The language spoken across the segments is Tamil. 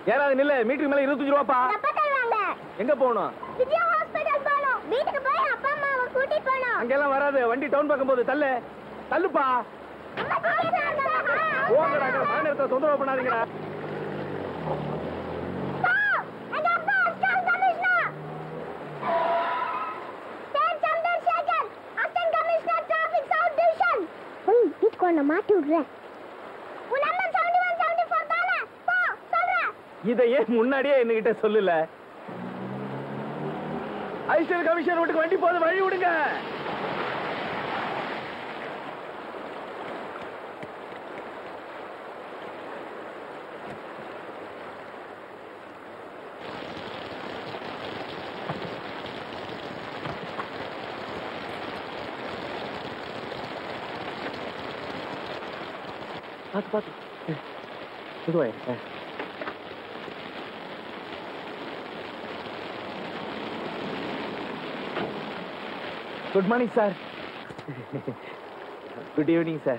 ஏறாது நில்ல மீட்டருக்கு மேல இருபத்தஞ்சு ரூபாப்பா அப்பா தருவாங்க எங்க போகணும் விஜயா ஹாஸ்பிடல் போகணும் வீட்டுக்கு போய் அப்பா அம்மாவை கூட்டிட்டு போகணும் அங்கெல்லாம் வராது வண்டி டவுன் பக்கம் போகுது தள்ளு தள்ளுப்பா அம்மா சீக்கிரம் போங்கடா அங்க மழை நேரத்துல தொந்தரவு பண்ணாதீங்கடா எங்க அப்பா அசிஸ்டன்ட் கமிஷனர் சேர் Chandrasekar assistant commissioner traffic south division போய் வீட்டுக்கு ஒண்ணு மாட்டி விடுறேன் உன் number seventy one seventy four தானே போ சொல்றேன் இதை ஏன் முன்னாடியே என்கிட்ட சொல்லல ஐஸ்வர் கமிஷன் வீட்டுக்கு வண்டி போகுது வழி விடுங்க பார்த்து பார்த்து இதுவாய் good morning sir good evening sir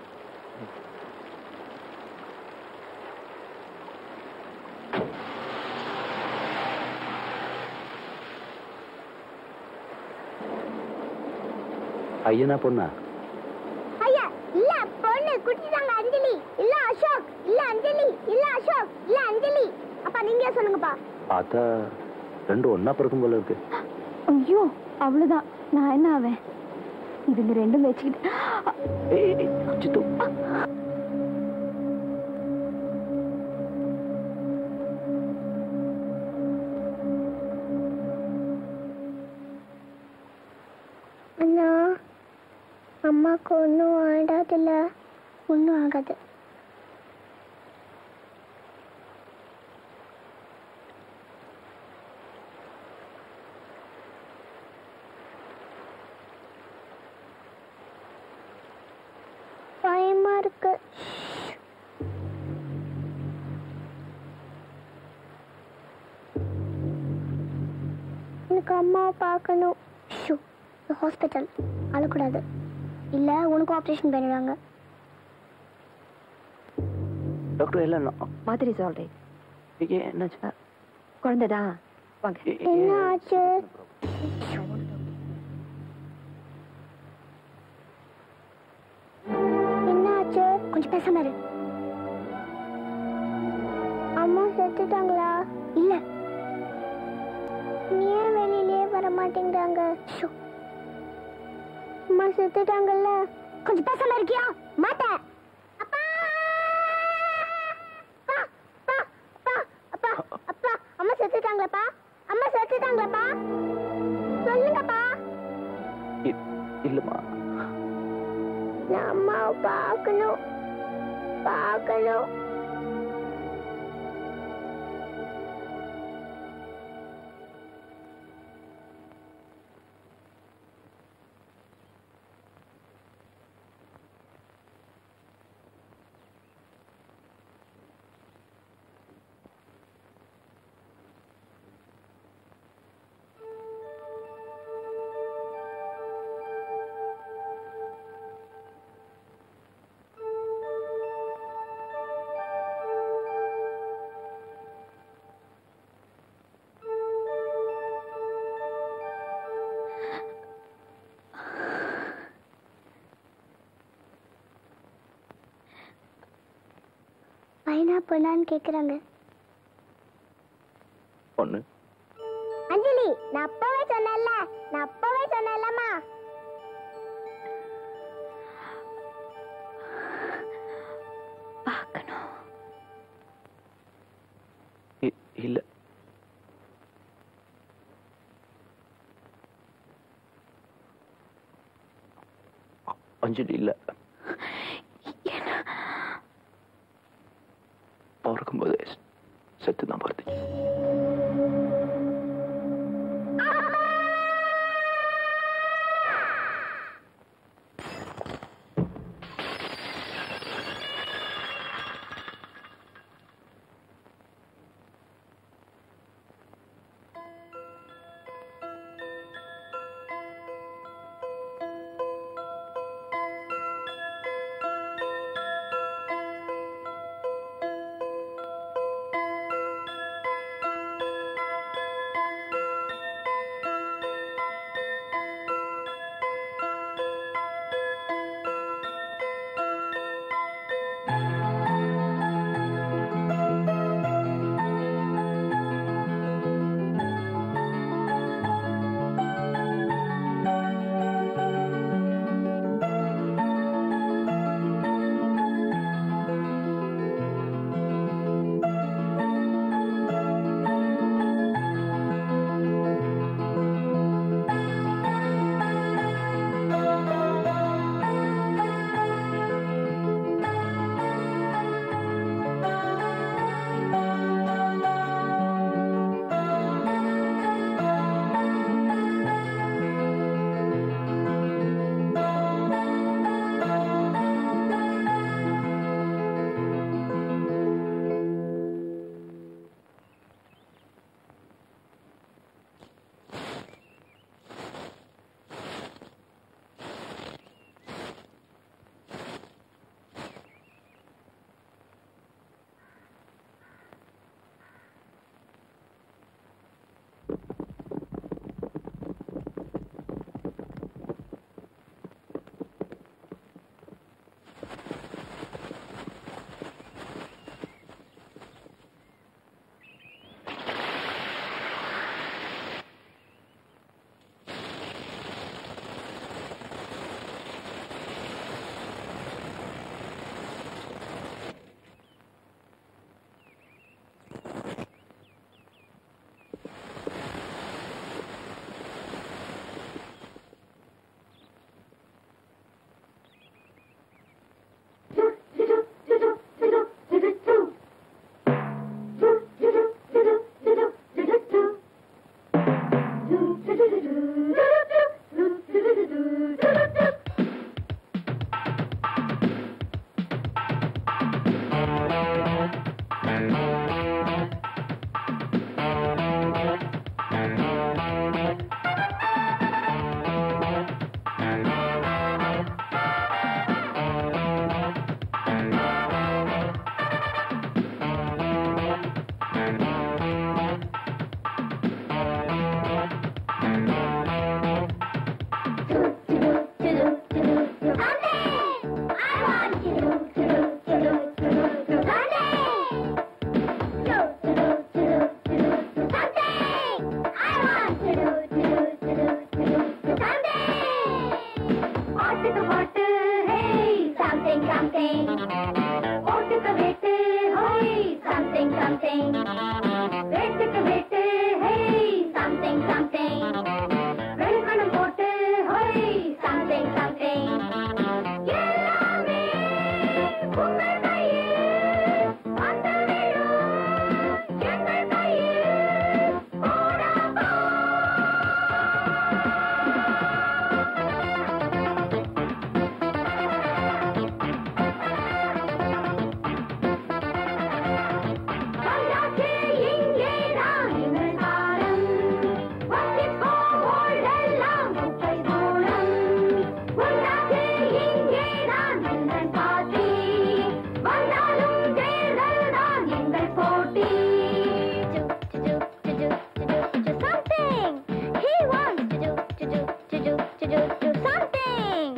ஐயனா பொண்ணா ஐயா இல்ல பொண்ணு குட்டிதாங்க அஞ்சலி இல்ல அசோக் இல்ல அஞ்சலி இல்ல அசோக் இல்ல அஞ்சலி அப்பா நீங்க சொல்லுங்கப்பா பார்த்தா ரெண்டும் ஒன்னா பிறக்கும் போல இருக்கு ஐயோ அவ்வளவுதான் நான் என்ன ஆவேன் இதுங்க ரெண்டும் வச்சுக்கிட்டு ஏய், ஏய், சித்து அண்ணா அம்மாக்கு ஒன்றும் ஆடாதுல்ல ஒன்றும் ஆகாது பயமா இருக்கு எனக்கு அம்மாவை பார்க்கணும் ஷூ ஹாஸ்பிட்டல் அழக்கூடாது இல்லை உனக்கும் ஆப்ரேஷன் பண்ணிடுவாங்க டாக்டர் எல்லாம் நா- மாதிரி சொல்றேன் ஏய், ஏய், என்னாச்சு குழந்தைதான் வாங்க ஏய், ஏய், என்ன ஏய். ஆச்சு என்ன ஆச்சு கொஞ்சம் பேசாம இரு அம்மா செத்துட்டாங்களா இல்ல நீ ஏன் வெளியிலே வர மாட்டேங்கிறாங்க ஷோ. அம்மா செத்துட்டாங்கல்ல கொஞ்சம் பேசாம இருக்கியா மாட்டேன் அப்பா அப்பா, அப்பா, அப்பா, அப்பா, அப்பா, அம்மா செத்துட்டாங்களாப்பா அம்மா செத்துட்டாங்களாப்பா சொல்லுங்கப்பா இ- இல்லம்மா நான் அம்மாவை பார்க்கணும் பார்க்கணும் பையனா பொண்ணான்னு கேக்குறாங்க பொண்ணு அஞ்சலி நான் அப்பவே சொன்னேன்ல நான் அப்பவே சொன்னேன்லம்மா பார்க்கணும் இ- இல்ல அ- அஞ்சலி இல்ல பிறக்கும்போது செத்து தான் பார்த்துச்சு வேட்டுக்கு வேட்டு ஹே சம்திங் சம்திங் வெண்கணம் போட்டு ஹோய் சம்திங் சம்திங் எல்லாமே உங்கள் கையில் வந்து விடும் எங்கள் கையில் போடாமல் வந்தாச்சு இங்கேதான் எங்கள் காலம் வசிப்போ ஓடெல்லாம் குப்பை தூரம் வந்தாச்சு இங்கேதான் எங்கள் பாட்டி வந்தாலும் தேர்தல் தான் எங்கள் போட்டி Something! He wants to do, to do, to do, to do, do something!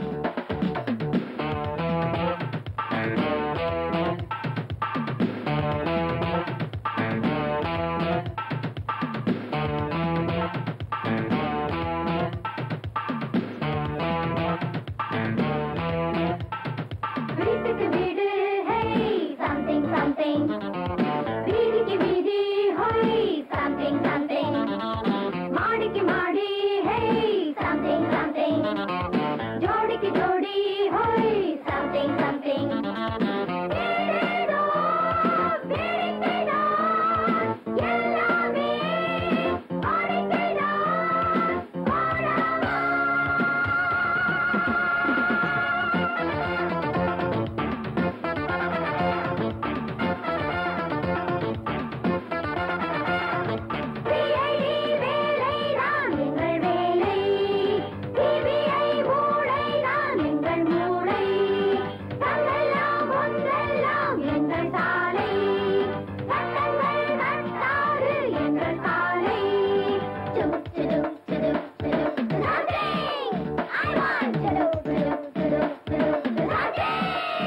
வீட்டுக்கு வீடு ஹே சம்திங் சம்திங் வீதிக்கு வீதி ஹோய் சம்திங் சம்திங் மாடிக்கு மாடி ஹே சம்திங் சம்திங் ஜோடிக்கு ஜோடி ஹோய் சம்திங் சம்திங் எல்லாமே வாடிக்கைதான் வாடாமல் சிஐடி வேலைதான் எங்கள் வேலை சிபிஐ மூளைதான் எங்கள் மூளை தங்கெல்லாம் ஒன்றெல்லாம் எங்கள் சாலை சட்டங்கள் நட்டாறு எங்கள் சாலை டுப் டுடுப் டுடுப் டுடுப் nothing I want டுடுப் டுடுப் டுடுப் டுடுப் nothing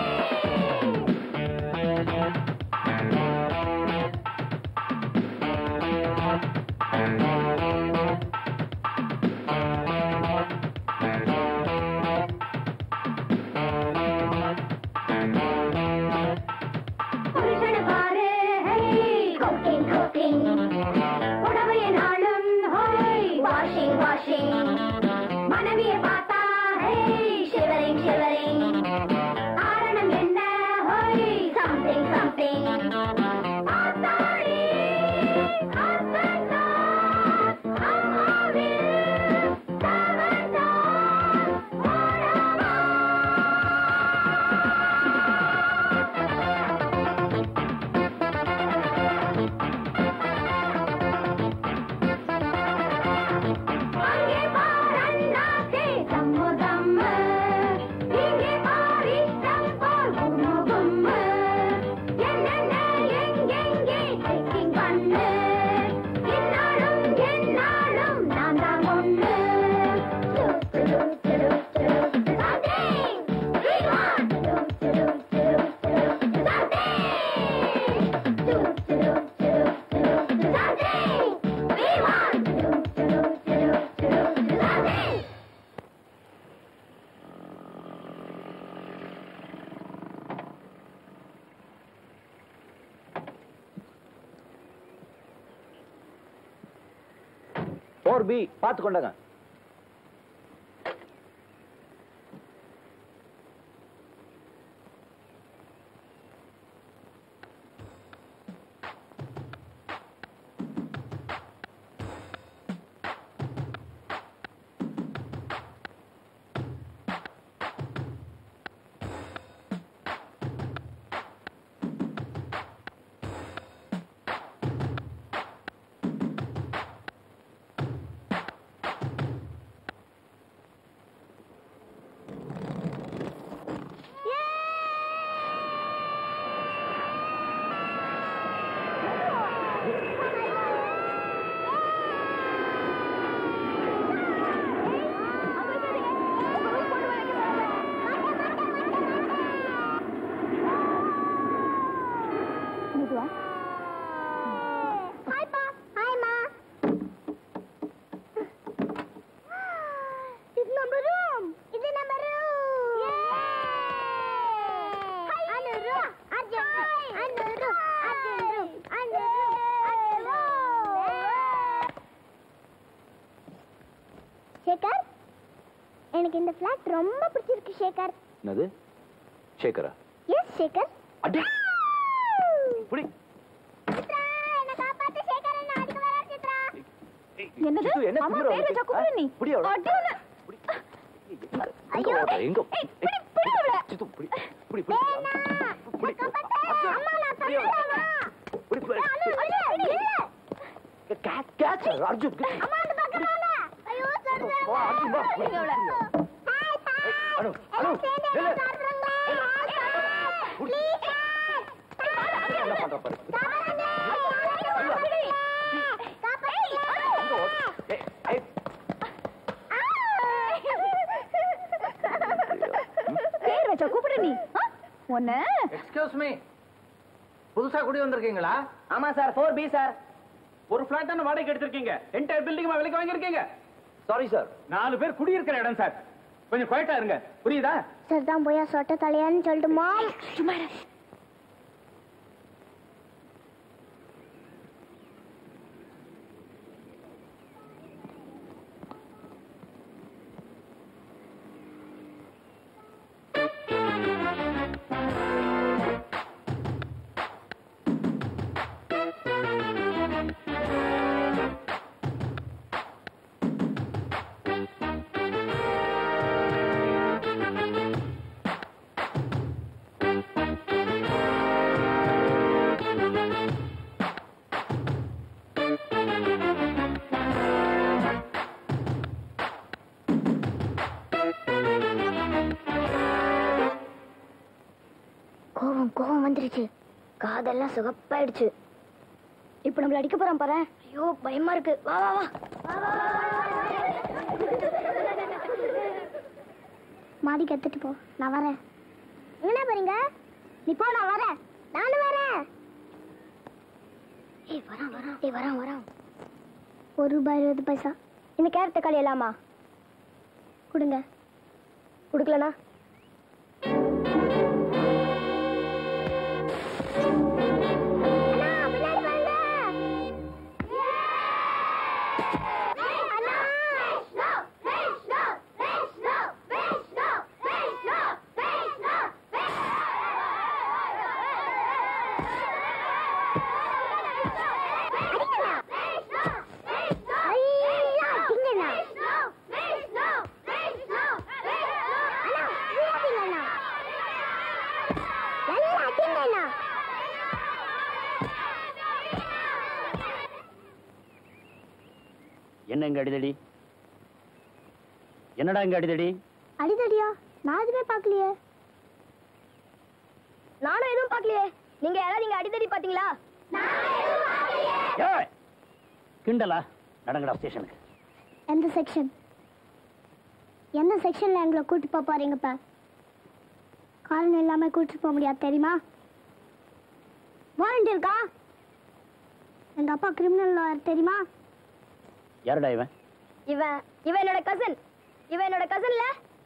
புருஷனை பாரு ஹே கோக்கிங் கோக்கிங் புடவைய நாளும் ஹோய் வாஷிங் வாஷிங் மனைவியை பார்த்தா ஹே ஷிவரிங் ஷிவரிங் காரணம் என்ன ஹோய் சம்திங் சம்திங் ஆத்தாடி அத்தந்தா அம்மாவில் தவந்தா ஓடவா அங்கே பாரண்ணாக்கே தம்மு தம்மு இங்கே பாரித்தம் போல் கும்மு கும்மு என்னென்ன எங்கெங்கே செக்கிங் பண்ணு இந்நாளும் எந்நாளும் நான் தான் ஒண்ணு டுப்பு டுப்பு டுப்பு டுப்பு something we want டுப்பு டுப்பு டுப்பு டுப்பு something டுப்பு டுப்பு டுப்பு டுப்பு something we want டுப்பு டுப்பு டுப்பு டுப்பு something ஃபோர் பி பார்த்து கொண்டாங்க சேகர் எனக்கு இந்த ஃபிளாட் ரொம்ப பிடிச்சிருக்கு சேகர் என்னது சேகரா எஸ் சேகர் அடி புடி சித்ரா என்ன காப்பாத்து சேகர் என்ன அடிக்க வர சித்ரா என்னது சித்து, என்ன அம்மா திமிரு பேர் வச்சா உனக்கு? கூப்பிடு நீ புடி அவளை. அடி உன்னை. எங்க ஐயோ. ஓடுற? எங்க ஏய், புடி, புடி அவளை. சித்து, புடி புடி புடி வேணா புடி காப்பாத்து அம்மா நான் புடி அவளை. தரேன் புடி புடி அண்ணா இல்ல கேட்ச் கேட்ச் அர்ஜுன் அம்மா அந்த பக்கம் வாங்க ஐயோ சொல்றேன் வா, அர்ஜுன், வா. ஹாய் ஹாய் அனு அனு நில்லு. என்ன பண்ற பாரு எங்க ஓடு? ஏய், ஏய், பேர் வச்சா கூப்பிடு நீ ஆ? உன்னை எக்ஸ்கியூஸ் மீ புதுசா குடி வந்திருக்கீங்களா ஆமா சார் ஃபோர் பி சார் ஒரு பிளாட் தானே வாடகைக்கு எடுத்திருக்கீங்க என்டையர் பில்டிங் விலைக்கு வாங்கியிருக்கீங்க சாரி சார் நாலு பேர் குடியிருக்கிற இடம் சார் கொஞ்சம் குவைட்டா இருங்க புரியுதா சரிதான் போயா சொட்ட தலையான்னு சொல்லட்டுமா சும்மா இரு. கோவம் கோவம் வந்துருச்சு காதெல்லாம் சுகப்பாயிடுச்சு இப்ப நம்மள அடிக்க போறான் பாரு ஐயோ பயமா இருக்கு வா வா வா மாடி கத்துட்டு போ நான் வரேன் என்ன போறீங்க நீ போ நான் வரேன் நானும் வரேன் ஏய் வரான் வரான் ஏய் வரான் வரான் ஒரு ரூபாய் இருபது பைசா இந்த கேரட் தக்காளி எல்லாமா கொடுங்க கொடுக்கலனா அண்ணா பின்னாடி வாங்க அண்ணா விஷ்ணு விஷ்ணு விஷ்ணு விஷ்ணு விஷ்ணு விஷ்ணு என்ன இங்க அடிதடி என்னடா இங்க அடிதடி அடிதடியா நான் எதுவுமே பார்க்கலையே நானும் எதுவும் பார்க்கலையே நீங்க யாராவது இங்க அடிதடி பாத்தீங்களா ஏய் கிண்டலா நடங்கடா ஸ்டேஷனுக்கு எந்த செக்ஷன் எந்த செக்ஷன்ல எங்களை கூட்டு போக போறீங்கப்பா காரணம் இல்லாம கூட்டு போக முடியாது தெரியுமா வாரண்ட் இருக்கா எங்க அப்பா கிரிமினல் லாயர் தெரியுமா யாருடா இவன் இவன் இவன் என்னோட கசன் இவன் என்னோட கசன்ல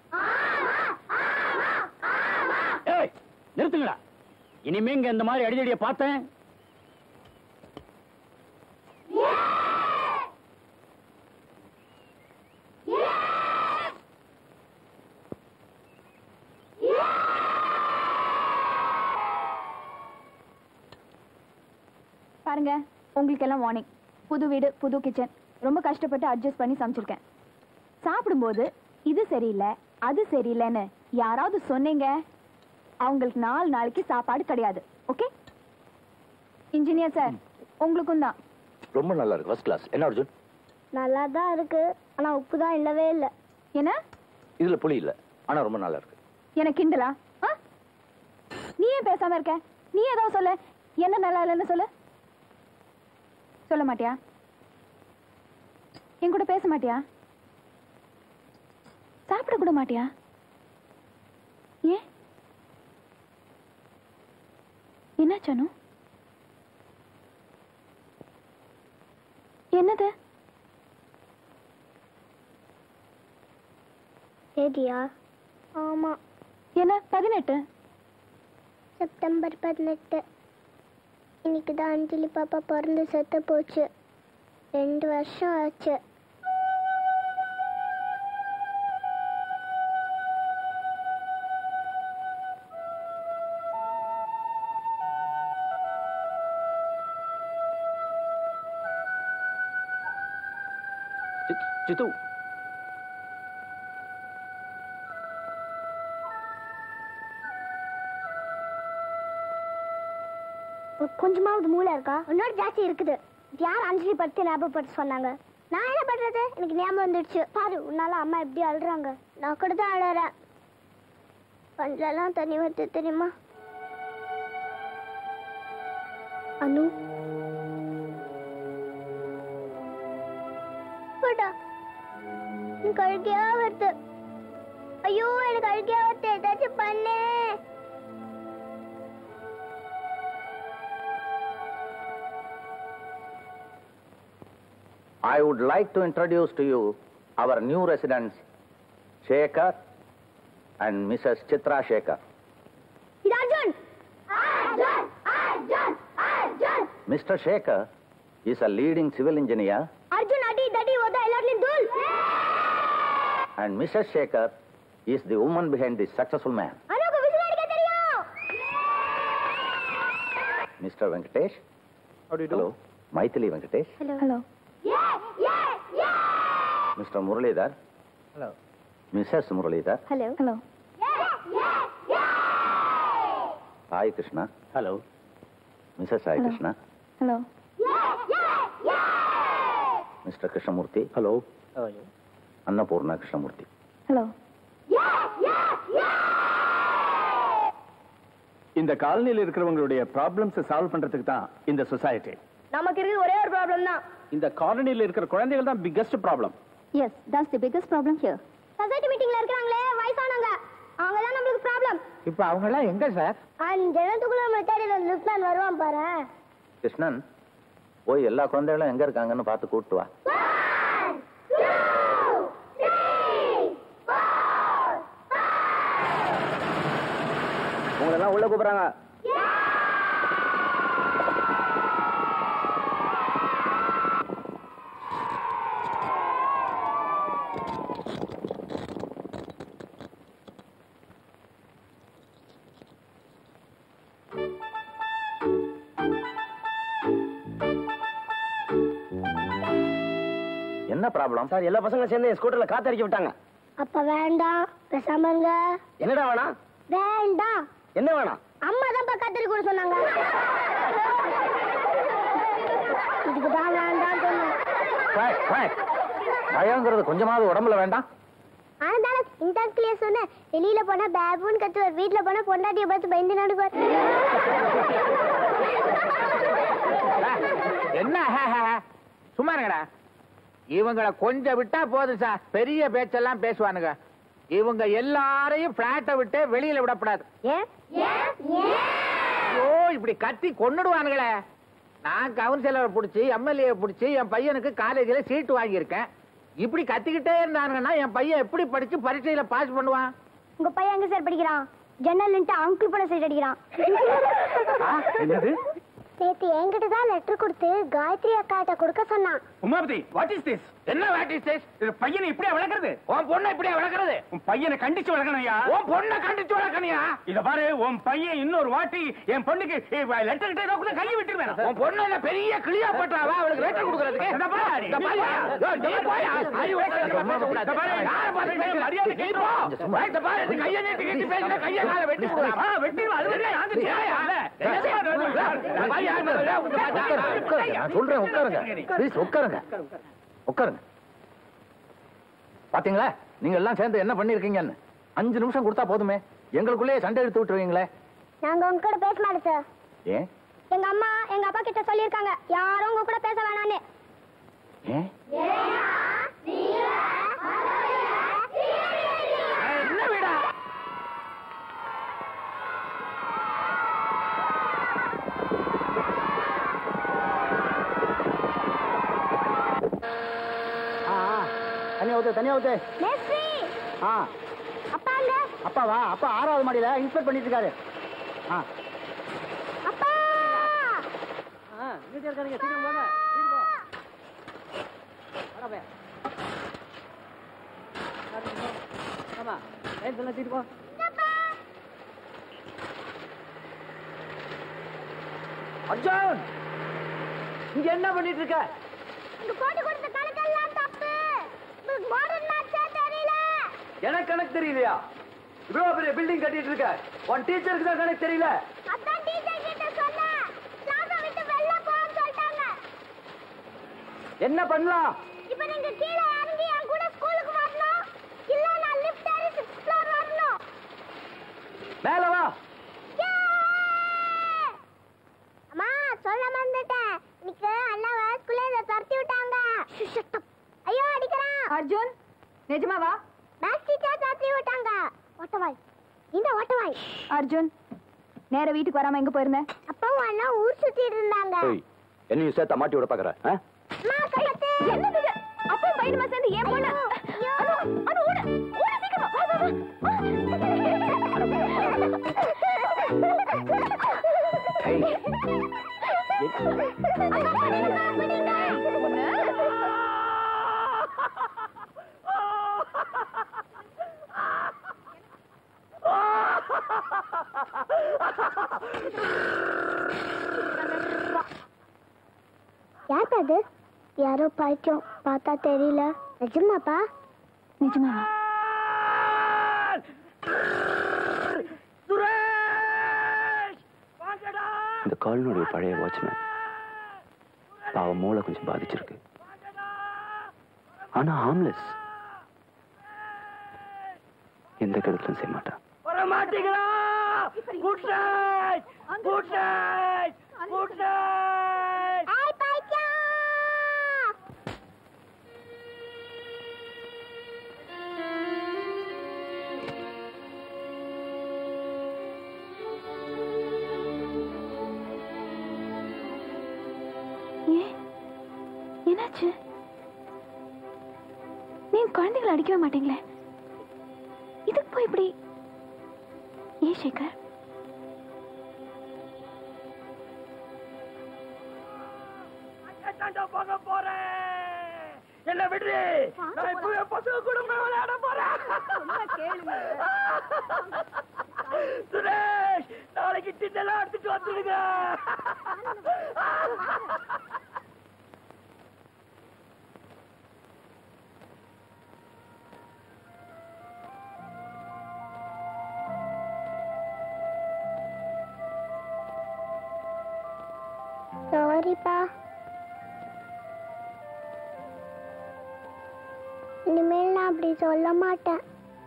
ஏய் நிறுத்துங்கடா இனிமே இங்க இந்த மாதிரி அடிதடியை பார்த்தேன் பாருங்க உங்களுக்கு எல்லாம் வார்னிங் புது வீடு புது கிச்சன் ரொம்ப கஷ்டப்பட்டு அட்ஜஸ்ட் பண்ணி சமைச்சிருக்கேன் சாப்பிடும்போது இது சரியில்லை அது சரியில்லைன்னு யாராவது சொன்னீங்க அவங்களுக்கு நாலு நாளைக்கு சாப்பாடு கிடையாது ஓகே இன்ஜினியர் சார் உங்களுக்கும் தான் ரொம்ப நல்லா இருக்கு ஃபர்ஸ்ட் கிளாஸ் என்ன அர்ஜுன் நல்லா தான் இருக்கு ஆனா உப்பு தான் இல்லவே இல்லை என்ன இதுல புளி இல்ல ஆனா ரொம்ப நல்லா இருக்கு எனக்கு கிண்டலா ஆ? நீ ஏன் பேசாம இருக்க நீ ஏதோ சொல்லு என்ன நல்லா இல்லைன்னு சொல்லு சொல்ல மாட்டியா என் கூட பேச மாட்டியா சாப்பிட கூட மாட்டியா ஏன் என்னாச்சு அனு என்னது ஏடியா ஆமா என்ன பதினெட்டு செப்டம்பர் பதினெட்டு இன்னைக்கு தான் அஞ்சலி பாப்பா பிறந்து செத்து போச்சு ரெண்டு வருஷம் ஆச்சு சித்- சித்து உனக்கு கொஞ்சமாவது மூளை இருக்கா உன்னோட ஜாஸ்தி இருக்குது இது யார் அஞ்சலி படுத்து ஞாபகப்படுத்த சொன்னாங்க நான் என்ன பண்றது எனக்கு ஞாபகம் வந்துடுச்சு பாரு உன்னால அம்மா எப்படி அழுறாங்க நான் கூட தான் அழறேன் கண்ணிலலாம் தண்ணி வருது தெரியுமா அனு போடா எனக்கு அழுகையா வருது ஐயோ எனக்கு அழுகையா வருது ஏதாச்சும் பண்ணு I would like to introduce to you our new residents, Shekhar and Mrs. Chitra Shekhar. இது Arjun Arjun Arjun Arjun Mr. Shekhar is a leading civil engineer Arjun அடி தடி ஓத எல்லாத்துலயும் தூள் and Mrs. Shekhar is the woman behind this successful man. அனுக்கு விசில் அடிக்க தெரியும் Mr. Venkatesh. How do you do? Hello. Maithili Venkatesh. Hello hello ஏ ஏ ஏ Mr. Muralidhar. Hello. Mrs. Muralidhar. Hello hello ஏ ஏ ஏ Sai Krishna. Hello Mrs. Sai Hello. Krishna. Hello ஏ ஏ ஏ Mr. Krishnamurthy. Hello Annapurna Krishnamurthy. Hello ஏ ஏ ஏ இந்த காலனியில் இருக்கிறவங்களுடைய ப்ராப்ளம்ஸ் சால்வ் பண்றதுக்கு தான் இந்த சொசைட்டி நமக்கு இருக்கு ஒரே ஒரு ப்ராப்ளம் தான் இந்த காலனியில் இருக்கிற குழந்தைகள் தான் biggest problem yes that's the biggest problem here society மீட்டிங்ல இருக்காங்களே வயசானவங்க அவங்க தான் நம்மளுக்கு ப்ராப்ளம் இப்ப அவங்க எல்லாம் எங்க சார் அஞ்சு ஜனத்துக்குள்ள நம்ம தேடி லிப்ட்மேன் வருவான் பாரு கிருஷ்ணன் போய் எல்லா குழந்தைகளும் எங்க இருக்காங்கன்னு பார்த்து கூப்பிட்டு வா உங்களை எல்லாம் உள்ள கூப்பிடுறாங்க என்ன ப்ராப்ளம் சார் எல்லா பசங்களும் சேர்ந்து ஸ்கூட்டர்ல காத்தடிக்க விட்டாங்க அப்ப வேண்டாம் பேசாம இருங்க என்னடா வேணாம் வேண்டாம் என்ன வேணாம் அம்மா தான் கத்திரி கூட சொன்னாங்க இதுக்கு தான் வேண்டாம் சொன்னேன் குவாக், குவாக். பயங்கிறது கொஞ்சமாவது உடம்புல வேண்டாம் அதனால இந்த கிளியர் சொன்னேன் வெளியில போனா பேபுன்னு கத்துவார் வீட்டுல போனா பொண்டாட்டிய பார்த்து பயந்து நடுவார் என்ன சும்மா இருங்கடா இவங்களை கொஞ்சம் விட்டா போதும் சார் பெரிய பேச்செல்லாம் பேசுவானுங்க இவங்க எல்லாரையும் பிளாட்டை விட்டு வெளியில விடக்கூடாது ஏன் ஐயோ இப்படி கத்தி கொன்னுடுவானுங்களே நான் கவுன்சிலரை பிடிச்சி எம்எல்ஏ பிடிச்சி என் பையனுக்கு காலேஜில் சீட்டு வாங்கியிருக்கேன் இப்படி கத்திக்கிட்டே இருந்தானுங்கன்னா என் பையன் எப்படி படிச்சு பரீட்சையில பாஸ் பண்ணுவான் உங்க பையன் எங்க சார் படிக்கிறான் ஜன்னல் அங்கிள் படம் சைட் அடிக்கிறான் என்னது நேத்து என்கிட்ட தான் லெட்டர் கொடுத்து காயத்ரி அக்காட்ட கொடுக்க சொன்னான் உமாபதி வாட் இஸ் திஸ் என்ன வாட் இஸ் திஸ் இது பையனை இப்படியே வளர்க்கறது உன் பொண்ணை இப்படியே வளர்க்கறது உன் பையனை கண்டிச்சு வளர்க்கணையா உன் பொண்ணை கண்டிச்சு வளர்க்கணியா இத பாரு உன் பையன் இன்னொரு வாட்டி என் பொண்ணுக்கு லெட்டர் கிட்ட கூட கையை விட்டுருவேன் உன் பொண்ணு என்ன பெரிய கிளியா பட்டாவா அவளுக்கு லெட்டர் கொடுக்கறதுக்கு இந்த பாரு. இந்த பாரு. யோ, நீ போய் அறிவு வயசுல பேசக்கூடாது. இந்த பாரு. யாரை பார்த்து பேசுற? மரியாதை நீ போ. இந்த பாரு, நீ கையை நீட்டி நீட்டி பேசுற, கையை காலை வெட்டி போடுவா. ஆ, வெட்டிடுவா. அது வந்து நான் வந்து ஏயா? என்ன செய்ய? இந்த பாரு, யார் மேல? உங்க உட்காருங்க, உட்காருங்க. நான் சொல்றேன் உட்காருங்க ப்ளீஸ் உட்காருங்க உட்காருங்க பாத்தீங்களா நீங்க எல்லாம் சேர்ந்து என்ன பண்ணிருக்கீங்கன்னு அஞ்சு நிமிஷம் கொடுத்தா போதுமே எங்களுக்குள்ளேயே சண்டை எடுத்து விட்டுருவீங்களே நாங்க உங்க கூட பேச மாட்டோம் சார் ஏன் எங்க அம்மா எங்க அப்பா கிட்ட சொல்லியிருக்காங்க யாரும் உங்க கூட பேச வேணான்னு ஏன் என்ன வீடா தனியா ஊத்து தனியா ஊத்து மேஸ்திரி ஆ அப்பா அங்க அப்பாவா அப்பா ஆறாவது மாடியில இன்ஸ்பெக்ட் பண்ணிட்டு இருக்காரு ஆ அப்பா வீட்டுல இருக்காருங்க சீக்கிரம் வாங்க வீட்டு போ வரவே ஆமா லைன் சொல்ல தீட்டு போ அர்ஜுன் இங்க என்ன பண்ணிட்டு இருக்க இங்க போட்டு கொடுத்த கணக்கெல்லாம் தப்பு உங்களுக்கு மாடர்ன் மேத்ஸே தெரியல எனக்கு கணக்கு தெரியலையா இவ்வளவு பெரிய பில்டிங் கட்டிட்டு இருக்க உன் டீச்சருக்கு தான் கணக்கு தெரியல அதான் டீச்சர் கிட்ட சொன்னேன் கிளாஸை விட்டு வெளில போன்னு சொல்லிட்டாங்க என்ன பண்ணலாம் இப்போ நீங்க கீழே இறங்கி என் கூட ஸ்கூலுக்கு வரணும் இல்ல நான் லிஃப்ட் ஏறி சிக்ஸ்த் ஃப்ளோர் வரணும் மேல வா Yay! அம்மா சொல்ல மறந்துட்டேன் இன்னைக்கு அண்ணாவை ஸ்கூல்ல இதை துரத்தி விட்டாங்க Shut up. ஐயோ அடிக்கிறான் அர்ஜுன் நிஜமாவா மேத்ஸ் டீச்சர் துரத்தி விட்டாங்க ஓட்டவாய் இந்த ஓட்டவாய் அர்ஜுன் நேர வீட்டுக்கு வராம எங்க போயிருந்த அப்பாவும் அண்ணா ஊர் சுத்திட்டு இருந்தாங்க ஏய் என்னையும் சேர்த்த மாட்டி விட பாக்குற ஆ? அம்மா கழுத்து என்னது இது? அப்பா பையனுமா சேர்ந்து ஏன் பொண்ணு அனு, அனு, ஓடு, ஓடு சீக்கிரமா, வா, வா, வா. ஏய், யார் அது யாரோ பைத்தியம் பார்த்தா தெரியல நிஜமாப்பா நிஜமாவா இந்த காலனுடைய பழைய வாட்ச்மேன் பாவம் மூளை கொஞ்சம் பாதிச்சிருக்கு ஆனா ஹார்ம்லெஸ் எந்த கெடுதலும் செய்ய மாட்டான் வர மாட்டீங்களா good night good night good night ஏய் பைத்தியம் ஏன் என்னாச்சு நீ குழந்தைகளை அடிக்கவே மாட்டீங்களே இதுக்கு போய் இப்படி ஏன் சேகர் தாண்டா போக போறேன் என்ன விடு நான் இப்போ என் பசங்க கூட போய் விளையாட போறேன் சுரேஷ் நாளைக்கு டின்னெல்லாம் எடுத்துட்டு வந்துடுங்க சாரிப்பா இனிமேல் நான் அப்படி சொல்ல மாட்டேன்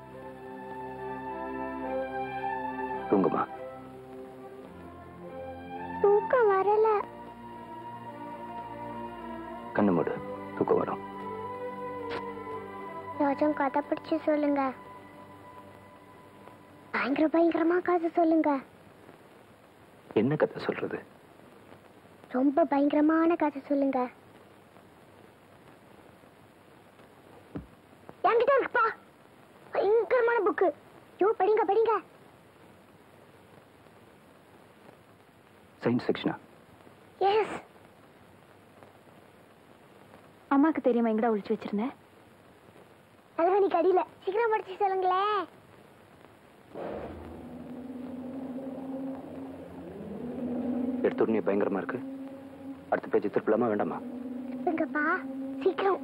தூங்குமா தூக்கம் வரல கண்ணு மூடு தூக்கம் வரும் ஏதாச்சும் கதை பிடிச்சு சொல்லுங்க பயங்கர பயங்கரமா கதை சொல்லுங்க என்ன கதை சொல்றது ரொம்ப பயங்கரமான கதை சொல்லுங்க என்கிட்ட இருக்குப்பா பயங்கரமான புக்கு ஐயோ படிங்க படிங்க சயின்ஸ் செக்ஷனா எஸ் அம்மாக்கு தெரியுமா எங்கடா ஒளிச்சு வச்சிருந்தேன் தலைவனிக்கு அடியில சீக்கிரம் படிச்சு சொல்லுங்களேன் எடுத்த உடனே பயங்கரமா இருக்கு அடுத்த பேஜ் திருப்பலாமா வேண்டாமா இருங்கப்பா சீக்கிரம்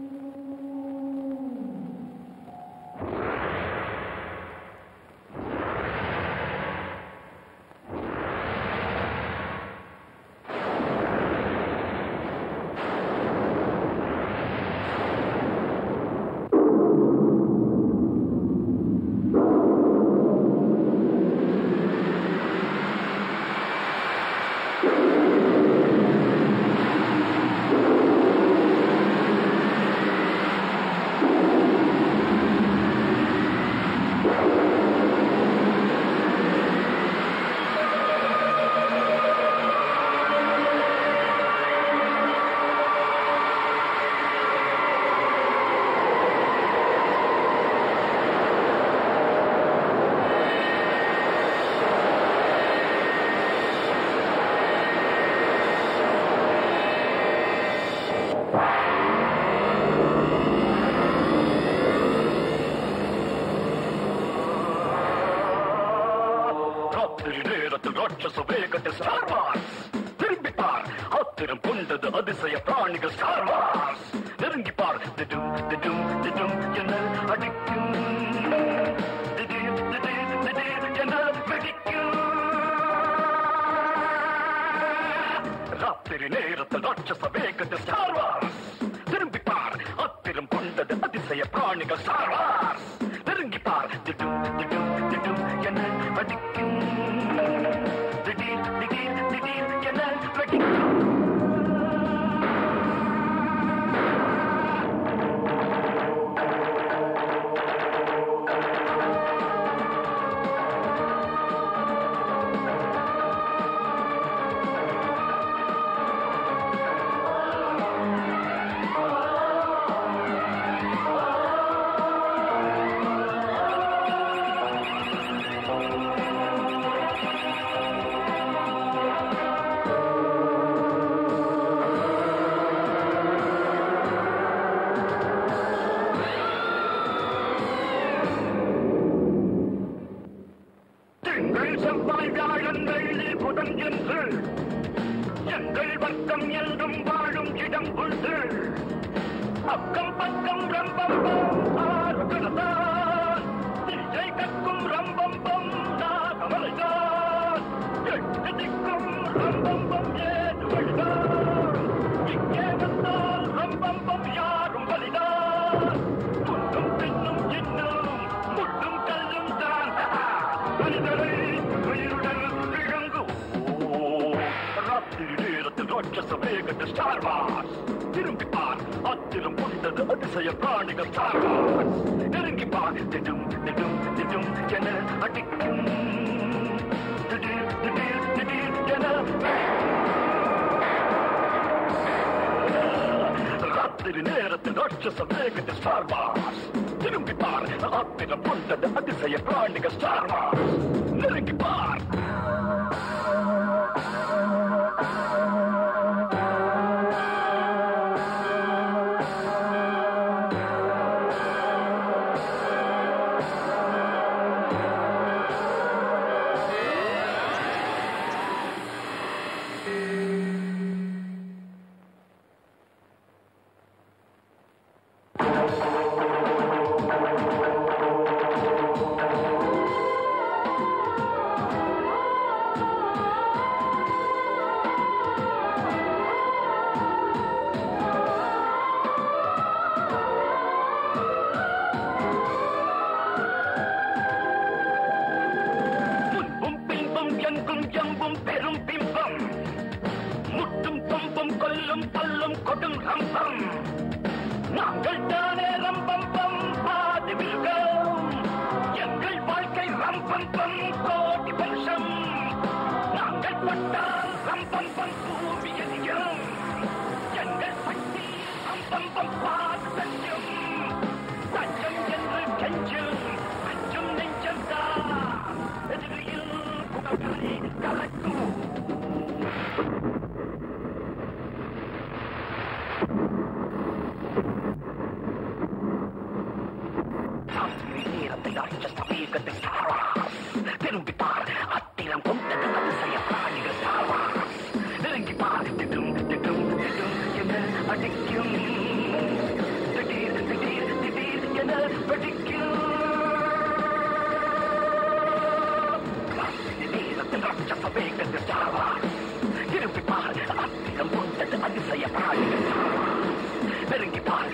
ராத்திரி நேரத்தில் ராட்சச வேகத்தில் ஸ்டார் வார்ஸ் திரும்பி பார் ஆத்திரம் கொண்டது அதிசய பிராணிகள் ஸ்டார் வார்ஸ் நெருங்கி பார் திடும் திடும் திடும் என் வேகட்டு ஸ்டார் வார்ஸ் திரும்பி பார் அத்திரம் கொண்டது அதிசய பிராணிகள் ஸ்டார் வார்ஸ் நெருங்கி பார் திடும் திடும் திடும் என அடிக்கும் திடீர் திடீர் திடீர் என வெடிக்கும் திங்கள் செவ்வாய் வியாழன் வெள்ளி புதன் என்று எங்கள் வர்க்கம் என்றும் வாழும் இடம் உண்டு அக்கம் பக்கம் ரம்பம் ஆறுகிறதான் திசை கக்கும் ரம்பம் பம் நாகமலைதான் எட்டு திக்கும் ரம்பம் பம் ஏது வழிதான் இங்கே வந்தால் ரம்பம் பம் யாரும் வலிதான் துன்னும் பின்னும் இன்னும் முள்ளும் கல்லும் தான் மனிதரை உயிருடன் இழங்கும் ராத்திரி நேரத்தில் ராட்சச வேகத்து ஸ்டார் வார்ஸ் திரும்பி பார் அத்திலும் கொண்டது அதிசய பிராணிகள் ஸ்டார் வார்ஸ் நெருங்கி பார் திடும் திடும் திடும் என அடிக்கும் திடீர் திடீர் திடீர் என ராத்திரி நேரத்தில் ராட்சச வேகத்து ஸ்டார் வார்ஸ் திரும்பி பார் அத்திலும் கொண்டது அதிசய பிராணிகள் ஸ்டார் வார்ஸ் நெருங்கி பார் முன்பும் பின்பும் எங்கும் எம்பும் பெரும் பிம்பம் முட்டும் தும்பும் கொல்லும் தள்ளும் கொடும் ரம்பம் நாங்கள் தானே ரம்பம் பம் பாதி மிருகம் எங்கள் வாழ்க்கை ரம்பம் பம் கோடி வருஷம் நாங்கள் பட்டால் ரம்பம் பம் பூமி எரியும் எங்கள் பட்டி ரம்பம் பம் பாது தஞ்சம் தஞ்சம் என்று கெஞ்சும் அஞ்சும் நெஞ்சம் தான் எதிரியில் புகழை கலக்கும் ராத்திரி நேரத்தை ராட்சச வேகத்தை ஸ்டார்வாஸ் திரும்பி பார் அத்திரம் கொண்டது அதிசய பிராணிகள் ஸ்டார்வாஸ் நெருங்கி பார் திடும் திடும் திடும் என அடிக்கும் திடீர் திடீர் திடீர் என வெடிக்கும் ராத்திரி நேரத்தில் ராட்சச வேகத்தை ஸ்டார்வாஸ் திரும்பி பார் அத்திரம் கொண்டது அதிசய பிராணிகள் ஸ்டார்வாஸ் நெருங்கி பார்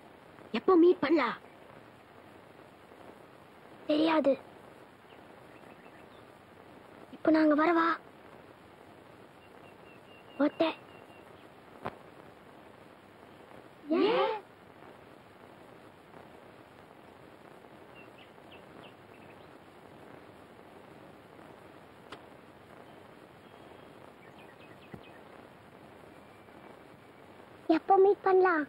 எப்போ மீட் பண்ணலாம் தெரியாது இப்போ நாங்க வரவா ஒட்டை ஏன் எப்போ மீட் பண்ணலாம்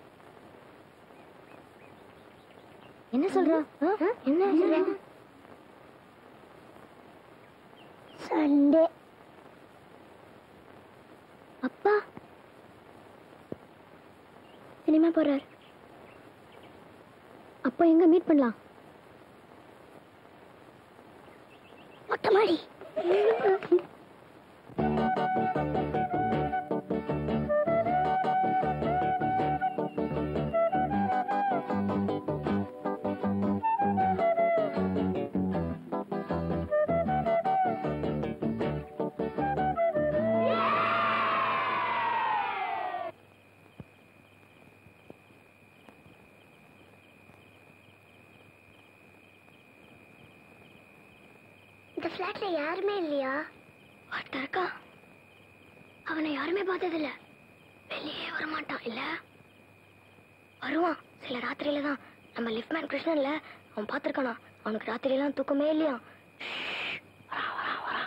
என்ன சொல்ற ஆ? என்ன சொல்ற சண்டே அப்பா சினிமா போறார் அப்போ எங்க மீட் பண்ணலாம் மொட்டை மாடி இந்த ஃப்ளாட்ல யாருமே இல்லையா ஒருத்தன் இருக்கா அவனை யாருமே பார்த்ததில்ல வெளியே வரமாட்டான் இல்ல வருவான் சில ராத்திரியில தான் நம்ம லிஃப்ட்மேன் கிருஷ்ணன்ல அவன் பார்த்திருக்கானா அவனுக்கு ராத்திரியெல்லாம் தூக்கமே இல்லையா வரான், வரான், வரான்.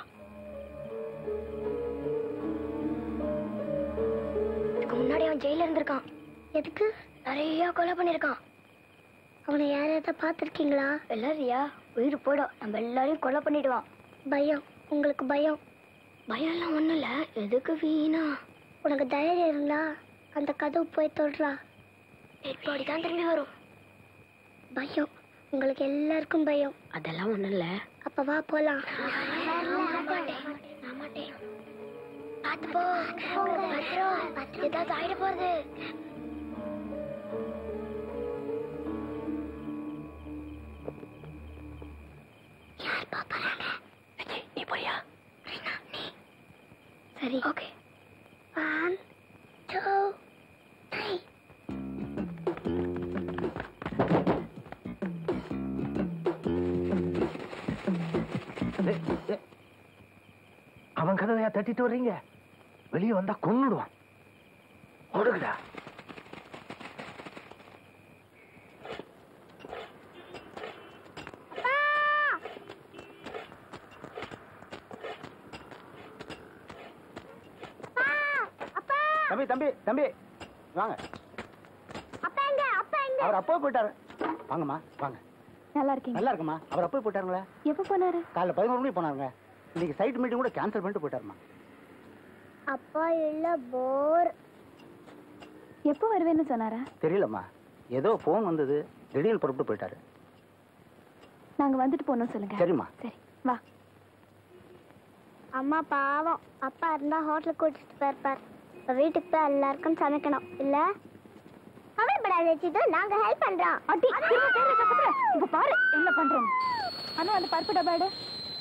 இதுக்கு முன்னாடி அவன் ஜெயில இருந்திருக்கான் எதுக்கு நிறைய கொலை பண்ணிருக்கான் அவனை யாரையாவது பார்த்துருக்கீங்களா எல்லாரியா உயிர் போயிடும் நம்ம எல்லாரையும் கொலை பண்ணிடுவான் பயம் உங்களுக்கு பயம் பயம் எல்லாம் ஒண்ணும் இல்ல எதுக்கு வீணா உனக்கு தைரியம் இருந்தா அந்த கதவு போய் தொடுறா டெட் தான் திரும்பி வரும் பயம் உங்களுக்கு எல்லாருக்கும் பயம் அதெல்லாம் ஒண்ணும் இல்ல அப்ப வா போலாம் பாத்து போ பத்திரம் ஏதாவது ஆயிட போறது யார் பாப்பாங்க நீ போறியா நீ சரி ஓகே ஒன் டூ த்ரீ அவன் கதவையா தட்டிட்டு வர்றீங்க வெளியே வந்தா கொன்னுடுவான் ஓடுங்கடா தம்பி தம்பி தம்பி வாங்க அப்பா எங்க அப்பா எங்க அவர் அப்போ போயிட்டாரு வாங்கம்மா வாங்க நல்லா இருக்கீங்க நல்லா இருக்குமா அவர் அப்போ போயிட்டாருங்களே எப்போ போனாரு காலைல பதினோரு மணிக்கு போனாருங்க இன்னைக்கு சைட் மீட்டிங் கூட கேன்சல் பண்ணிட்டு போயிட்டாருமா அப்பா இல்ல போர் எப்போ வருவேன்னு சொன்னாரா தெரியலம்மா ஏதோ ஃபோன் வந்தது திடீர்னு புறப்பட்டு போயிட்டாரு நாங்க வந்துட்டு போனோம் சொல்லுங்க சரிம்மா சரி வா அம்மா பாவம் அப்பா இருந்தா ஹோட்டலுக்கு கூட்டிட்டு போயிருப்பார் இப்ப வீட்டுக்கு போய் எல்லாருக்கும் சமைக்கணும் இல்ல கவலைப்படாத வச்சுட்டு நாங்க ஹெல்ப் பண்றோம் அடி திரும்ப பேர்ல கத்துற இப்ப பாரு என்ன பண்றேன் அனு அந்த பருப்பு டப்பா எடு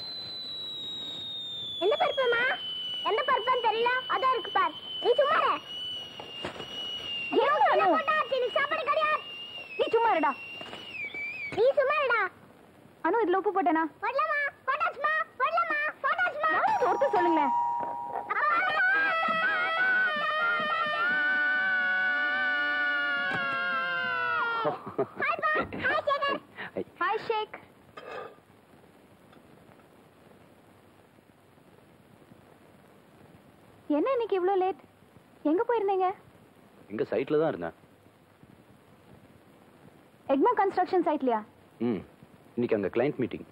எந்த பருப்புமா எந்த பருப்புன்னு தெரியல அதான் இருக்கு பார் நீ சும்மா இரு. ஐயோ, என்ன போட்டா? எனக்கு சாப்பாடு கிடையாது நீ சும்மா இருடா நீ சும்மா இருடா அனு இதுல உப்பு போட்டேனா போடலாமா போட்டாச்சுமா போடலாமா போட்டாச்சுமா ஒருத்தர் சொல்லுங்களேன் ஹாய் ஷேக் என்ன இன்னைக்கு இவ்ளோ லேட் எங்க போயிருந்தீங்க இங்க சைட்ல தான் இருந்தேன் எக்மா கன்ஸ்ட்ரக்ஷன் சைட்லயா ம் இன்னைக்கு அங்க கிளைண்ட் மீட்டிங்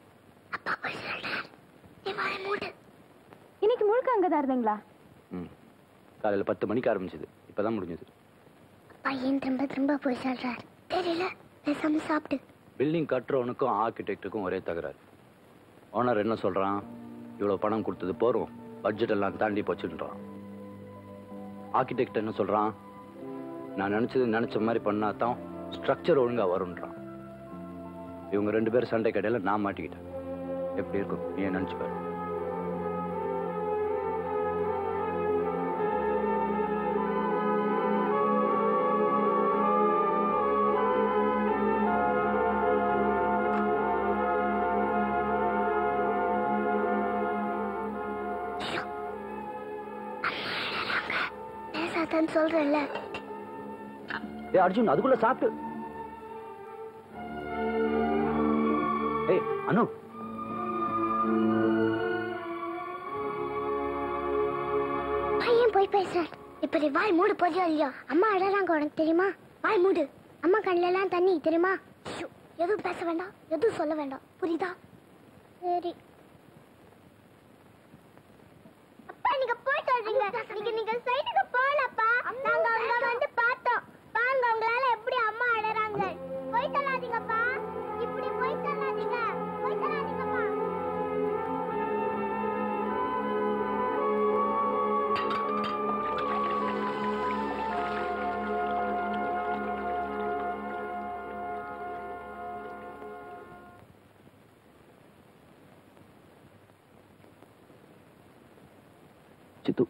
நீ வாய மூடு இன்னைக்கு முழுக்க அங்கதான் இருந்தீங்களா ம் காலையில பத்து மணிக்கு ஆரம்பிச்சது இப்பதான் முடிஞ்சது பையன் திரும்ப திரும்ப போய் சொல்றார் தெரியல பேசாம சாப்பிட்டு பில்டிங் கட்டுறவனுக்கும் ஆர்கிடெக்டுக்கும் ஒரே தகராறு ஓனர் என்ன சொல்றான் இவ்வளவு பணம் கொடுத்தது போறோம் பட்ஜெட் எல்லாம் தாண்டி போச்சுன்றான் ஆர்கிடெக்ட் என்ன சொல்றான் நான் நினைச்சது நினைச்ச மாதிரி பண்ணாதான் ஸ்ட்ரக்சர் ஒழுங்கா வரும்ன்றான் இவங்க ரெண்டு பேரும் சண்டை கடையில நான் மாட்டிக்கிட்டேன் எப்படி இருக்கும் நீ நினைச்சு பாரு மாட்டேன்னு சொல்றேன்ல ஏய் அர்ஜுன் அதுக்குள்ள சாப்பிட்டு ஏய் அனு பையன் போய் பேசுறார் இப்ப நீ வாய் மூடு போறியா இல்லையா அம்மா அழறாங்க உனக்கு தெரியுமா வாய் மூடு அம்மா கண்ணுல எல்லாம் தண்ணி தெரியுமா ஐயோ, எதுவும் பேச வேண்டாம் எதுவும் சொல்ல வேண்டாம் புரியுதா சரி அப்பா நீங்க போயிட்டு வர்றீங்க நீங்க நீங்க சைடுக்கு போலப்பா நாங்க அங்க வந்து பார்த்தோம் பாருங்க உங்களால எப்படி அம்மா அழறாங்க போய் தள்ளாதீங்கப்பா இப்படி போய் தள்ளாதீங்க போய் தள்ளாதீங்கப்பா சித்து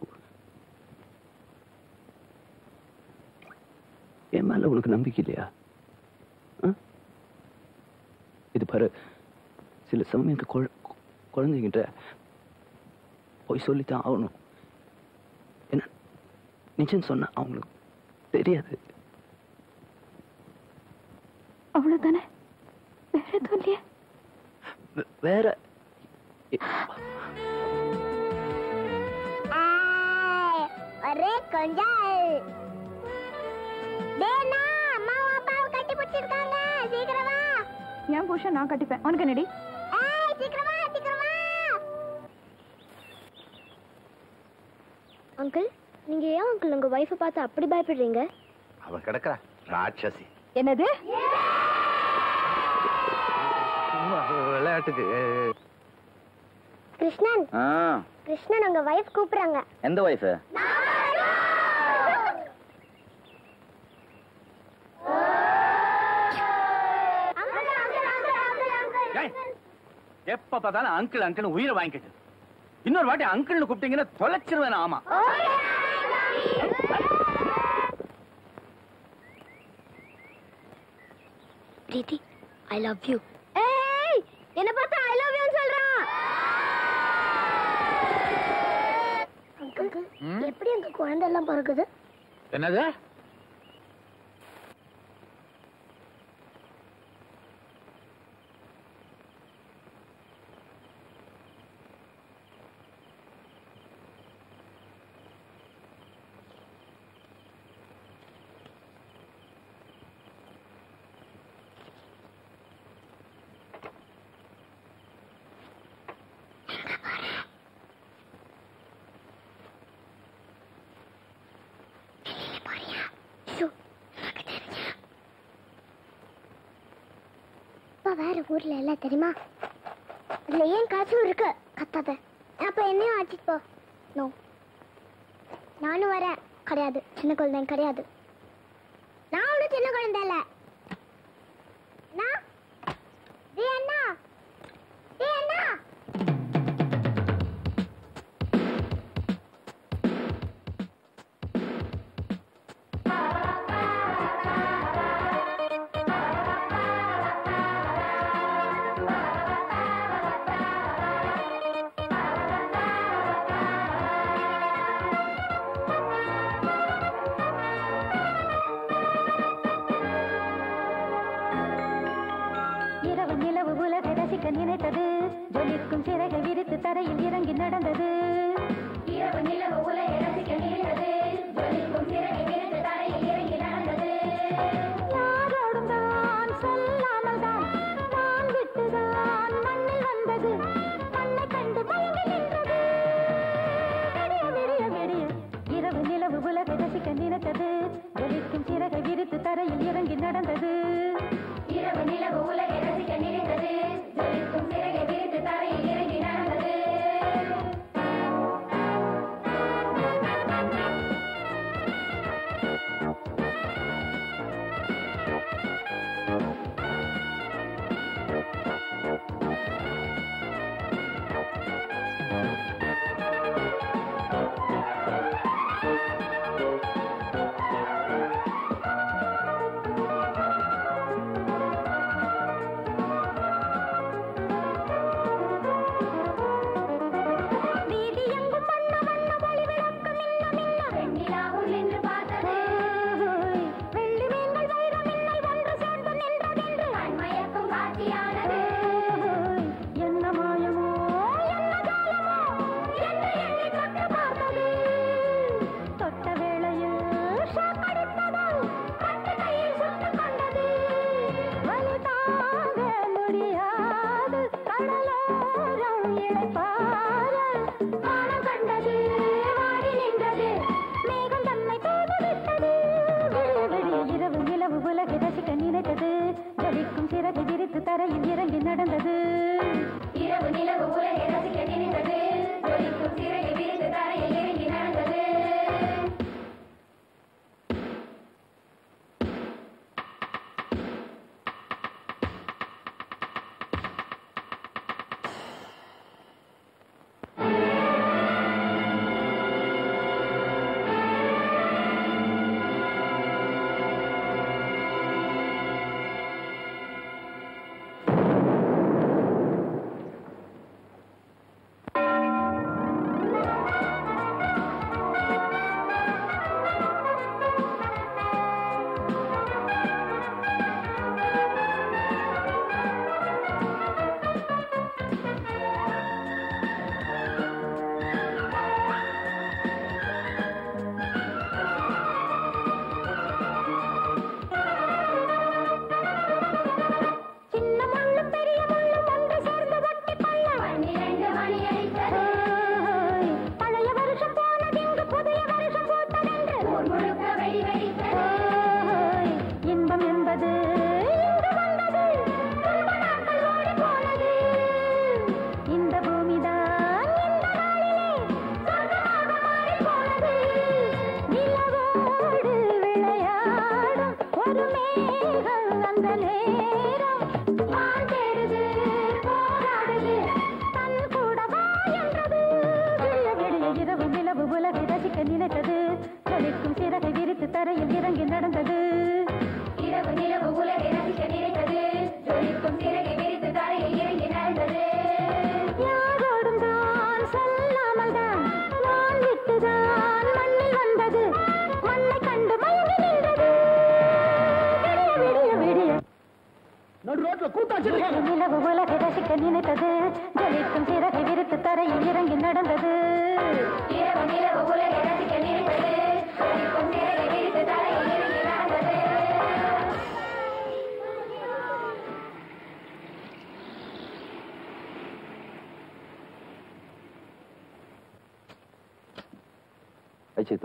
என் மேல உனக்கு நம்பிக்கை இல்லையா ஆ? இது பாரு சில சமயம் குழ- குழந்தைங்கிட்ட போய் சொல்லித்தான் ஆகணும் என்ன நிச்சயம் சொன்னா அவங்களுக்கு தெரியாது அவ்வளவுதானே வேற எதுவும் இல்லையா வே- வேற ஆய், ஒரே கொஞ்சால் டேனா அம்மாவும் அப்பாவும் கட்டி பிடிச்சிருக்காங்க சீக்கிரம் வா என் புருஷன் நான் கட்டிப்பேன் உனக்கு என்னடி ஏய் சீக்கிரம் வா சீக்கிரம் வா அங்கிள் நீங்க ஏன் அங்கிள் உங்க வைஃபை பார்த்து அப்படி பயப்படுறீங்க அவன் கிடக்குறா ராட்சசி என்னது சும்மா விளையாட்டுக்கு கிருஷ்ணன் ஆ, கிருஷ்ணன் உங்க வைஃப் கூப்பிடுறாங்க எந்த ஒய்ஃபு ஏய், எப்ப பார்த்தாலும் அங்கிள் அங்கிள் உயிரை வாங்கிக்கிட்டு இன்னொரு வாட்டி அங்கிள்னு கூப்பிட்டீங்கன்னா தொலைச்சிருவேன் ஆமா பிரீத்தி ஐ லவ் யூ ஏய் என்ன பார்த்தா ஐ லவ் யூ சொல்றான் அங்கிள் எப்படி அந்த குழந்தை எல்லாம் பிறகுது என்னது ஷூ, அப்பா வேற ஊர்ல இல்ல தெரியுமா அதுல ஏன் காசும் இருக்கு கத்தாத அப்ப என்னையும் அழைச்சிட்டு போ நோ நானும் வரேன் கிடையாது சின்ன குழந்தை கிடையாது நான் ஒன்றும் சின்ன குழந்தை இல்ல அண்ணா டேய் அண்ணா டேய் அண்ணா இரவு நிலவு உலகை ரசிக்க நினைத்தது ஜொலிக்கும் சிறகை விரித்து தரையில் இறங்கி நடந்தது இரவு நிலவு உலகை ரசிக்க நினைத்தது ஜொலிக்கும் சிறகை விரித்து தரையில் இறங்கி நடந்தது யாரோடும் தான் சொல்லாமல் தான் நான் விட்டுதான் மண்ணில் வந்தது மண்ணை கண்டு மயங்கி நின்றது விடிய விடிய விடிய இரவு நிலவு உலகை ரசிக்க நினைத்தது ஜொலிக்கும் சிறகை விரித்து தரையில் இறங்கி நடந்தது இரவு நிலவு உலகை ரசிக்க நினைத்தது ஜொலிக்கும் சிறகை விரித்து தரையில் இறங்கி நடந்தது வார வானம் கண்டது வாடி நின்றது மேகம் தன்னை தூது விட்டது விடிய விடிய இரவு நிலவு உலகை ரசிக்க நினைத்தது ஜலிக்கும் சிறகு விரித்து தரையில் இறங்கி நடந்தது இரவு நிலவு உலகை ரசிக்க நினைத்தது ஜலிக்கும் சிறகு விரித்து தரையில் இறங்கி நடந்தது சின்ன முள்ளும் பெரிய முள்ளும் ஒன்று சேர்ந்து ஒட்டி கொள்ள பன்னிரண்டு மணி அடித்தது பழைய வருஷம் போனதென்று புதிய வருஷம் பூத்ததென்று ஊர் முழுக்க வெடி வெடித்தது இன்பம் என்பது இங்கு வந்தது துன்ப நாட்கள் ஓடி போனது இந்த பூமிதான் இந்த நாளிலே சொர்க்கமாக மாறி போனது நிலவோடு விளையாடும் ஒரு மேகம் அந்த நேரம் வான் தேடுது போராடுது தன் கூட வா என்றது விடிய விடிய இரவு நிலவு உலகை ரசிக்க நினைத்தது ஜொலிக்கும் சிறகை விரித்து தரையில் இறங்கி நடந்தது இரவு நிலவு உலகை ரசிக்க நினைத்தது ஜொலிக்கும் சிறகை விரித்து தரையில் இறங்கி நடந்தது யாரோடும் தான் சொல்லாமல் தான் நான் விட்டுதான் மண்ணில் வந்தது மண்ணை கண்டு மயங்கி நின்றது விடிய விடிய விடிய நடு ரோட்ல கூத்தாச்சு இரவு நிலவு உலகை ரசிக்க நினைத்தது ஜொலிக்கும் சிறகை விரித்து தரையில் இறங்கி நடந்தது இரவு நிலவு உலகை ரசிக்க நினைத்தது ஜொலிக்கும் சிறகை விரித்து தரையில் இறங்கி நடந்தது ஐ சேத்து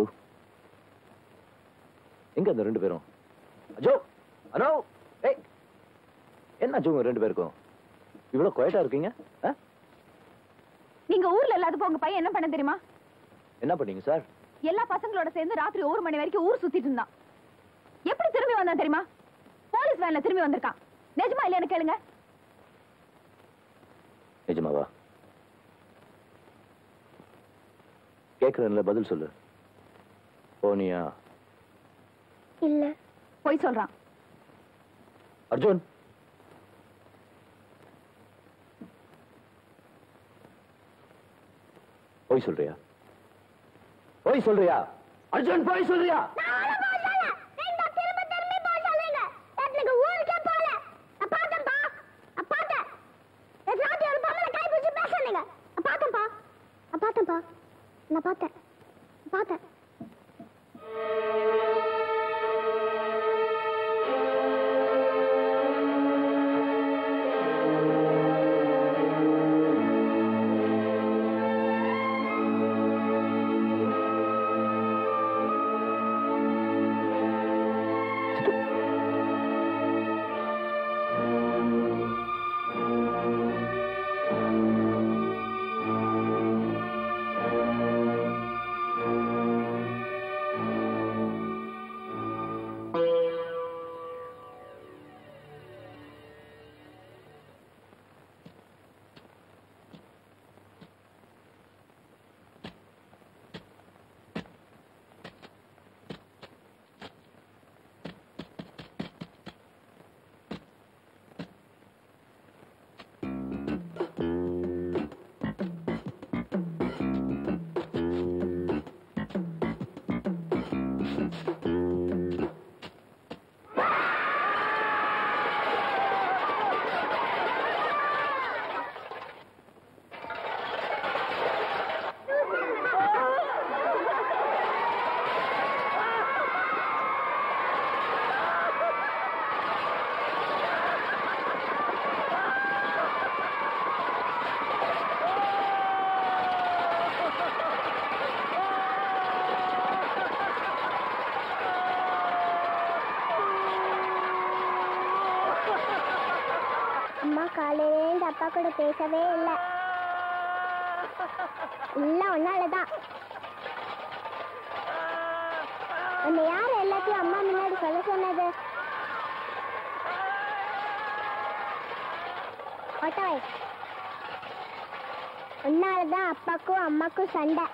எங்க அந்த ரெண்டு பேரும் அஜோ அனோ ஏய் என்ன அஜோ உங்க ரெண்டு பேருக்கும் இவ்வளவு குவைட்டா இருக்கீங்க ஆ? நீங்க ஊர்ல இல்லாதப்போ உங்க பையன் என்ன பண்ண தெரியுமா என்ன பண்ணீங்க சார் எல்லா பசங்களோட சேர்ந்து ராத்திரி ஒரு மணி வரைக்கும் ஊர் சுத்திட்டு இருந்தான் எப்படி திரும்பி வந்தான் தெரியுமா போலீஸ் வேன்ல திரும்பி வந்திருக்கான் நிஜமா இல்லையான்னு கேளுங்க நிஜமாவா கேக்குறேன்ல பதில் சொல்லு போனியா இல்ல போய் சொல்றான் அர்ஜுன் போய் சொல்றியா போய் சொல்றியா அர்ஜுன் போய் சொல்றியா நான் பார்த்தேன் பார்த்தேன் அப்பா கூட பேசவே இல்லை எல்லாம் ஒன்னாலதான் உன்னை யார் எல்லாத்தையும் அம்மா முன்னாடி சொல்ல சொன்னது ஒட்டவை உன்னாலதான் அப்பாக்கும் அம்மாக்கும் சண்டை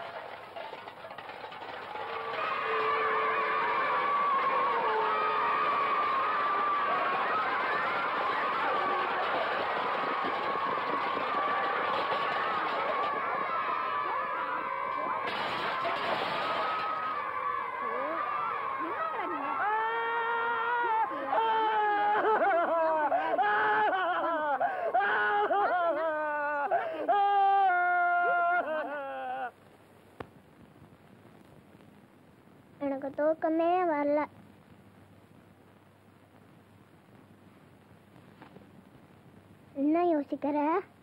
எனக்கு தூக்கமே வரல என்ன யோசிக்கிற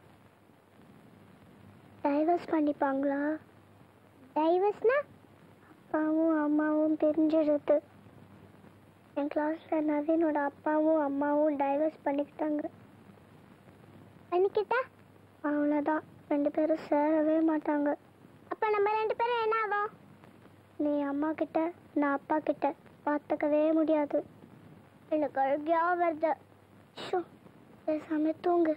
டைவர்ஸ் பண்ணிப்பாங்களா டைவர்ஸ்னா அப்பாவும் அம்மாவும் பிரிஞ்சிடுது என் கிளாஸ்ல நவீனோட அப்பாவும் அம்மாவும் டைவர்ஸ் பண்ணிக்கிட்டாங்க பண்ணிக்கிட்டா அவ்வளோதான் ரெண்டு பேரும் சேரவே மாட்டாங்க அப்போ நம்ம ரெண்டு பேரும் என்ன ஆகும் நீ அம்மா கிட்ட நான் அப்பா கிட்ட பார்த்துக்கவே முடியாது எனக்கு அழுகியா வருது ஷோ பேசாம தூங்கு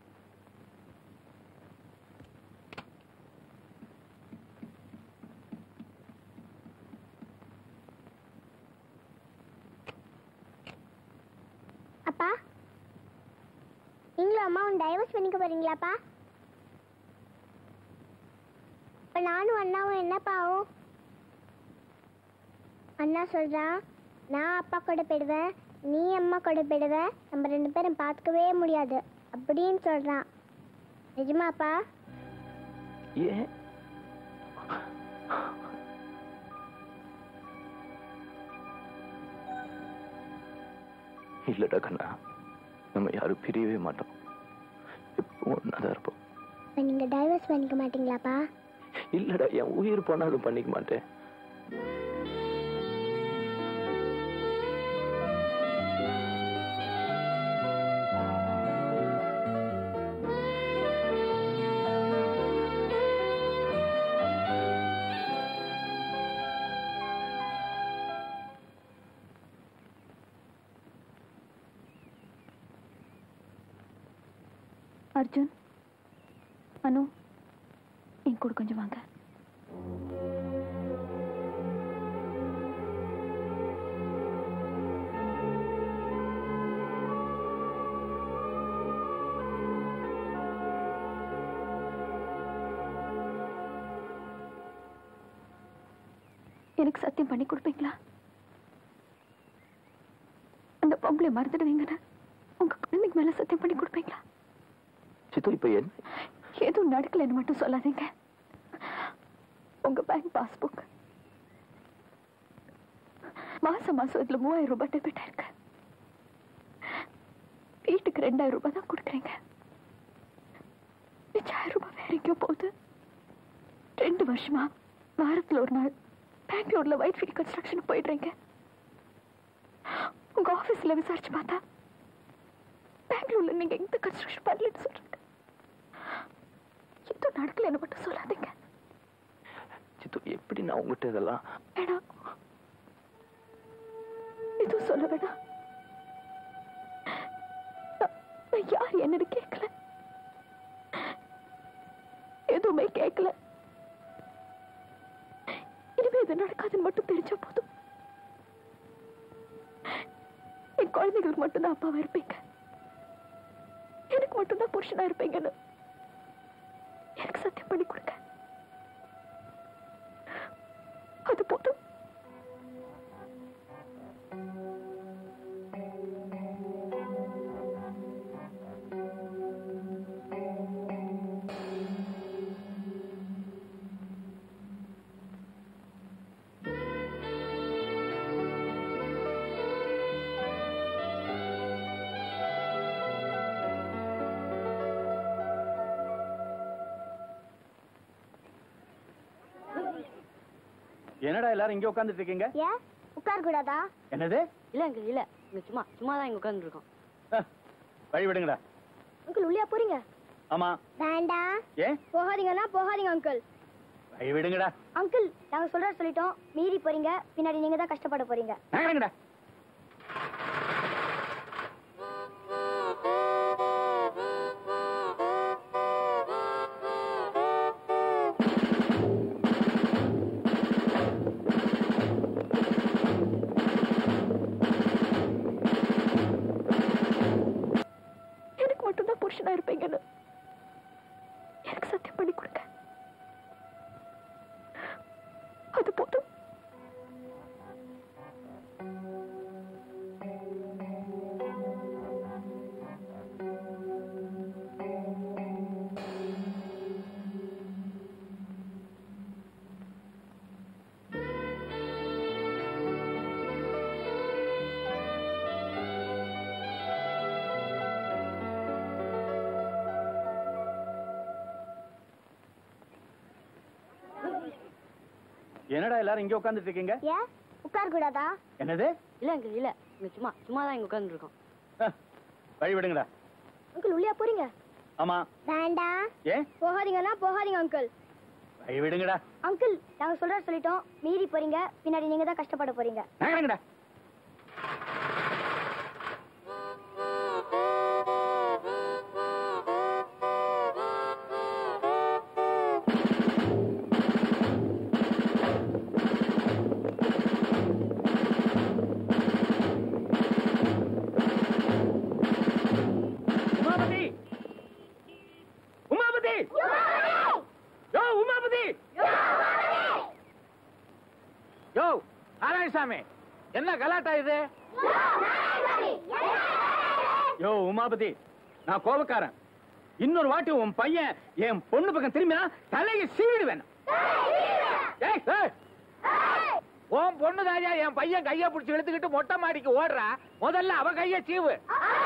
அப்பா நீங்களும் அம்மாவும் டைவர்ஸ் பண்ணிக்க போறீங்களாப்பா இப்ப நானும் அண்ணாவும் என்னப்பா ஆகும் அண்ணா சொல்றான் நான் அப்பா கூட போயிடுவேன் நீ அம்மா கூட போயிடுவ நம்ம ரெண்டு பேரும் பார்த்துக்கவே முடியாது அப்படின்னு சொல்றான் நிஜமாப்பா ஏன் இல்லடா கண்ணா நம்ம யாரும் பிரியவே மாட்டோம் எப்பவும் ஒன்னாதான் இருப்போம் இப்ப நீங்க டைவர்ஸ் பண்ணிக்க மாட்டீங்களாப்பா இல்லடா என் உயிர் போனாலும் பண்ணிக்க மாட்டேன் அர்ஜுன் அனு என் கூட கொஞ்சம் வாங்க எனக்கு சத்தியம் பண்ணி கொடுப்பீங்களா அந்த பொம்பளை மறந்துடுவீங்கன்னு உங்க குழந்தைக்கு மேல சத்தியம் பண்ணி கொடுப்பீங்களா சித்து இப்ப என்ன எதுவும் நடக்கலைன்னு மட்டும் சொல்லாதீங்க உங்க பேங்க் பாஸ்புக் மாசம் மாசம் இதுல மூவாயிரம் ரூபாய் டெபிட் ஆயிருக்கு வீட்டுக்கு ரெண்டாயிரம் ரூபாய் தான் கொடுக்குறீங்க மிச்சாயிரம் ரூபாய் வேற எங்கேயோ போகுது ரெண்டு வருஷமா வாரத்துல ஒரு நாள் பெங்களூர்ல ஒயிட் ஃபீல்ட் கன்ஸ்ட்ரக்ஷன் போயிடுறீங்க உங்க ஆபீஸ்ல விசாரிச்சு பார்த்தா பெங்களூர்ல நீங்க எந்த கன்ஸ்ட்ரக்ஷன் பண்ணலன்னு சொல்றீங்க எதுவும் நடக்கலைன்னு மட்டும் சொல்லாதீங்க சித்து எப்படி நான் உங்ககிட்ட இதெல்லாம் வேணாம் எதுவும் சொல்ல வேணாம் நான் நான் யார் என்னன்னு கேட்கல எதுவுமே கேட்கல இனிமே இது நடக்காதுன்னு மட்டும் தெரிஞ்சா போதும் என் குழந்தைகளுக்கு மட்டும்தான் அப்பாவா இருப்பீங்க எனக்கு மட்டும்தான் புருஷனா இருப்பீங்கன்னு எனக்கு சத்தியம் பண்ணி கொடுங்க அது போதும் என்னடா எல்லாரும் இங்க உட்கார்ந்துட்டு இருக்கீங்க ஏன் உட்கார கூடாதா என்னது இல்ல அங்க இல்ல இங்க சும்மா சும்மா தான் இங்க உட்கார்ந்து இருக்கோம் அஹ், வழி விடுங்கடா அங்கிள் உள்ளே போறீங்க ஆமா வேண்டாம் ஏன் போகாதீங்கன்னா போகாதீங்க அங்கிள் கை விடுங்கடா அங்கிள் நாங்க சொல்ற சொல்லிட்டோம் மீறி போறீங்க பின்னாடி நீங்க தான் கஷ்டப்பட போறீங்க நகருங்கடா எனக்கு மட்டும்தான் புருஷனா இருப்பீங்கன்னு எனக்கு சத்தியம் பண்ணி கொடுங்க அது போதும் என்னடா எல்லாரும் இங்க உட்கார்ந்துட்டு இருக்கீங்க ஏன் உட்கார கூடாதா என்னது இல்ல அங்கிள் இல்ல இங்க சும்மா சும்மா தான் இங்க உட்கார்ந்து இருக்கோம் அஹ், வழி விடுங்கடா அங்கிள் உள்ளே போறீங்க ஆமா வேண்டாம் ஏன் போகாதீங்கன்னா போகாதீங்க அங்கிள் வழி விடுங்கடா அங்கிள் நாங்க சொல்ற சொல்லிட்டோம் மீறி போறீங்க பின்னாடி நீங்க தான் கஷ்டப்பட போறீங்க நகருங்கடா உமாபதி உமாபதி யோ உமாபதி யோ நாராயணசாமி என்ன கலாட்டா இது யோ உமாபதி நான் கோபக்காரன் இன்னொரு வாட்டி உன் பையன் என் பொண்ணு பக்கம் திரும்பினா தலையை சீவிடுவேன் ஏய், ஏய், உன் பொண்ணு தாயா என் பையன் கைய பிடிச்சி இழுத்துக்கிட்டு மொட்டை மாடிக்கு ஓடுறா முதல்ல அவ கைய சீவு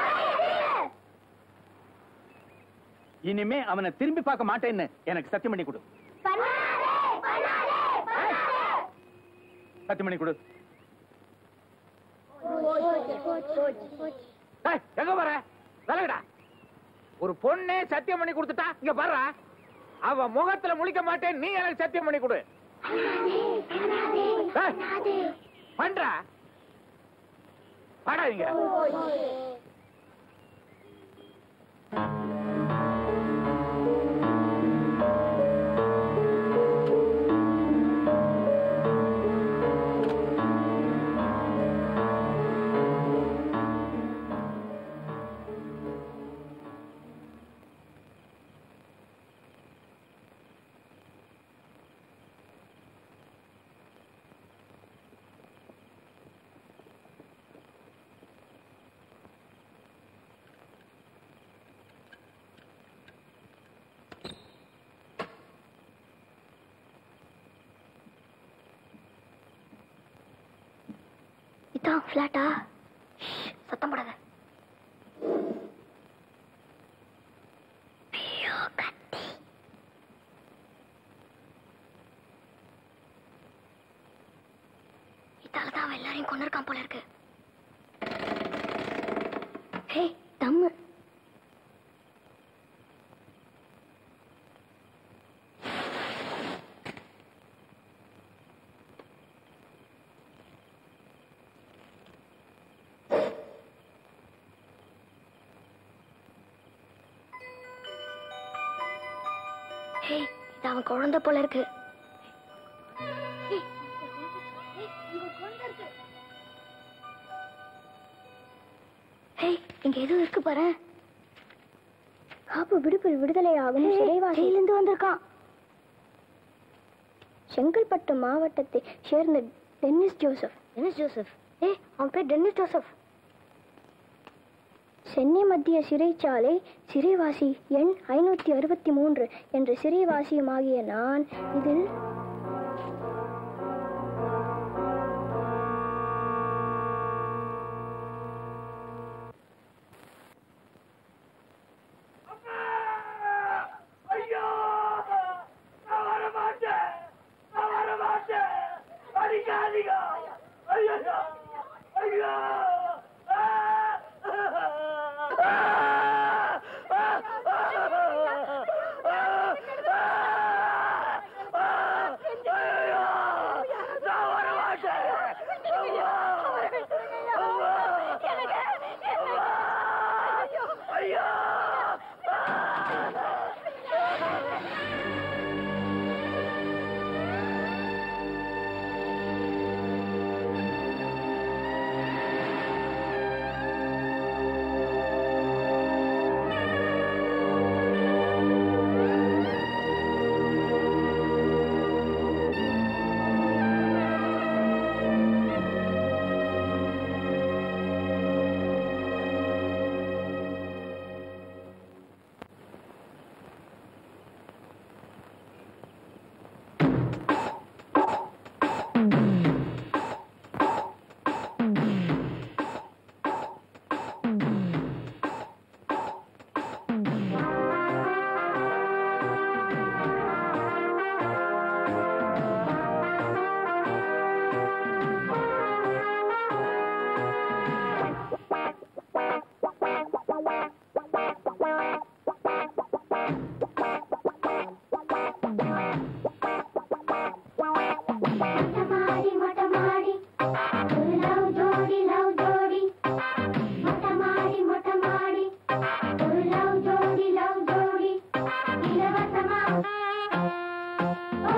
இனிமே அவனை திரும்பி பார்க்க மாட்டேன்னு எனக்கு சத்தியம் பண்ணி கொடு சத்தியம் பண்ணி கொடு ஏய், எங்க போற விலகுடா ஒரு பொண்ணே சத்தியம் பண்ணி கொடுத்துட்டா இங்க பாரு அவ முகத்துல முழிக்க மாட்டேன் நீ எனக்கு சத்தியம் பண்ணி கொடு ஏய், பண்றா பாடாதீங்க இதான் ஃபிளாட்டா சத்தம் போடாத ஐயோ, கத்தி. இதால தான் அவன் எல்லாரையும் கொண்டு இருக்கான் போல இருக்கு ஹே தம்மு ஹே இது அவன் குழந்தை போல இருக்கு ஹே இங்க எதுவும் இருக்கு பாரு காப்பு விடுப்பில் விடுதலை ஆகும் சிறைவாசியிலிருந்து வந்திருக்கான் செங்கல்பட்டு மாவட்டத்தை சேர்ந்த டென்னிஸ் ஜோசப் டென்னிஸ் ஜோசப் ஏ அவன் பேர் டென்னிஸ் ஜோசப் சென்னை மத்திய சிறைச்சாலை சிறைவாசி எண் ஐநூத்தி அறுபத்தி மூன்று என்ற சிறைவாசியுமாகிய நான் இதில் ஐயோ நான் வர மாட்டேன் நான் வர மாட்டேன் அடிக்காதீங்க ஐயோ ஐயோ ஆ! ஆ! ஆ!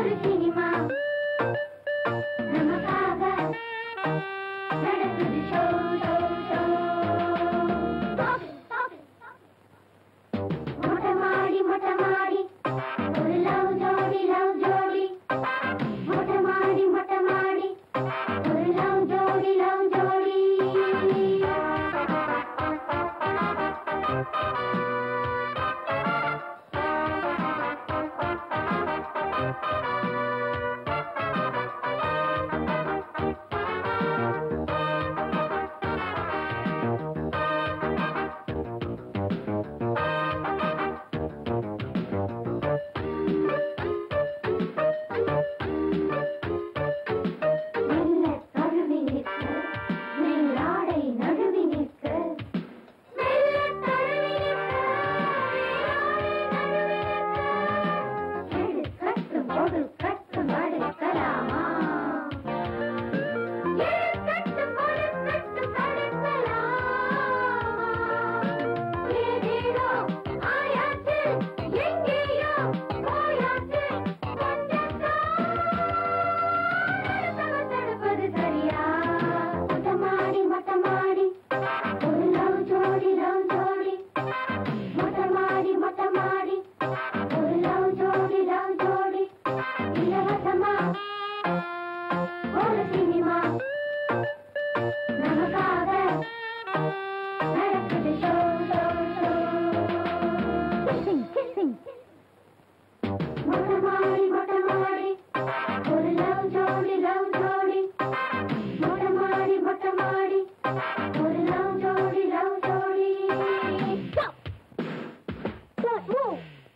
ஒரு சினிமா நமக்காக நடக்குது ஷோ ஷோ ஷோ மொட்டை மாடி மொட்டை மாடி ஒரு லவ் ஜோடி லவ் ஜோடி மொட்டை மாடி மொட்டை மாடி ஒரு லவ் ஜோடி லவ் ஜோடி மெல்ல தழுவி நிற்க மேலாடை நழுவி நிற்க மெல்ல தழுவி நிற்க ஏழு கட்டும் ஒரு கட்டும் அடுக்கலாமா ஏழு கட்டும் ஒரு கட்டும் அடுக்கலாமா ஏதேதோ ஆயாச்சு எங்கேயோ போயாச்சு தடுப்பது சரியா மொட்டமாடி மொட்டமாடி ஒரு லவ் ஜோடி லவ் ஜோடி மொட்டமாடி மொட்டமாடி ஒரு லவ் ஜோடி லவ் ஜோடி இலவசமா ஒரு சினிமா நமக்காக நடக்குது show show show kissing kissing மொட்டமாடி மொட்டமாடி ஒரு லவ் ஜோடி லவ் ஜோடி மொட்டமாடி மொட்டமாடி ஒரு லவ் ஜோடி லவ் ஜோடி Don't move.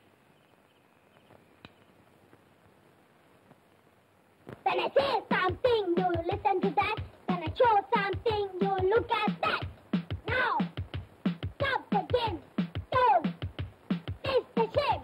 When I say something, you listen to that. When I show something, you look at that. Now, stop the game. Don't. It's the shame.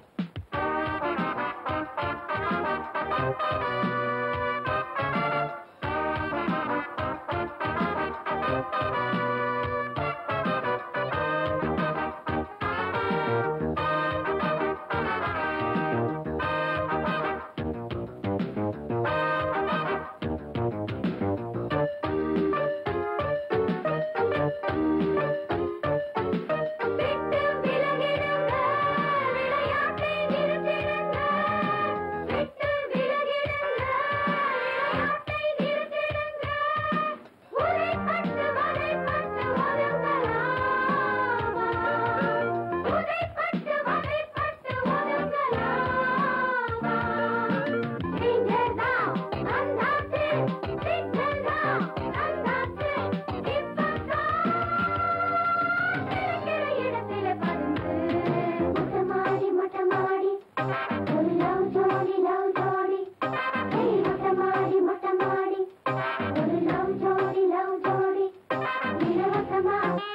விட்டு விலகிடுங்க விளையாட்டை நிறுத்திடுங்க விட்டு விலகிடுங்க விளையாட்டை நிறுத்திடுங்க உதைப்பட்டு வதைப்பட்டு ஒதுங்கலாமா உதைப்பட்டு வதைப்பட்டு ஒதுங்கலாமா டேஞ்சர் தான் வந்தாச்சு சிக்னல் தான் வந்தாச்சு இப்பதான் இருக்கிற இடத்தில பருந்து மொட்டமாடி மொட்டமாடி ஒரு லவ் ஜோடி லவ் ஜோடி ஏய் மொட்டமாடி மொட்டமாடி ஒரு லவ் ஜோடி லவ் ஜோடி இலவசமா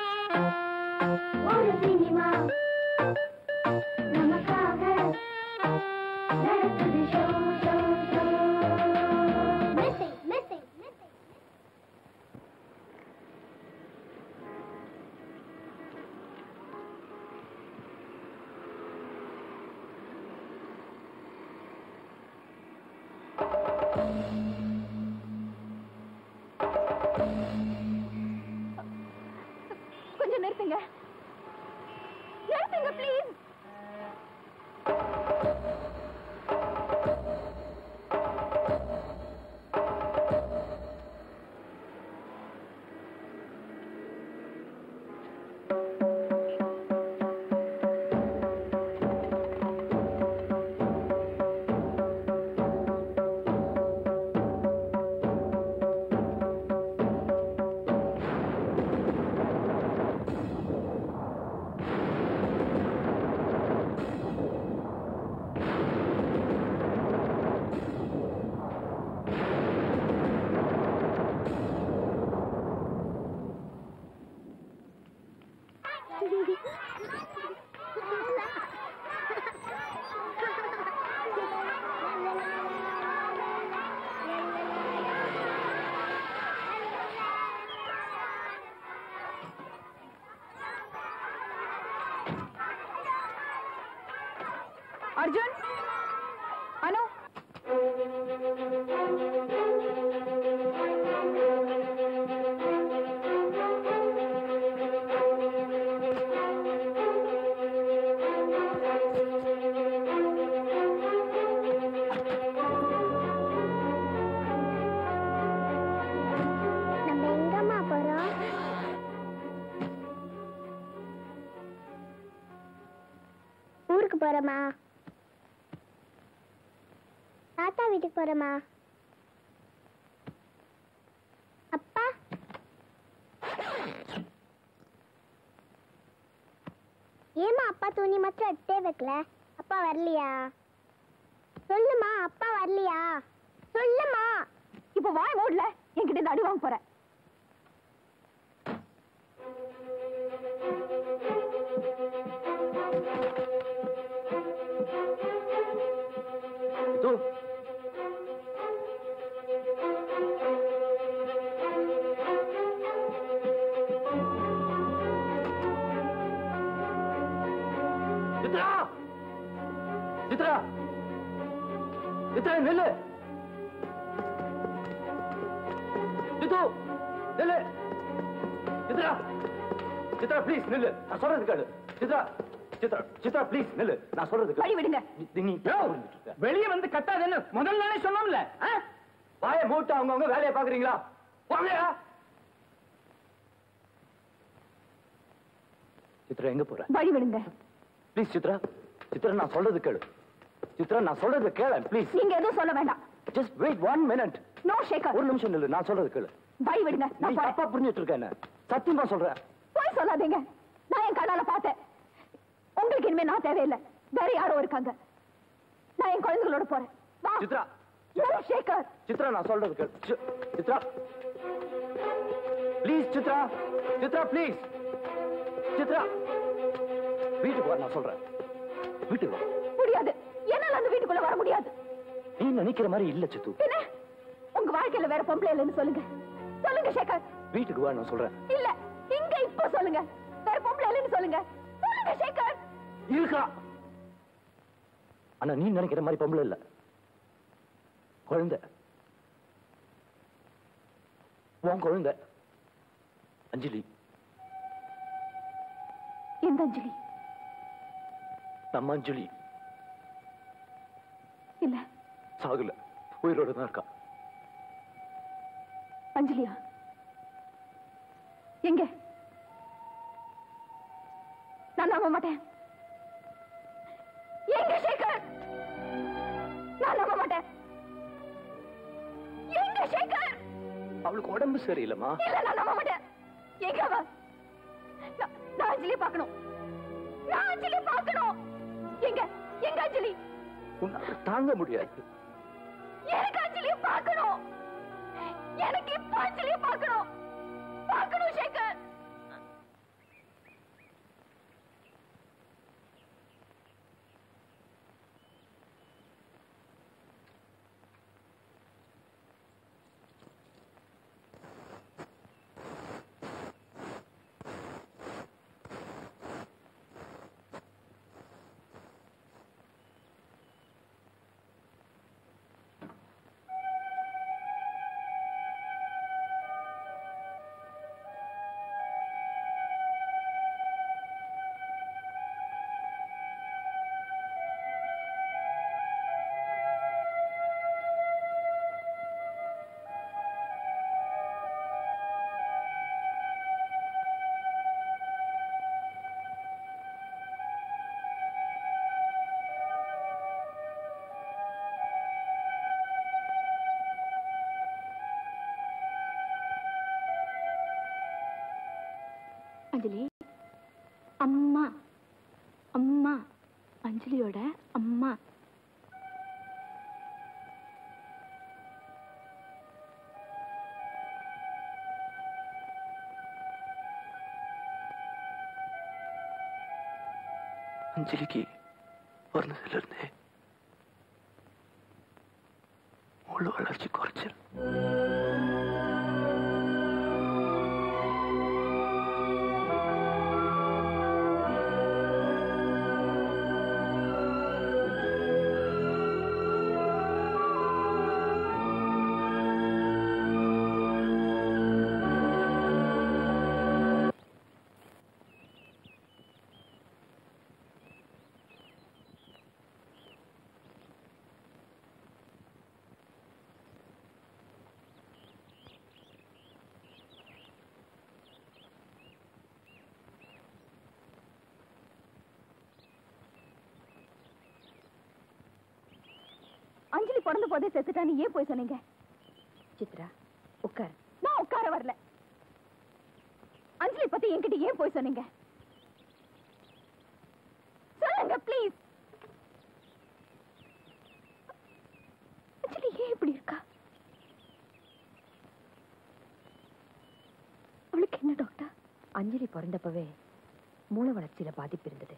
ஒரு சினிமா நமக்காக நடக்குது show show show missing missing missing கொஞ்சம் நிறுத்துங்க நிறுத்துங்க ப்ளீஸ் போறோமா தாத்தா வீட்டுக்கு போறோமா அப்பா ஏமா அப்பா துணி மாத்திரம் எடுத்தே வைக்கல அப்பா வரலையா சொல்லுமா அப்பா வரலையா சொல்லுமா இப்ப வாய் மூடல என்கிட்ட இருந்து அடி வாங்க போற இது சித்ரா சித்ரா சித்ரா நில்லு சித்து நில்லு சித்ரா சித்ரா ப்ளீஸ் நில்லு நான் சொல்றது கேளு சித்ரா சித்ரா சித்ரா ப்ளீஸ் நில்லு நான் சொல்றது கேளு. வழி விடுங்க நீ- நீ ஏன் புரிஞ்சுட்டு இருக்க? வெளியே வந்து கத்தாதுன்னு முதல் நாளே சொன்னோம்ல ஆ? வாயை மூட்டு அவங்கவங்க வேலையை பாக்குறீங்களா வாங்கயா சித்ரா எங்க போற வழி விடுங்க ப்ளீஸ் சித்ரா சித்ரா நான் சொல்றது கேளு சித்ரா நான் சொல்றது கேளு ப்ளீஸ் நீங்க எதுவும் சொல்ல வேண்டாம் just wait one minute no Shekar ஒரு நிமிஷம் நில்லு நான் சொல்றது கேளு வழி விடுங்க நீ நான் போறேன் தப்பா புரிஞ்சுட்டு இருக்க என்ன சத்தியமா சொல்றேன் போய் சொல்லாதீங்க நான் என் கண்ணால பார்த்தேன் உங்களுக்கு இனிமே நான் தேவையில்லை வேற யாரோ இருக்காங்க நான் என் குழந்தைகளோட போறேன் வா சித்ரா நோ ஷேக்கர் சித்ரா நான் சொல்றது கேளு சி- சித்ரா ப்ளீஸ் சித்ரா சித்ரா ப்ளீஸ் சித்ரா வீட்டுக்கு வா நான் சொல்றேன் வீட்டுக்கு வா முடியாது என்னால அந்த வீட்டுக்குள்ள வர முடியாது நீ நினைக்கிற மாதிரி இல்ல சித்து என்ன உங்க வாழ்க்கையில வேற பொம்பளை இல்லைன்னு சொல்லுங்க சொல்லுங்க சேகர் வீட்டுக்கு வா நான் சொல்றேன் இல்ல இங்க இப்ப சொல்லுங்க வேற பொம்பளை இல்லைன்னு சொல்லுங்க சொல்லுங்க சேகர் இருக்கா ஆனா நீ நினைக்கிற மாதிரி பொம்பளை இல்ல குழந்தை உன் குழந்தை அஞ்சலி எந்த அஞ்சலி நம்ம அஞ்சலி இல்ல சாகல உயிரோட தான் இருக்கா அஞ்சலியா எங்க நான் நம்ப மாட்டேன் எங்க சேகர் நான் நம்ப மாட்டேன் எங்க சேகர் அவளுக்கு உடம்பு சரியில்லைம்மா இல்ல நான் நம்ப மாட்டேன் எங்க அவ நான் நான் அஞ்சலி பார்க்கணும் நான் அஞ்சலி பார்க்கணும் எங்க எங்க அஞ்சலி உன்னால தாங்க முடியாது எனக்கு அஞ்சலியை பார்க்கணும் எனக்கு இப்ப அஞ்சலியை பார்க்கணும் பார்க்கணும் சேகர் அஞ்சலி அம்மா அம்மா அஞ்சலியோட அம்மா அஞ்சலிக்கு பிறந்ததுல இருந்தே முழு வளர்ச்சி குறைச்சு பிறந்த போதே செத்துட்டான்னு ஏன் போய் சொன்னீங்க சித்ரா உட்கார் நான் உட்கார வரல அஞ்சலி பத்தி என்கிட்ட ஏன் போய் சொன்னீங்க சொல்லுங்க ப்ளீஸ் அஞ்சலி ஏன் இப்படி இருக்கா அவளுக்கு என்ன டாக்டர் அஞ்சலி பிறந்தப்பவே மூளை வளர்ச்சியில பாதிப்பு இருந்தது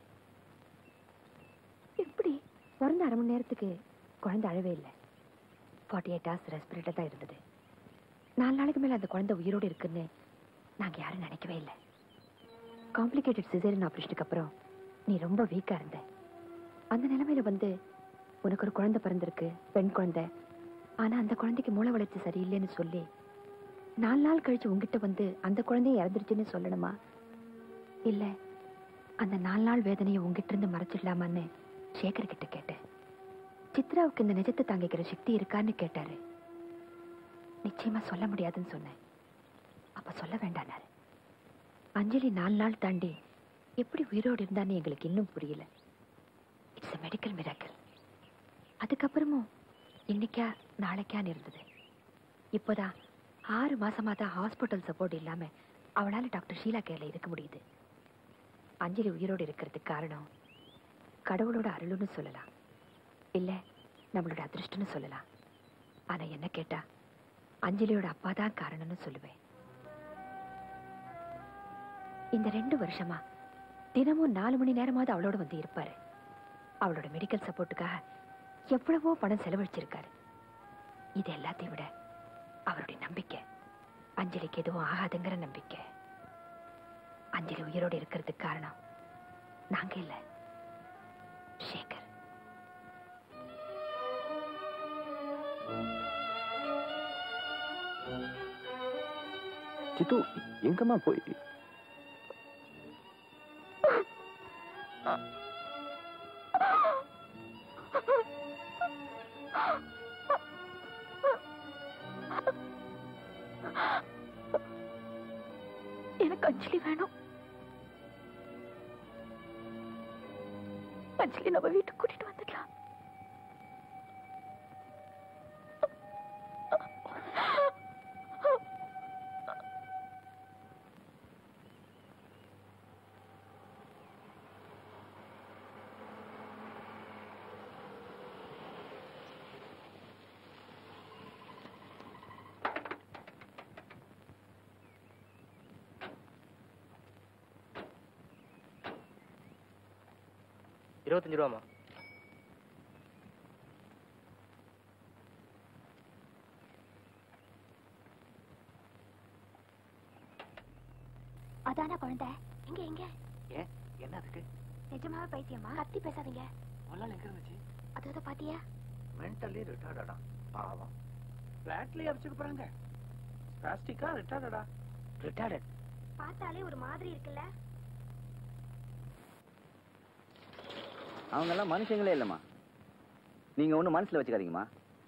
எப்படி பிறந்த அரை மணி நேரத்துக்கு குழந்தை அழவே இல்லை ஃபார்ட்டி எயிட் ஹவர்ஸ் ரெஸ்பிரேட்டர் தான் இருந்தது நாலு நாளைக்கு மேல அந்த குழந்தை உயிரோடு இருக்குன்னு நாங்க யாரும் நினைக்கவே இல்லை காம்ப்ளிகேட்டட் சிசேரியன் ஆப்ரேஷனுக்கு அப்புறம் நீ ரொம்ப வீக்கா இருந்த அந்த நிலைமையில வந்து உனக்கு ஒரு குழந்தை பிறந்திருக்கு பெண் குழந்தை ஆனா அந்த குழந்தைக்கு மூளை வளர்ச்சி சரியில்லைன்னு சொல்லி நாலு நாள் கழிச்சு உங்ககிட்ட வந்து அந்த குழந்தைய இறந்துருச்சுன்னு சொல்லணுமா இல்ல அந்த நாலு நாள் வேதனையை உங்ககிட்ட இருந்து மறைச்சிடலாமான்னு சேகர் கிட்ட கேட்டேன் சித்ராவுக்கு இந்த நிஜத்தை தாங்கிக்கிற சக்தி இருக்கான்னு கேட்டாரு நிச்சயமா சொல்ல முடியாதுன்னு சொன்னேன் அப்ப சொல்ல வேண்டானாரு அஞ்சலி நாலு நாள் தாண்டி எப்படி உயிரோடு இருந்தான்னு எங்களுக்கு இன்னும் புரியல இட்ஸ் a மெடிக்கல் மிராக்கல் அதுக்கப்புறமும் இன்னைக்கா நாளைக்கான்னு இருந்தது இப்போதான் ஆறு மாசமா தான் ஹாஸ்பிட்டல் சப்போர்ட் இல்லாம அவளால டாக்டர் ஷீலா கேர்ல இருக்க முடியுது அஞ்சலி உயிரோடு இருக்கிறதுக்கு காரணம் கடவுளோட அருளுன்னு சொல்லலாம் இல்ல நம்மளோட அதிர்ஷ்டம்னு சொல்லலாம் ஆனா என்ன கேட்டா அஞ்சலியோட அப்பா தான் காரணம்னு சொல்லுவேன் இந்த ரெண்டு வருஷமா தினமும் நாலு மணி நேரமாவது அவளோட வந்து இருப்பாரு அவளோட மெடிக்கல் சப்போர்ட்டுக்காக எவ்வளவோ பணம் செலவழிச்சிருக்காரு இது எல்லாத்தையும் விட அவருடைய நம்பிக்கை அஞ்சலிக்கு எதுவும் ஆகாதுங்கிற நம்பிக்கை அஞ்சலி உயிரோடு இருக்கிறதுக்கு காரணம் நாங்க இல்ல சேகர் சித்து எங்கம்மா போய் எனக்கு அஞ்சலி வேணும் அஞ்சலி நம்ம வீட்டுக்கு கூட்டிட்டு வந்துடலாம் இருபத்தஞ்சு ரூபாமா அதான குழந்தை எங்க எங்க ஏன் என்ன அதுக்கு நிஜமாவே பைத்தியமா கத்தி பேசாதீங்க முதல்ல எங்க இருந்துச்சு அதோட பாத்தியா மென்டலி ரிட்டார்டா பாவம் பிளாட்லயே அடிச்சுக்க போறாங்க பிளாஸ்டிக்கா ரிட்டார்டா ரிட்டார்டட் பார்த்தாலே ஒரு மாதிரி இருக்குல்ல அவங்க எல்லாம் மனுஷங்களே இல்லம்மா நீங்க ஒண்ணும் மனசுல வச்சுக்காதீங்கம்மா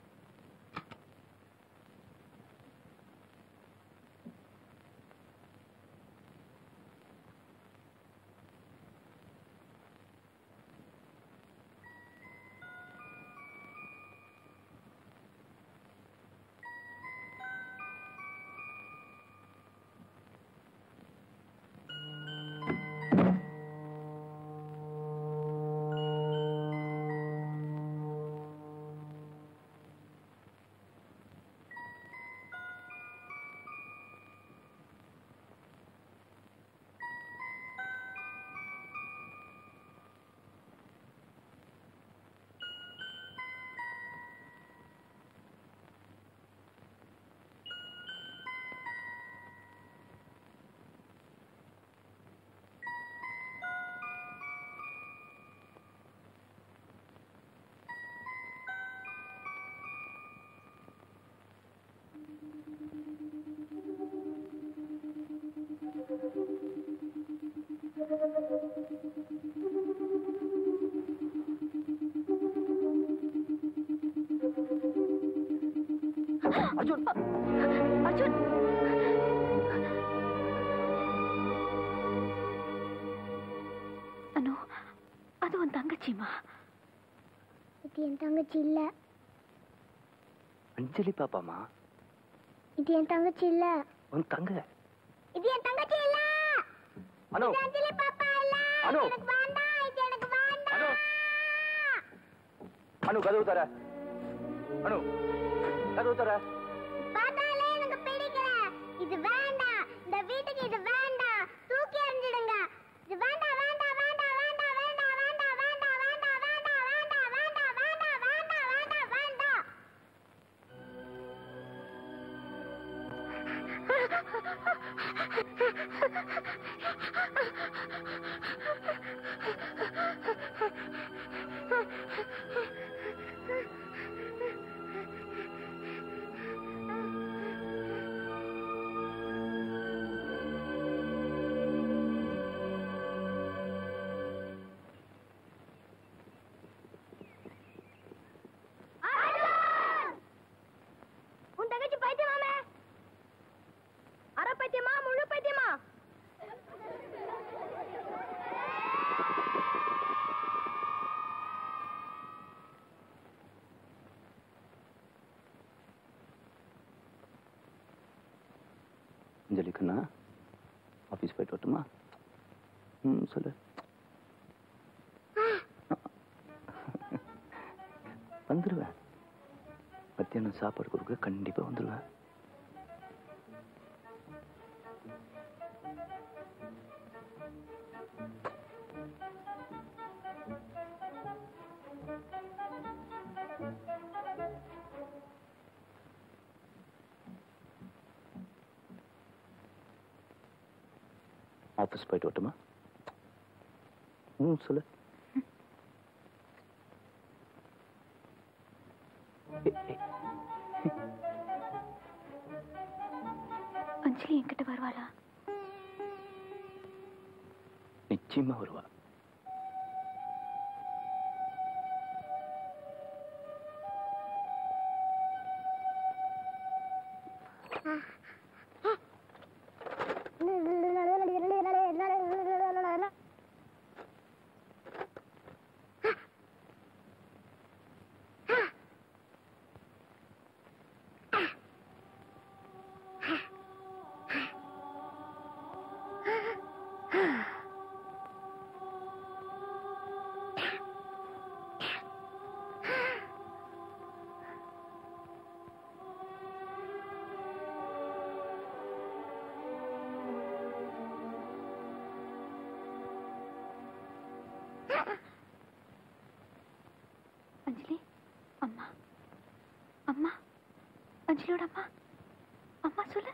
அர்ஜுன் அர்ஜுன் அனு அது உன் தங்கச்சிமா இது என் தங்கச்சி இல்ல அஞ்சலி பாப்பாமா இது என் தங்கச்சி இல்ல உன் தங்க இது என் தங்கச்சி இல்ல அனு இது அஞ்சலி பாப்பா இல்ல அனு. எனக்கு வேண்டாம் இது எனக்கு வேண்டாம் அனு அனு கதவு தர அனு கதவு தர பார்த்தாலே எனக்கு பிடிக்கல இது வேண்டாம் இந்த வீட்டுக்கு இது வேண்டாம் தூக்கி எறிஞ்சிடுங்க இது வேண்டாம் வேண்டாம் வேண்டாம் வேண்டாம் வேண்டாம் வேண்டாம் வேண்டாம் வேண்டாம் வேண்டாம் வேண்டாம் வேண்டாம் வேண்டாம் வேண்டாம் வேண்டாம் வேண்டாம் உன் தங்கச்சி பைத்தியமாமே அரை பைத்தியமா முழு பைத்தியமா அஞ்சலிக்குண்ணா ஆஃபீஸ் போயிட்டு வரட்டுமா ம் சொல்லு வந்துடுவேன் மத்தியானம் சாப்பாடு கொடுக்க கண்டிப்பா வந்துடுவேன் ஆஃபீஸ் போயிட்டு வரட்டுமா ம் சொல்லு அஞ்சலி என்கிட்ட வருவாளா நிச்சயமா வருவா அஞ்சலி அம்மா அம்மா அஞ்சலியோட அம்மா அம்மா சொல்லு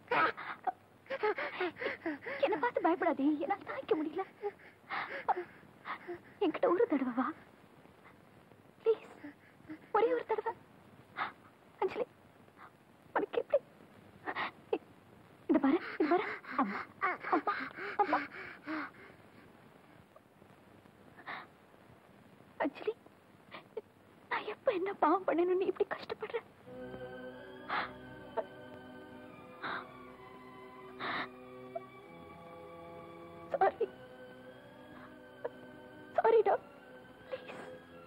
என்ன பார்த்து பயப்படாதே என்னால தாய்க்க முடியல என்கிட்ட ஒரு தடவை வா ப்ளீஸ் ஒரே ஒரு தடவை அஞ்சலி உனக்கு எப்படி இந்த பாரு இந்த பாரு அம்மா அம்மா அம்மா அஞ்சலி நான் எப்ப என்ன பாவம் பண்ணணும் நீ இப்படி கஷ்டப்படுற சாரி சாரிடா ப்ளீஸ்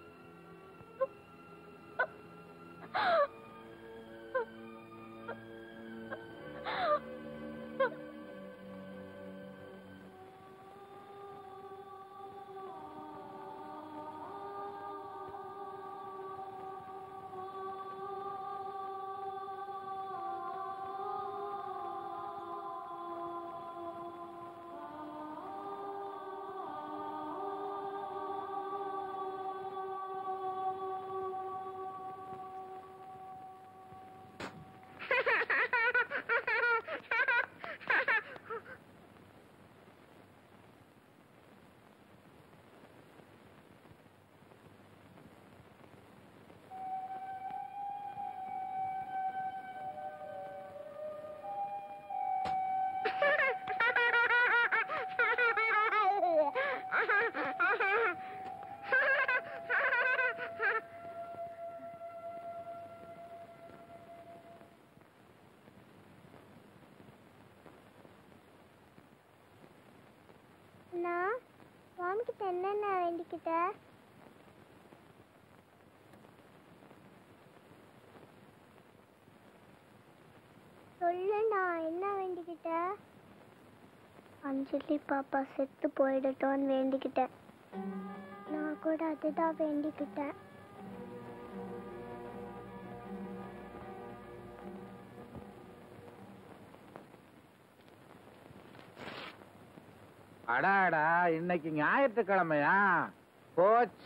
நான் சுவாமி கிட்ட என்னென்ன வேண்டிக்கிட்ட சொல்லு நான் என்ன வேண்டிக்கிட்டேன் அஞ்சலி பாப்பா செத்து போயிடட்டோன்னு வேண்டிக்கிட்டேன் நான் கூட அதுதான் வேண்டிக்கிட்டேன் அடாடா இன்னைக்கு ஞாயிற்றுக்கிழமையா போச்சு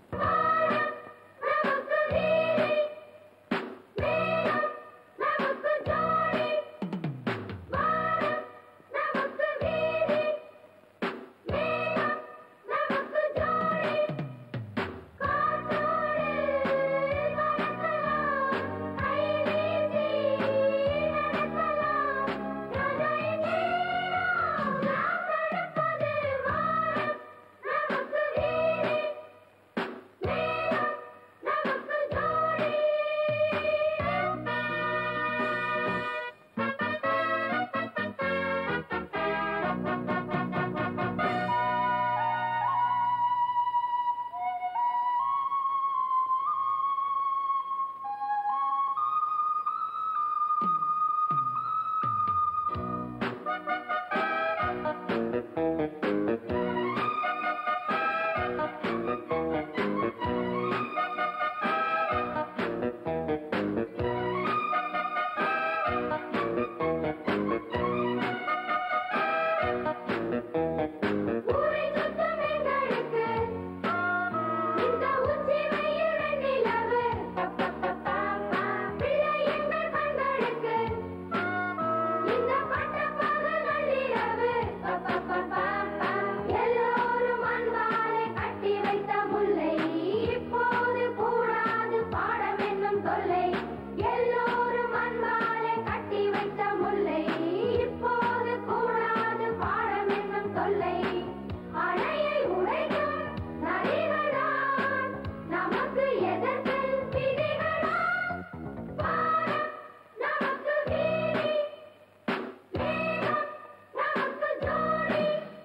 எல்லோரும் அன்பாலே கட்டி வைத்த முல்லை இப்போது கூடாது பாடம் என்னும் தொல்லை எல்லோரும் அன்பாலே கட்டி வைத்த முல்லை இப்போது கூடாது பாடம் என்னும் தொல்லை அணையை உடைக்கும் நரிகளான் நமக்கு எதற்கு விதிகளான் பாரம் நமக்கு வீதி மேகம் நமக்கு ஜோடி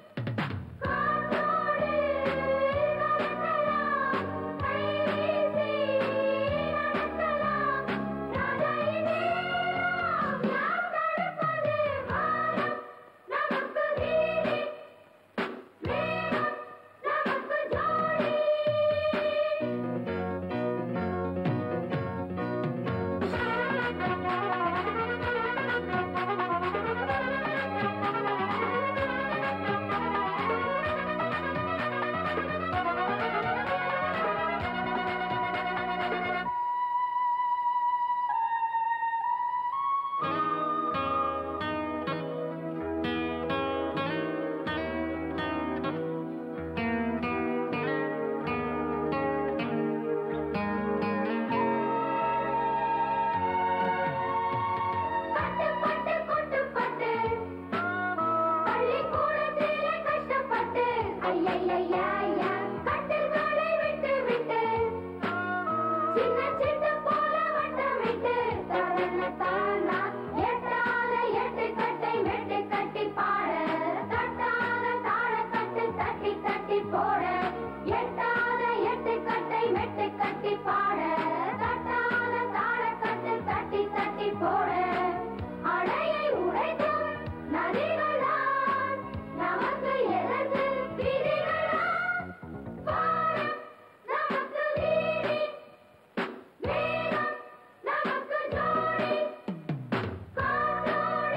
கட்டுப்பட்டு கொட்டுப்பட்டு பள்ளிக்கூடத்திலே கஷ்டப்பட்டு ஐயையையா கட்டுகளை விட்டு விட்டு சின்ன சின்ன போல வட்டமிட்டு தரணத்தானா எட்டாத எட்டு கட்டை மெட்டு கட்டி பாட தட்டாத தாழ கட்டு தட்டி தட்டி போட எட்டாத எட்டு கட்டை மெட்டு கட்டி பாட தட்டாத தாழ கட்டு தட்டி தட்டி போட அடையை உடைக்கும் நதிகளால் நமக்கு எதற்கு விதிகளால் பாரம் நமக்கு வீதி மேகம் நமக்கு ஜோடி காற்றோடு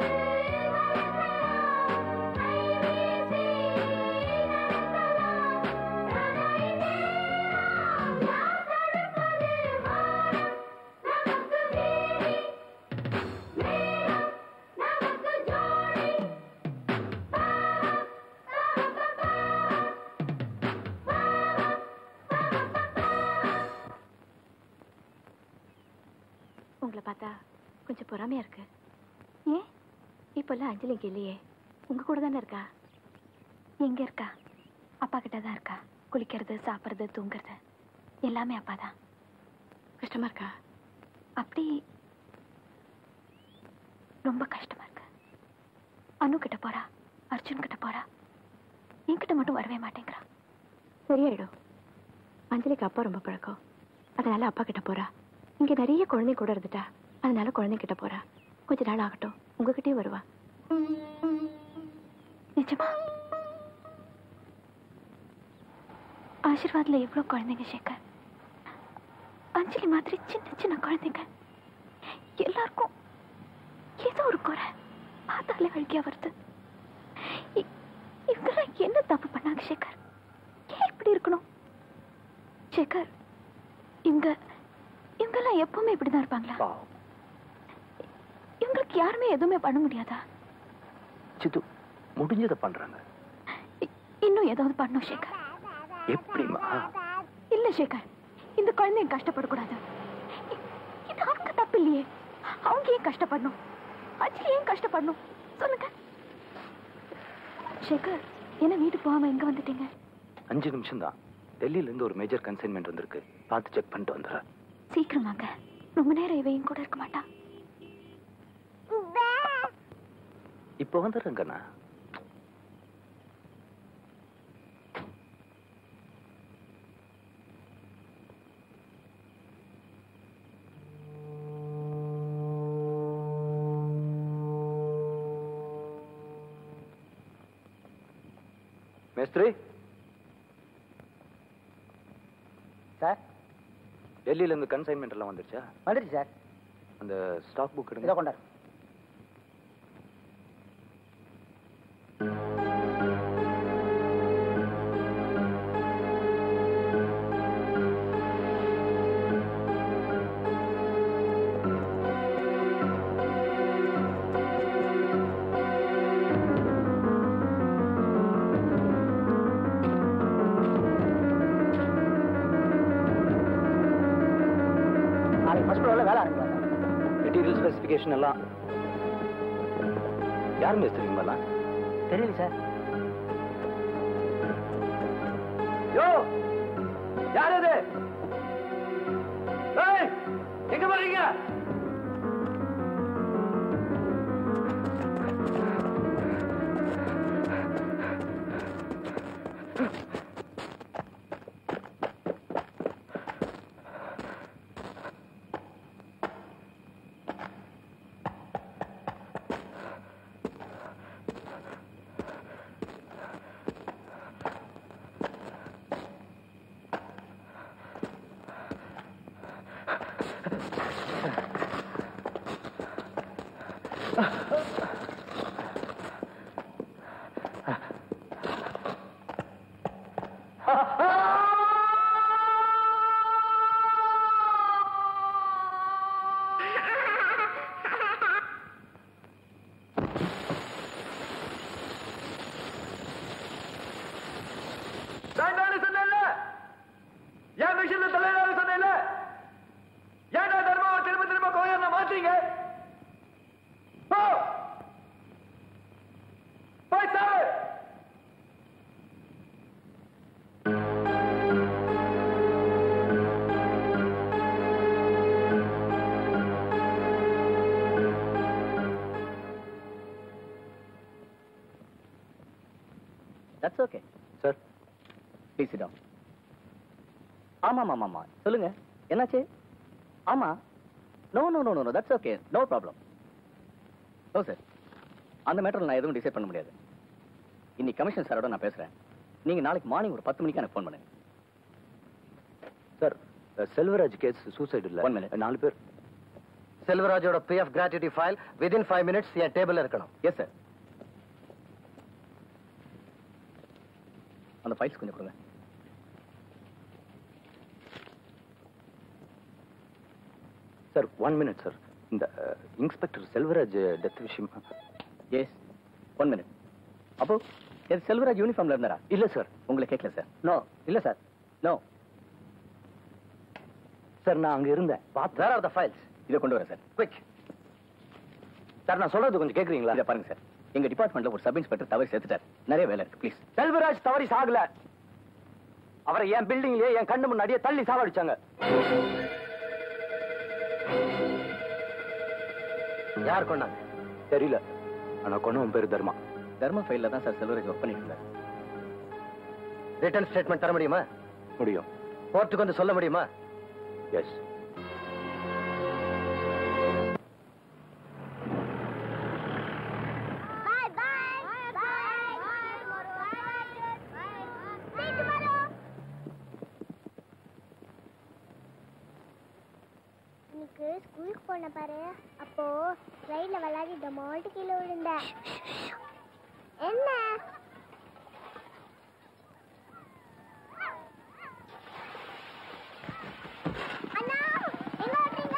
கலக்கலாம் கைவீசி நடக்கலாம் நனை நேரம் யார் தடுப்பது வானம் நமக்கு வீதி மேகம் நமக்கு ஜோடி உங்களை பார்த்தா கொஞ்சம் பொறாமையா இருக்கு ஏன் இப்பெல்லாம் அஞ்சலி இங்க இல்லையே உங்க கூட தானே இருக்கா எங்க இருக்கா அப்பா கிட்ட தான் இருக்கா குளிக்கிறது சாப்பிட்றது தூங்குறது எல்லாமே அப்பா தான் கஷ்டமா இருக்கா அப்படி ரொம்ப கஷ்டமா இருக்கு அனு கிட்ட போறா அர்ஜுன் கிட்ட போறா என்கிட்ட மட்டும் வரவே மாட்டேங்கிறா சரியாயிடும் அஞ்சலிக்கு அப்பா ரொம்ப பழக்கம் அதனால அப்பா கிட்ட போறா இங்க நிறைய குழந்தை கூட இருந்துட்டா அதனால குழந்தை கிட்ட போறா கொஞ்ச நாள் ஆகட்டும் உங்ககிட்டயே வருவா நிஜமா ஆசீர்வாத்ல எவ்வளவு குழந்தைங்க சேகர் அஞ்சலி மாதிரி சின்ன சின்ன குழந்தைங்க எல்லாருக்கும் ஏதோ ஒரு குறை பார்த்தாலே அழுகியா வருது இ- இவங்கெல்லாம் என்ன தப்பு பண்ணாங்க சேகர் ஏன் இப்படி இருக்கணும் சேகர் இவங்க இவங்கெல்லாம் எப்பவுமே இப்படிதான் இருப்பாங்களா இவங்களுக்கு யாருமே எதுவுமே பண்ண முடியாதா சித்து முடிஞ்சதை பண்றாங்க இன்னும் ஏதாவது பண்ணும் சேகர் எப்படிமா இல்ல சேகர் இந்த குழந்தைங்க கஷ்டப்படக்கூடாது இ- இது அவங்க தப்பு இல்லையே அவங்க ஏன் கஷ்டப்படணும் அஞ்சலி ஏன் கஷ்டப்படணும் சொல்லுங்க சேகர் என்ன வீட்டுக்கு போகாம எங்க வந்துட்டீங்க அஞ்சு நிமிஷம் தான் டெல்லியில இருந்து ஒரு மேஜர் கன்சைன்மெண்ட் வந்திருக்கு பார்த்து செக் பண்ணிட்டு வந்துடுறேன் சீக்கிரமாங்க ரொம்ப நேரம் இவையும் கூட இருக்க மாட்டா இப்போ வந்துடுறேங்கண்ணா மேஸ்திரி சார் டெல்லியில இருந்து கன்சைன்மெண்ட் எல்லாம் வந்துருச்சா வந்துடுச்சு சார் அந்த ஸ்டாக் புக் இதை கொண்டாரு நாளைக்கு ஃபர்ஸ்ட் ஃப்ளோரில் வேலை ஆரம்பிக்கலாம் சார் மெட்டீரியல் ஸ்பெசிஃபிகேஷன் எல்லாம் யார் மேஸ்திரி இவங்கெல்லாம் தெரியல சார் யோ யார் இது ஏய் எங்க போறீங்க வேண்டாம்னு சொன்னேன்ல என் மிஷின்ல தலையிடாத சொன்னேன்ல ஏன்டா தர்மாவை திரும்ப திரும்ப கோயில மாத்தீங்க போ போய் சாவு that's okay sir please sit ஆமா ஆமா ஆமா சொல்லுங்க என்னாச்சு ஆமா no no no no that's okay no problem no sir அந்த மேட்டரில் நான் எதுவும் டிசைட் பண்ண முடியாது இன்னைக்கு கமிஷன் சாரோட நான் பேசுறேன் நீங்க நாளைக்கு மார்னிங் ஒரு பத்து மணிக்கு எனக்கு ஃபோன் பண்ணுங்க சார் செல்வராஜ் கேஸ் சூசைட் இல்ல One minute. நாலு பேர் செல்வராஜோட pay of gratuity file within five minutes என் டேபிள்ல இருக்கணும் எஸ் சார் அந்த ஃபைல்ஸ் கொஞ்சம் கொடுங்க சார் ஒன் மினிட் சார் இந்த இன்ஸ்பெக்டர் செல்வராஜ் டெத் விஷயம் எஸ் ஒன் மினிட் அப்போ எது செல்வராஜ் யூனிஃபார்ம்ல இருந்தாரா இல்ல சார் உங்களை கேட்கல சார் நோ இல்ல சார் நோ சார் நான் அங்க இருந்தேன் வேர் ஆர் த ஃபைல்ஸ் இதை கொண்டு வரேன் சார் குவிக் சார் நான் சொல்றது கொஞ்சம் கேக்குறீங்களா இதை பாருங்க சார் எங்க டிபார்ட்மெண்ட்ல ஒரு சப் இன்ஸ்பெக்டர் தவறி சேர்த்துட்டார் நிறைய வேலை இருக்கு ப்ளீஸ் செல்வராஜ் தவறி சாகல அவரை என் பில்டிங்லயே என் கண்ணு முன்னாடியே தள்ளி சாவடிச்சாங்க யார் கொண்டாங்க தெரியல ஆனா கொண்டவன் பேரு தர்மா தர்ம ஃபைல்ல தான் சார் செல்வராஜ் ஒர்க் பண்ணிட்டு இருந்தார் ரிட்டர்ன் ஸ்டேட்மெண்ட் தர முடியுமா முடியும் கோர்ட்டுக்கு வந்து சொல்ல முடியுமா எஸ் அன்னைக்கு ஸ்கூலுக்கு போன பாரு அப்போ ரைட்ல விளையாடி டமால்ட்டு கீழே விழுந்தேன் என்ன அண்ணா எங்க ஓட்டுறீங்க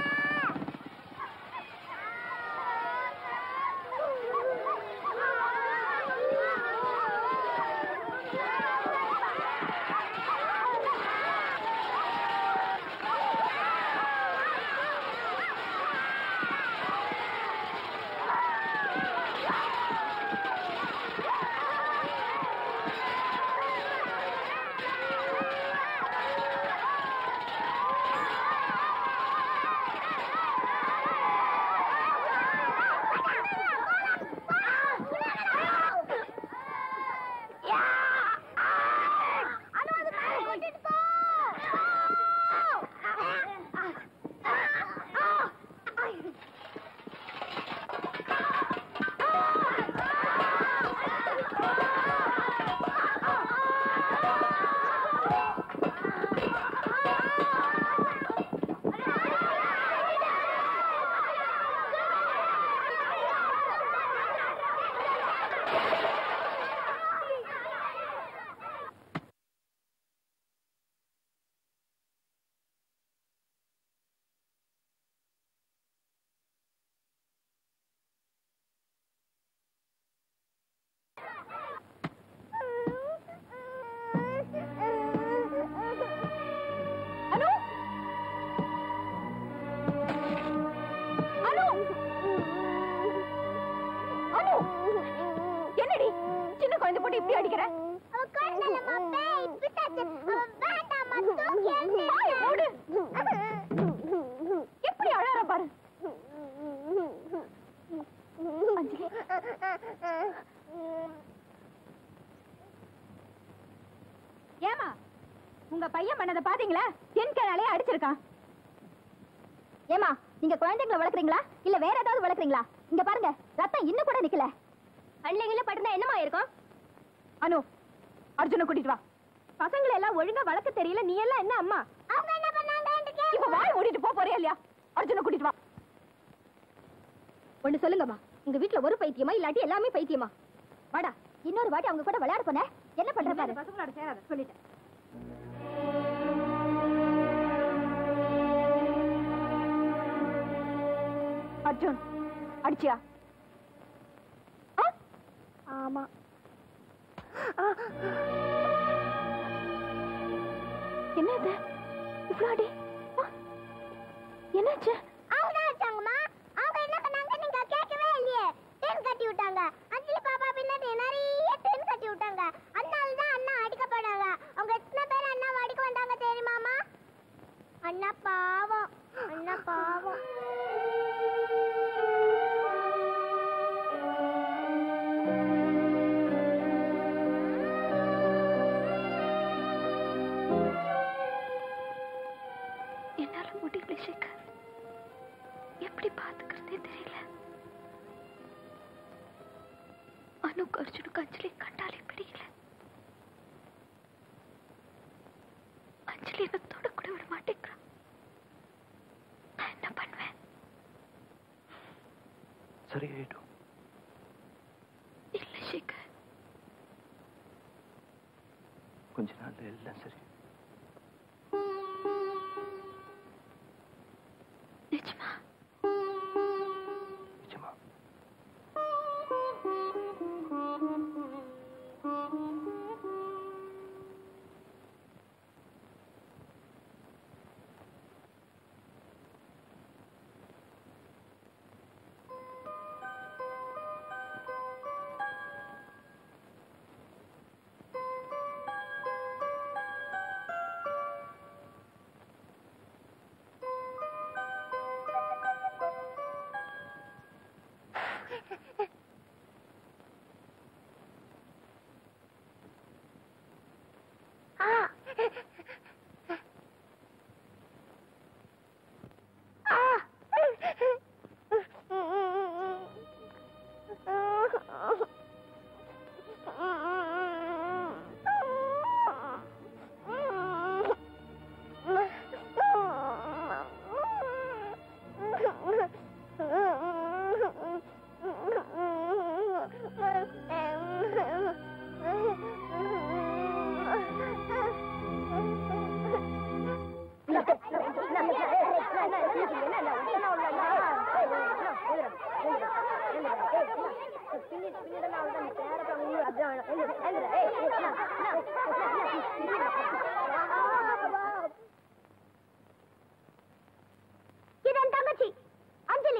அனு அனு அனு என்னடி சின்ன குழந்தை போட்டு இப்படி அடிக்கிற அவ குழந்தைலம்மா, பேய், பிசாசு. அவ வேண்டாம்மா, தூக்கி எறிஞ்சிடு. வாயை மூடு. எப்படி அழறா பாரு அஞ்சலி ஏமா உங்க பையன் பண்ணதை பாத்தீங்களா தென்கனாலே அடிச்சிருக்கான் ஏமா நீங்க குழந்தைங்களை வளர்க்குறீங்களா இல்ல வேற ஏதாவது வளர்க்குறீங்களா இங்க பாருங்க ரத்தம் இன்னும் கூட நிக்கல அள்ளிங்கள பட்டிருந்தா என்னமா இருக்கும் அனு அர்ஜுனை கூட்டிட்டு வா பசங்களை எல்லாம் ஒழுங்கா வளர்க்க தெரியல நீ எல்லாம் என்ன அம்மா அவங்க என்ன பண்ணாங்கன்னு கேளு. இப்ப வாய் மூடிட்டு போ போறியா இல்லையா அர்ஜுனை கூட்டிட்டு வா ஒண்ணு சொல்லுங்கம்மா உங்க வீட்ல ஒரு பைத்தியமா இல்லாட்டி எல்லாமே பைத்தியமா வாடா இன்னொரு வாட்டி அவங்க கூட விளையாட போன என்ன பண்ற பாரு பசங்களோட சேராத சொல்லிட்டேன் அர்ஜுன் அடிச்சியா ஆமா என்ன இது இவ்வளோ அடி ஆ, என்னாச்சு அவங்க தான் அடிச்சாங்கம்மா அவங்க என்ன பண்ணாங்க நீங்க கேட்கவே இல்லையே தேன் கட்டி விட்டாங்க அஞ்சலி பாப்பா பின்னாடி நிறைய தேன் கட்டி விட்டாங்க அதனால தான் அண்ணா அடிக்கப்படாங்க அவங்க எத்தனை பேர் அண்ணாவை அடிக்க வந்தாங்க தெரியுமாமா அண்ணா பாவம் அண்ணா பாவம் என்னால முடியல சேகர் எப்படி பாத்துக்கிறதே தெரியல அனுக்கு அர்ஜுனுக்கு அஞ்சலி கண்டாலே பிடிக்கல அஞ்சலி என்ன தொட கூட விட மாட்டேங்கிறான் நான் என்ன பண்ணுவேன் சரியாயிடும் இல்ல சேகர் கொஞ்ச நாள்ல எல்லாம் சரி நிஜமா நிஜமா இது என் தங்கச்சி அஞ்சலி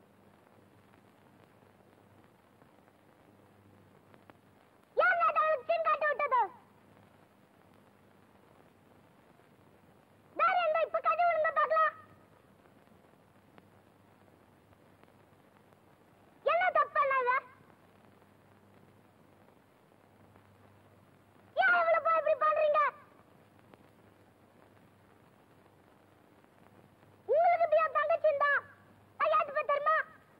யார் நேதாவுக்கு சீன் காட்டி விட்டது வேற எங்க இப்ப கதை விடுங்க பார்க்கலாம் என்ன தப்பு பண்ணாங்க ஏன் இவ்வளவு போய் இப்படி பண்றீங்க உங்களுக்கு இப்படி என் தங்கச்சி இருந்தா நான் ஏத்துப்பேன் தெரியுமா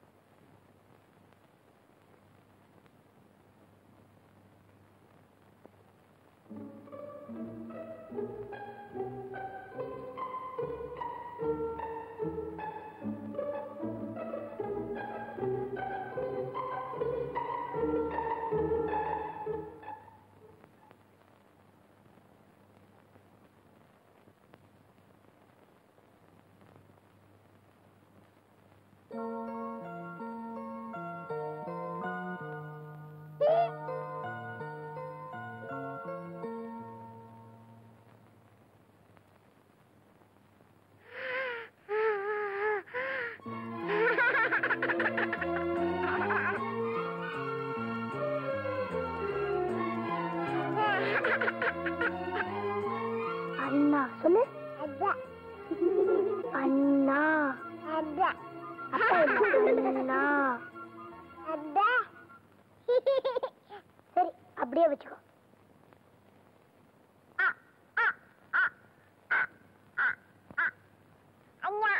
அண்ணா சொல்லு அண்ணா அப்பா அண்ணா சரி அப்படியே வச்சுக்கோ அண்ணா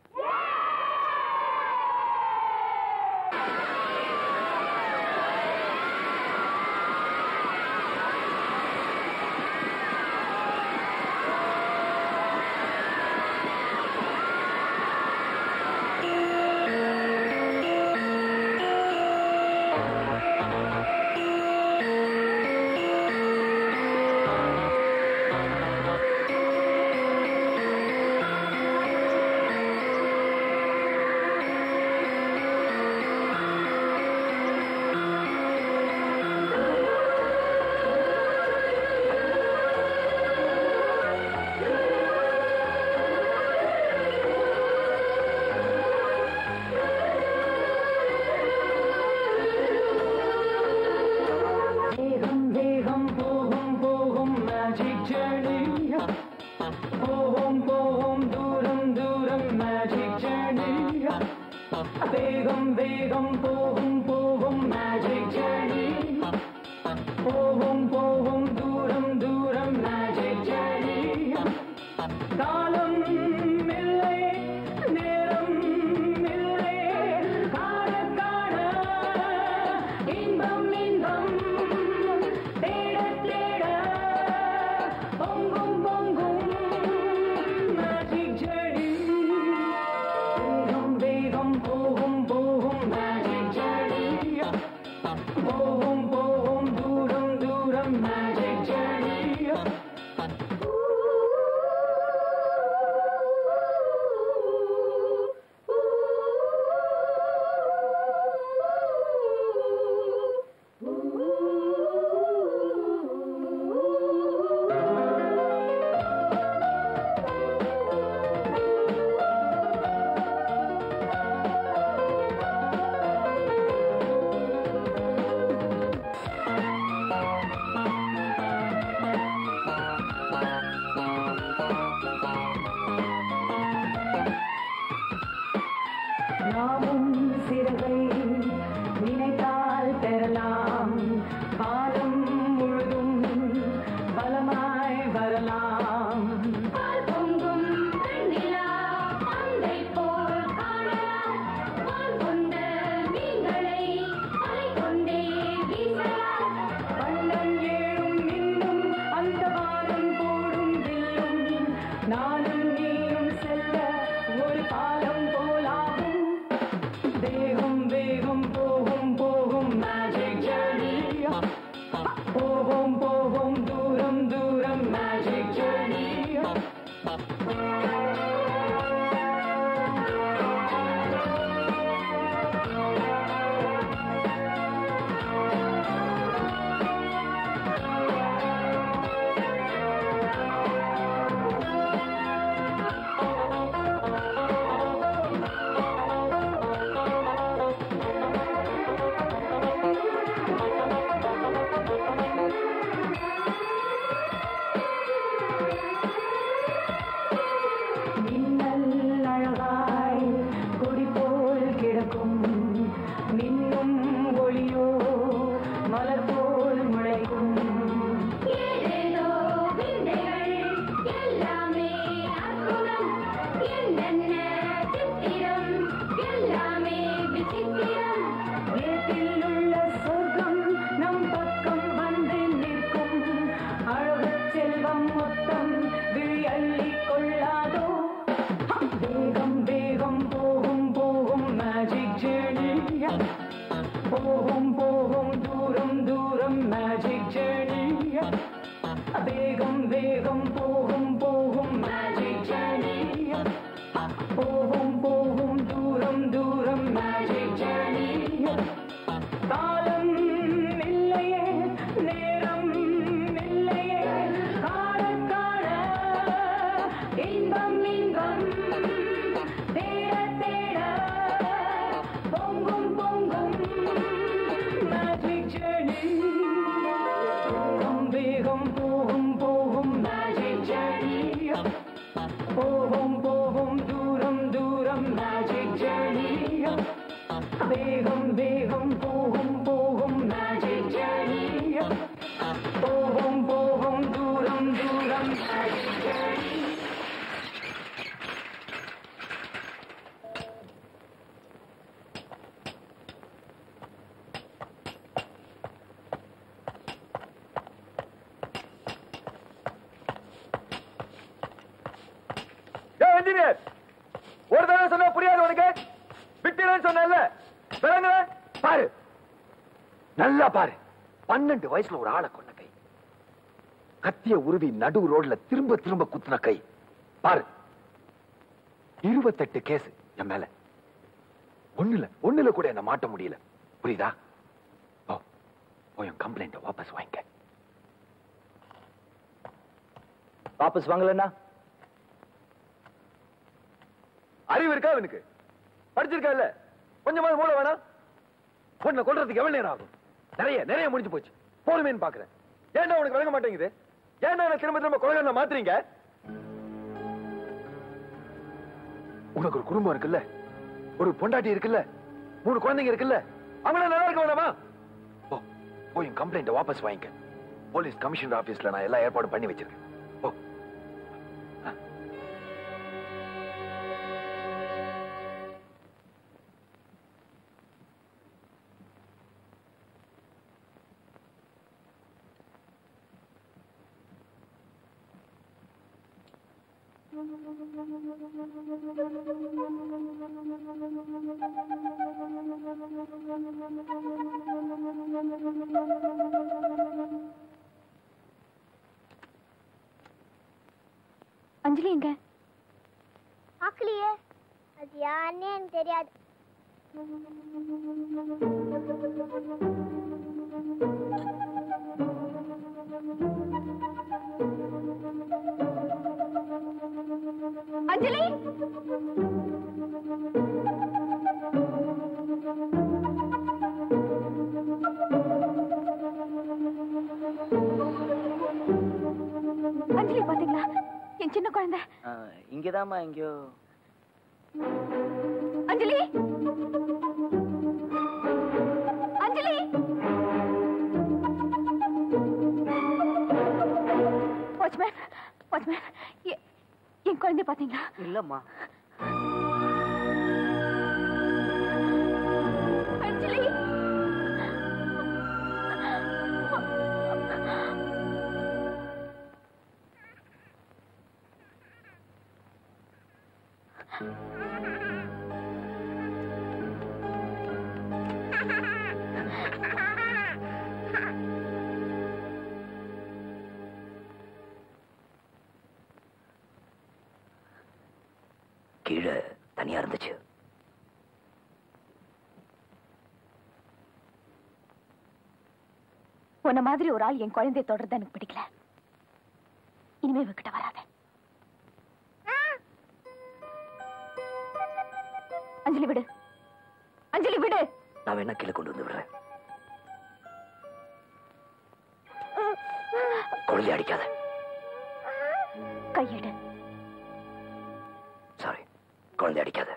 வேகம் வேகம் போகும் போகும் மேஜிக் ஜர்னி போகும் போகும் தூரம் தூரம் மேஜிக் ஜர்னி வேகம் வேகம் போகும் போகும் மேஜிக் ஜர்னி போகும் போகும் தூரம் தூரம் மேஜிக் ஜர்னி காலம் இல்லை நேரம் இல்லை காண காண இன்பம் இன்பம் தேட தேட பொங்கும் பொங்கும் மேஜிக் ஜர்னி வேகம் வேகம் போகும் போகும் மேஜிக் ஜர்னி போகும் போகும் தூரம் தூரம் மேஜிக் ஜர்னி நாமும் சிறகை நினைத்தால் பெறலாம் காலம் முழுதும் பலமாய் வரலாம் பொங்கும் வெண்ணிலா பந்தை போல் காணலாம் வான் கொண்ட மீன்களை அலை கொண்டே வீசலாம் வண்ணம் ஏழும் இன்னும் அந்த வானம் போடும் வில்லும் நானும் நீயும் செல்ல ஒரு பாலம் போலாகும் வேகம் வேகம் வேகம் வேகம் போகும் போகும் மேஜிக் ஜேர்னி போகும் போகும் தூரம் தூரம் மேஜிக் ஜேர்னி இன்ஜினியர் ஒரு தடவை சொன்னா புரியாது உனக்கு விட்டுறேன்னு சொன்னல விளங்குற பாரு நல்லா பாரு பன்னெண்டு வயசுல ஒரு ஆளை கொன்ன கை கத்திய உருவி நடு ரோட்ல திரும்ப திரும்ப குத்துன கை பாரு இருபத்தெட்டு கேஸ் என் மேல ஒண்ணுல ஒண்ணுல கூட என்ன மாட்ட முடியல புரியுதா போ போய் என் கம்ப்ளைண்ட வாபஸ் வாங்கிக்க வாபஸ் வாங்கலன்னா அறிவு இருக்கா அவனுக்கு படிச்சிருக்கா இல்ல கொஞ்சமாவது மூளை வேணாம் பொண்ணை கொல்றதுக்கு எவ்வளவு நேரம் ஆகும் நிறைய நிறைய முடிஞ்சு போச்சு போதுமேன்னு பாக்குறேன் ஏன்டா உனக்கு விளங்க மாட்டேங்குது ஏன்டா என்ன திரும்ப திரும்ப கொலை மாத்துறீங்க உனக்கு ஒரு குடும்பம் இருக்குல்ல ஒரு பொண்டாட்டி இருக்குல்ல மூணு குழந்தைங்க இருக்குல்ல அவங்கள நல்லா இருக்க வேணாமா போ போய் என் கம்ப்ளைண்ட வாபஸ் வாங்கிக்க போலீஸ் கமிஷனர் ஆபீஸ்ல நான் எல்லா ஏற்பாடும் பண்ணி வச்சிருக்கேன் போ அஞ்சலி எங்க பார்க்கலையே அது யாருன்னே எனக்கு தெரியாது அஞ்சலி அஞ்சலி பாத்தீங்களா என் சின்ன குழந்தை இங்கதாம்மா எங்கேயோ அஞ்சலி அஞ்சலி வாட்ச்மேன் வாட்ச்மேன் என் குழந்தை பாத்தீங்களா இல்லம்மா அஞ்சலி கீழே தனியா இருந்துச்சு உன்ன மாதிரி ஒரு ஆள் என் குழந்தைய தொடர்றது எனக்கு பிடிக்கல இனிமே இவகிட்ட வராத அஞ்சலி விடு அஞ்சலி விடு நான் வேணா கீழே கொண்டு வந்து விடுறேன் குழந்தை அடிக்காத கையெடு சாரி குழந்தை அடிக்காத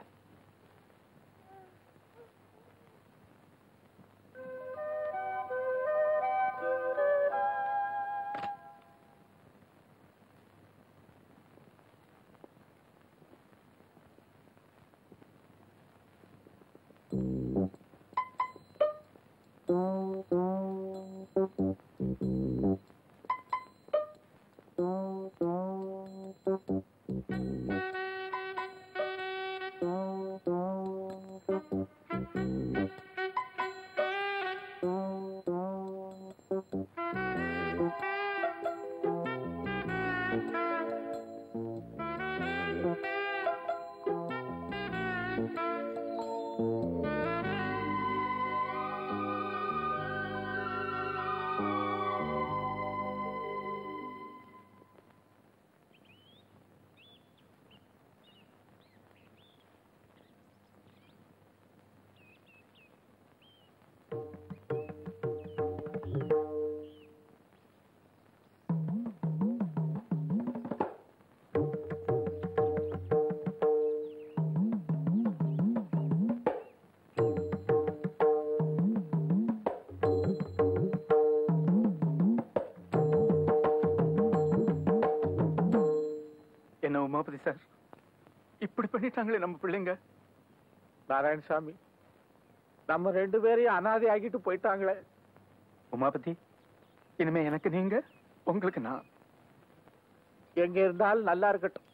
உமாபதி சார் இப்படி பண்ணிட்டாங்களே நம்ம பிள்ளைங்க நாராயணசாமி நம்ம ரெண்டு பேரையும் அனாதை ஆக்கிட்டு போயிட்டாங்களே உமாபதி இனிமே எனக்கு நீங்க உங்களுக்கு நான் எங்க இருந்தாலும் நல்லா இருக்கட்டும்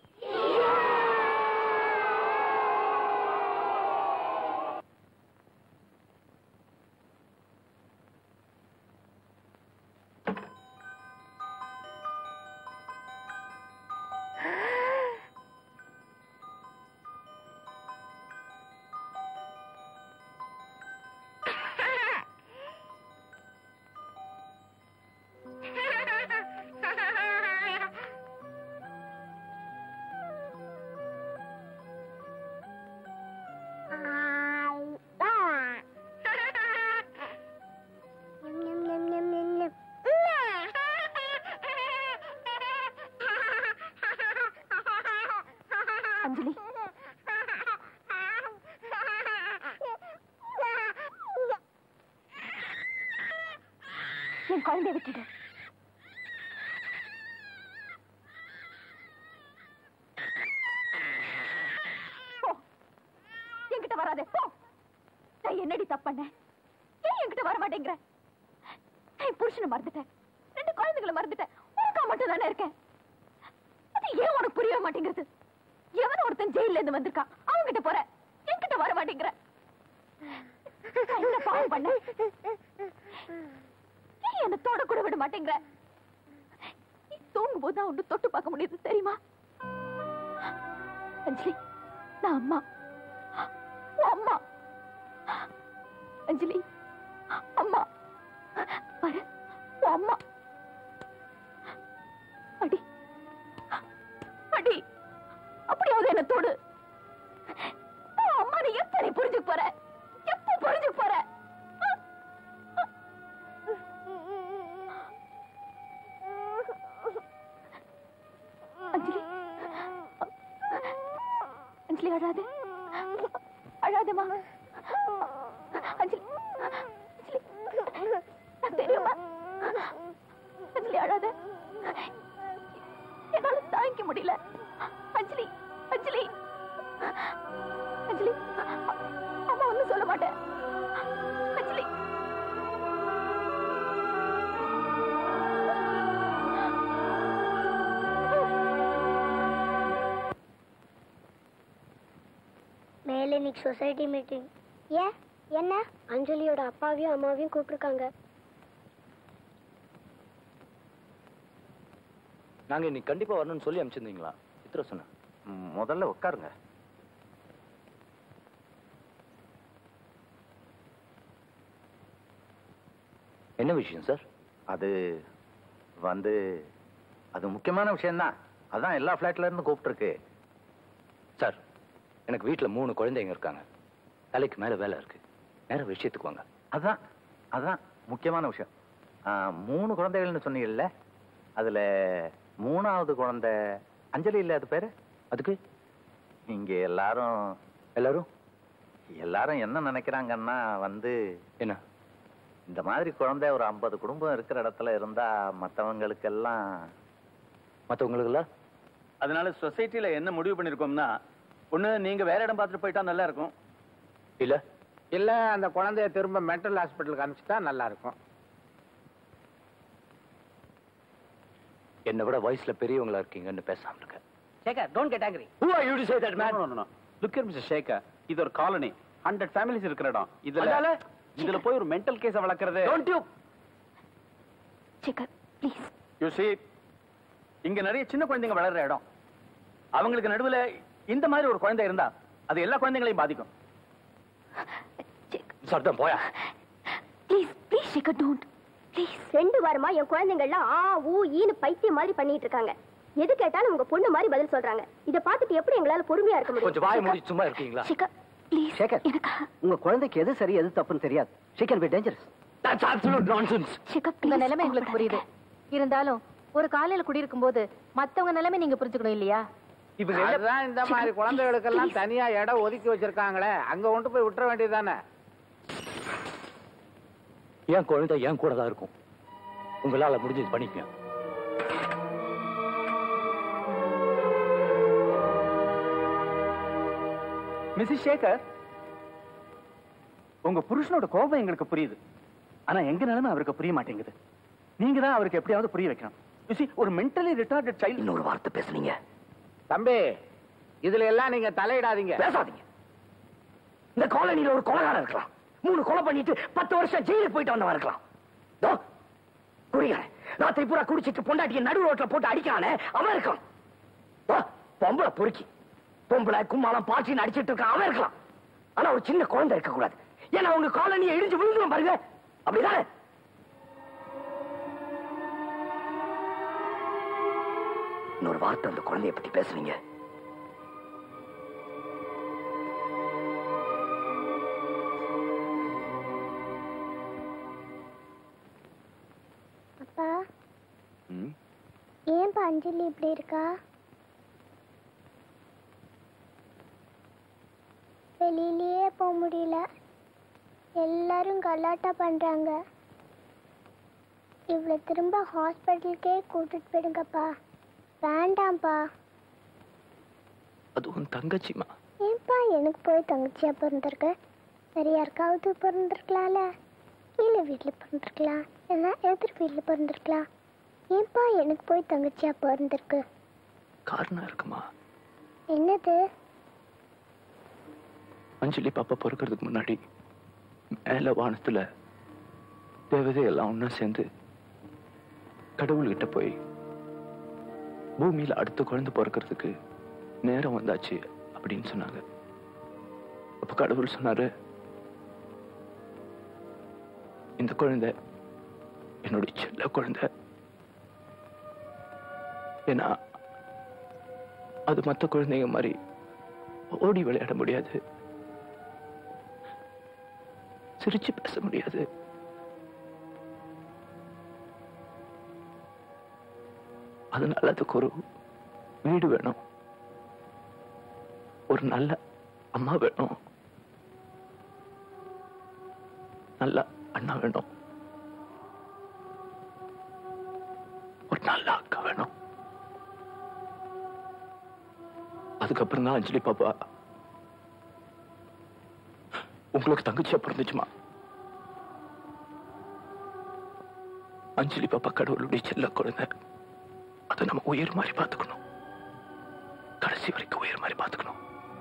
அஞ்சலி என் குழந்தைய விட்டுடு போ. என்கிட்ட வராதே போ நான் என்னடி தப்பு பண்ணேன் ஏன் என்கிட்ட வர மாட்டேங்கிற என் புருஷனை மறந்துட்டேன் ரெண்டு குழந்தைகளை மறந்துட்டேன் உனக்கா மட்டும் தானே இருக்கேன் அது ஏன் உனக்கு புரிய மாட்டேங்கிறது எவன் ஒருத்தன் ஜெயில இருந்து வந்திருக்கான் அவன்கிட்ட போற என்கிட்ட வர மாட்டேங்கிற நான் என்ன பாவம் பண்ண ஏன் என்ன தொட கூட விட மாட்டேங்கிற நீ தூங்கும் போது தான் ஒன்று தொட்டு பார்க்க முடியுது தெரியுமா அஞ்சலி நான் அம்மா உன் அம்மா அஞ்சலி அம்மா பாரு உன் அம்மா அடி அடி அப்படியாவது என்ன தொடு உன் அம்மா நீ எப்ப நீ புரிஞ்சுக்க போற எப்ப புரிஞ்சுக்க போற அஞ்சலி அஞ்சலி அழாதே அழாதேம்மா அஞ்சலி அஞ்சலி நான் தெரியுமா அஞ்சலி அழாத என்னால தாங்கிக்க முடியல அஞ்சலி அஞ்சலி அஞ்சலி அம்மா ஒண்ணும் சொல்ல மாட்டேன் அஞ்சலி மேலே இன்னைக்கு சொசைட்டி மீட்டிங் ஏன் என்ன அஞ்சலியோட அப்பாவையும் அம்மாவையும் கூப்பிட்டுருக்காங்க நாங்க இன்னைக்கு கண்டிப்பா வரணும்னு சொல்லி அனுப்பிச்சிருந்தீங்களா சித்ரா சொன்னேன் ம், முதல்ல உட்காருங்க என்ன விஷயம் சார் அது வந்து அது முக்கியமான விஷயம்தான் அதான் எல்லா ஃப்ளாட்ல இருந்து கூப்பிட்டுருக்கு சார் எனக்கு வீட்டுல மூணு குழந்தைங்க இருக்காங்க தலைக்கு மேல வேலை இருக்கு நேரம் விஷயத்துக்கு வாங்க அதான் அதான் முக்கியமான விஷயம் ஆ, மூணு குழந்தைகள்னு சொன்னீங்கல்ல அதுல மூணாவது குழந்தை அஞ்சலி இல்ல அது பேரு அதுக்கு இங்க எல்லாரும் எல்லாரும் எல்லாரும் என்ன நினைக்கிறாங்கன்னா வந்து என்ன இந்த மாதிரி குழந்தை ஒரு ஐம்பது குடும்பம் இருக்கிற இடத்துல இருந்தா மற்றவங்களுக்கெல்லாம் மற்றவங்களுக்கெல்லாம் அதனால சொசைட்டில என்ன முடிவு பண்ணிருக்கோம்னா ஒண்ணு நீங்க வேற இடம் பார்த்துட்டு போயிட்டா நல்லா இருக்கும் இல்ல இல்ல அந்த குழந்தைய திரும்ப மென்டல் ஹாஸ்பிட்டலுக்கு அனுப்பிச்சிட்டா நல்லா இருக்கும் என்னை விட வயசுல பெரியவங்களா இருக்கீங்கன்னு பேசாம இருக்க Shekar don't get angry Who are you to say that, man? No, no, no. Look here, Mr. Shaker. இது ஒரு காலனி ஹண்ட்ரட் ஃபேமிலிஸ் இருக்கிற இடம் இதுல அதனால? இதுல போய் ஒரு மென்டல் கேஸ வளர்க்கறது Don't you? Shekar please you see இங்க நிறைய சின்ன குழந்தைங்க வளர்ற இடம் அவங்களுக்கு நடுவுல இந்த மாதிரி ஒரு குழந்தை இருந்தா அது எல்லா குழந்தைங்களையும் பாதிக்கும் சர்தம் போயா please please Shekar don't please ரெண்டு வாரமா என் குழந்தைங்கள்லாம் ஆ ஊ ஈன்னு பைத்தியம் மாதிரி பண்ணிட்டு இருக்காங்க எது கேட்டாலும் உங்க பொண்ணு மாதிரி பதில் சொல்றாங்க இத பார்த்துட்டு எப்படி எங்களால பொறுமையா இருக்க முடியும் கொஞ்சம் வாய் மூடி சும்மா இருக்கீங்களா ஷேகர் ப்ளீஸ் சேகர் உங்க குழந்தைக்கு எது சரி எது தப்புன்னு தெரியாது she can be dangerous That's absolute nonsense. Shekar உங்க நிலைமை எங்களுக்கு புரியுது இருந்தாலும் ஒரு காலையில குடியிருக்கும் போது மத்தவங்க நிலைமை நீங்க புரிஞ்சுக்கணும் இல்லையா அதுதான் இந்த மாதிரி குழந்தைகளுக்கெல்லாம் தனியா இடம் ஒதுக்கி வச்சிருக்காங்களே அங்க கொண்டு போய் விட்டுற வேண்டியதுதானே என் குழந்தை என் கூட தான் இருக்கும் உங்களால முடிஞ்சது பண்ணிக்கங்க மிஸ்ஸஸ் சேகர் உங்க புருஷனோட கோபம் எங்களுக்கு புரியுது ஆனா எங்க நிலைமை அவருக்கு புரிய மாட்டேங்குது நீங்க தான் அவருக்கு எப்படியாவது புரிய வைக்கணும் You see, ஒரு மென்டலி ரிட்டார்டட் சைல்டு இன்னொரு வார்த்தை பேசுனீங்க தம்பி இதுல எல்லாம் நீங்க தலையிடாதீங்க பேசாதீங்க இந்த காலனில ஒரு கொலைகாரன் இருக்கலாம் மூணு கொலை பண்ணிட்டு பத்து வருஷம் ஜெயிலுக்கு போயிட்டு வந்தவன் இருக்கலாம் தோ, குடிகாரன் ராத்திரி பூரா குடிச்சிட்டு பொண்டாட்டிய நடு ரோட்ல போட்டு அடிக்கிறானே அவன் இருக்கான் தோ, பொம்பளை பொறுக்கி பொம்பளை கும்மாளம் பாட்டின்னு அடிச்சிட்டு இருக்கான் அவன் இருக்கலாம் ஆனா ஒரு சின்ன குழந்தை இருக்க கூடாது ஏன்னா உங்க காலனியை இடிஞ்சு விழுந்துரும் பாருங்க அப்படிதானே இன்னொரு வார்த்தை அந்த குழந்தைய பத்தி பேசுனீங்க அப்பா ஏன்பா அஞ்சலி இப்படி இருக்கா வெளியிலயே போக முடியல எல்லாரும் கலாட்டா பண்றாங்க இவளை திரும்ப ஹாஸ்பிட்டலுக்கே கூட்டிட்டு போயிடுங்கப்பா வேண்டாம்ப்பா அது உன் தங்கச்சிமா ஏன்பா எனக்கு போய் தங்கச்சியா பிறந்திருக்கு வேற யாருக்காவது பிறந்திருக்கலாம்ல கீழே வீட்டில் பிறந்திருக்கலாம் இல்லைன்னா எதிர் வீட்டில் பிறந்திருக்கலாம் ஏன்பா எனக்கு போய் தங்கச்சியா பிறந்திருக்கு காரணம் இருக்குமா என்னது அஞ்சலி பாப்பா பிறக்கிறதுக்கு முன்னாடி மேல வானத்துல தேவதையெல்லாம் ஒண்ணா சேர்ந்து கடவுள்கிட்ட போய் பூமியில அடுத்த குழந்தை பிறக்கிறதுக்கு நேரம் வந்தாச்சு அப்படின்னு சொன்னாங்க அப்ப கடவுள் சொன்னாரு இந்த குழந்தை என்னுடைய செல்ல குழந்தை ஏன்னா அது மத்த குழந்தைங்க மாதிரி ஓடி விளையாட முடியாது சிரிச்சு பேச முடியாது அதனால அதுக்கு ஒரு வீடு வேணும் ஒரு நல்ல அம்மா வேணும் நல்ல அண்ணா வேணும் ஒரு நல்ல அக்கா வேணும் அதுக்கப்புறம் தான் அஞ்சலி பாப்பா உங்களுக்கு தங்கச்சியா பிறந்துச்சுமா அஞ்சலி பாப்பா கடவுளுடைய செல்ல குழந்தை அதை நம்ம உயிர் மாதிரி பார்த்துக்கணும் கடைசி வரைக்கும் உயிர் மாதிரி பார்த்துக்கணும்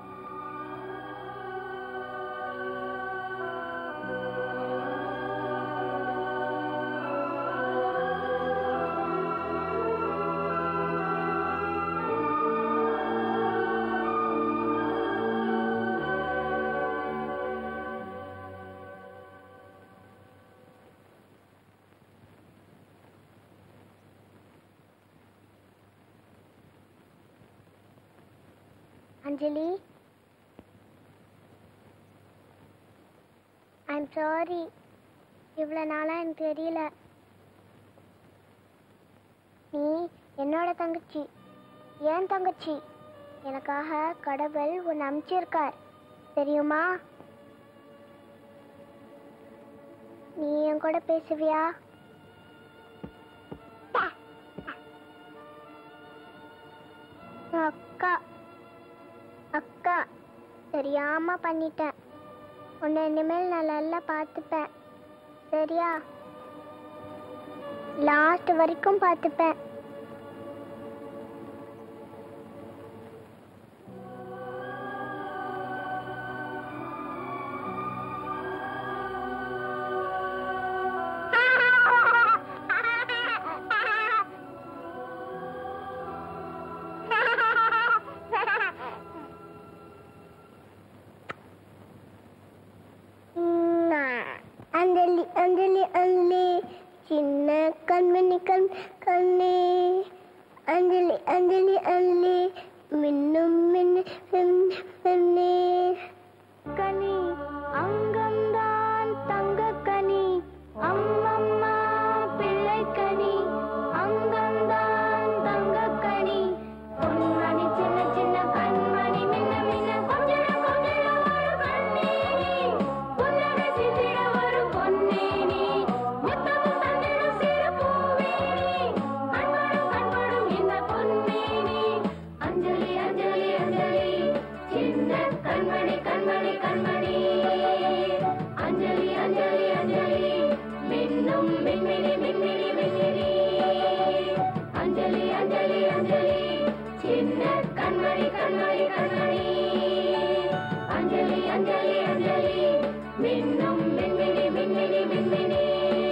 அஞ்சலி ஐம் சாரி இவ்வளோ நாளாக எனக்கு தெரியல நீ என்னோட தங்கச்சி ஏன் தங்கச்சி எனக்காக கடவுள் உன்னை அனுப்பிச்சிருக்கார் தெரியுமா நீ என் கூட பேசுவியா அக்கா அக்கா தெரியாம பண்ணிட்டேன் உன்னை இனிமேல் நான் நல்லா பார்த்துப்பேன் சரியா லாஸ்ட் வரைக்கும் பார்த்துப்பேன் அஞ்சலி அஞ்சலி அஞ்சலி சின்ன கண்மணி கண் கண்ணே அஞ்சலி அஞ்சலி அஞ்சலி மின்னும் மின்னு மின்னே கனி அங்கம்தான் தங்க கனி அம்மம்மா பிள்ளை கனி அங்கம்தான் தங்க கனி பொன்மணி சின்ன சின்ன கண்மணி மின்ன மின்ன கொஞ்சிட கொஞ்சிட ஒரு கண்ணீரி புன்னகை சிந்திட ஒரு பொன்னேனி முத்தமும் தந்திட சிறு பூவேனி கண்படும் கண்படும் இந்த பொன்மேனி அஞ்சலி அஞ்சலி அஞ்சலி சின்ன கண்மணி மின்னும் மின்மினி மின்மினி மின்மினி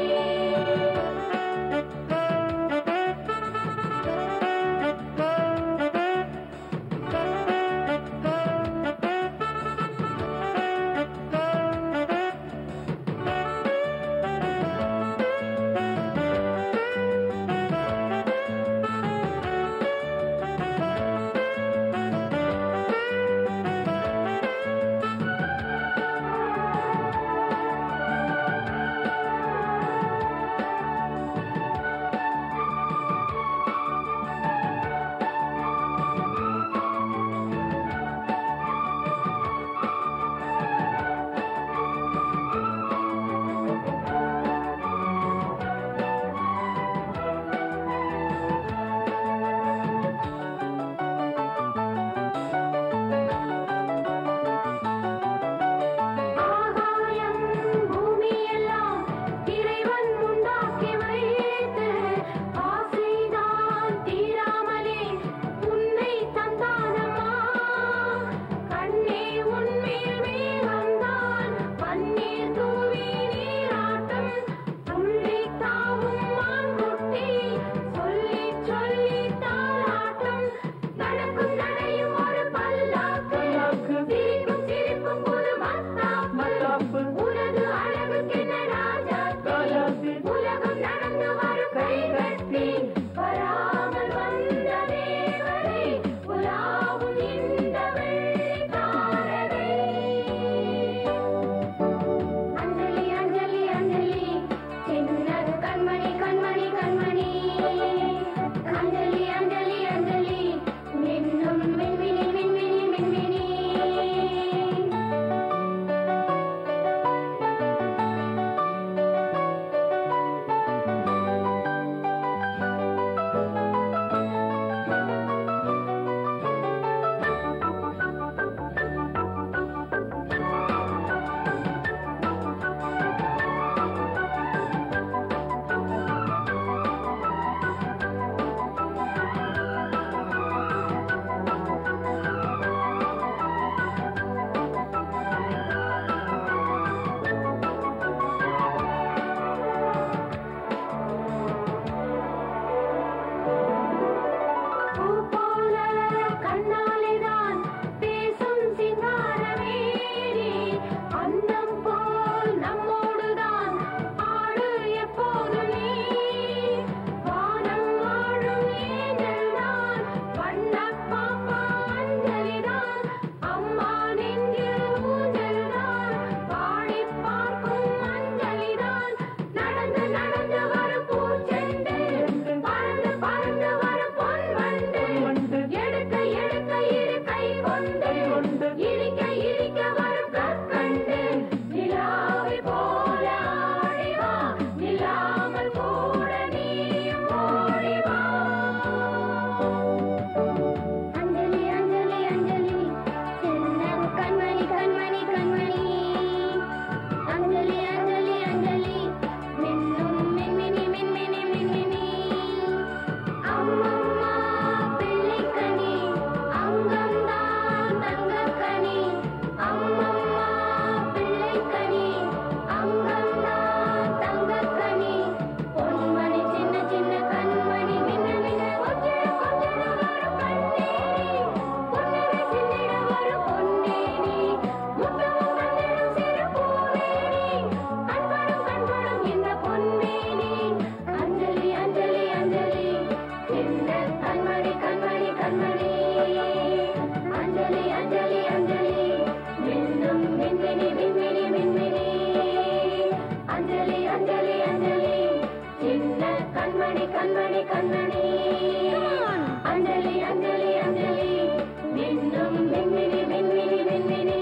ஆகாயம் பூமியெல்லாம் இறைவன் உண்டாக்கி வைத்து ஆசைதான் தீராமலே உன்னை தந்தானம்மா கண்ணே உன்மேல் மேகம்தான் பன்னீர் தூவி நீராட்டம் துள்ளி தாவும் மான்குட்டி சொல்லி சொல்லி தாராட்டம் நடக்கும் நடையும் ஒரு பல்லாக்கு சிரிக்கும் சிரிப்பும் ஒரு மத்தாப்பு உனது அழகுக்கென்ன ராஜாத்தி உலகம் நடந்து வரும் கை கட்டி வராமல் வந்த தேவரை உலாவும் இந்த வெள்ளிக்காரரை அஞ்சலி அஞ்சலி அஞ்சலி சின்னது கண்மணி கண்மணி கண்மணி அஞ்சலி அஞ்சலி அஞ்சலி மின்னும் மின்மினி மின்மினி மின்மினி பூ போல கண்ணாலேதான் பேசும் சிங்காரவேரி அன்னம் போல் நம்மோடுதான் ஆடு எப்போது நீ வானம் வாழும் ஏஞ்சல்தான் வண்ணப் பாப்பா அஞ்சலிதான் அம்மா நெஞ்சில் ஊஞ்சல்தான் பாடிப் பார்க்கும் அஞ்சலிதான் நடந்து நடந்து வரும் பூச்செண்டு பறந்து பறந்து வரும் பொன் வண்டு எடுக்க எடுக்க இரு கை கொண்டு இழிக்க இழிக்க வரும் கற்கண்டு நிலாவை போல ஆடி வா நில்லாமல் கூட நீயும் ஓடி வா அஞ்சலி அஞ்சலி அஞ்சலி சின்ன கண்மணி கண்மணி கண்மணி அஞ்சலி அஞ்சலி அஞ்சலி மின்னும் மின்மினி மின்மினி மின்மினி அம்மம்மா பிள்ளைக்கனி அங்கம்தான் தங்கக்கனி அம்மம்மா பிள்ளைக்கனி அங்கம்தான் தங்கக்கனி பொன்மணி சின்ன சின்ன கண்மணி மின்ன மின்ன கொஞ்சிட கொஞ்சிட வரும் கண்ணேரி புன்னகை சிந்திட வரும் பொன்னேரி முத்தமும் வந்திடும் சிறு பூவேரி கண்படும் கண்படும் இந்த பொன்மேனி அஞ்சலி அஞ்சலி அஞ்சலி சின்ன கண்மணி கண்மணி கண்மணி அஞ்சலி அஞ்சலி அஞ்சலி மின்னும் மின்மினி மின்மினி மின்மினி அஞ்சலி அஞ்சலி அஞ்சலி சின்ன கண்மணி கண்மணி கண்மணி அஞ்சலி அஞ்சலி அஞ்சலி மின்னும் மின்மினி மின்மினி மின்மினி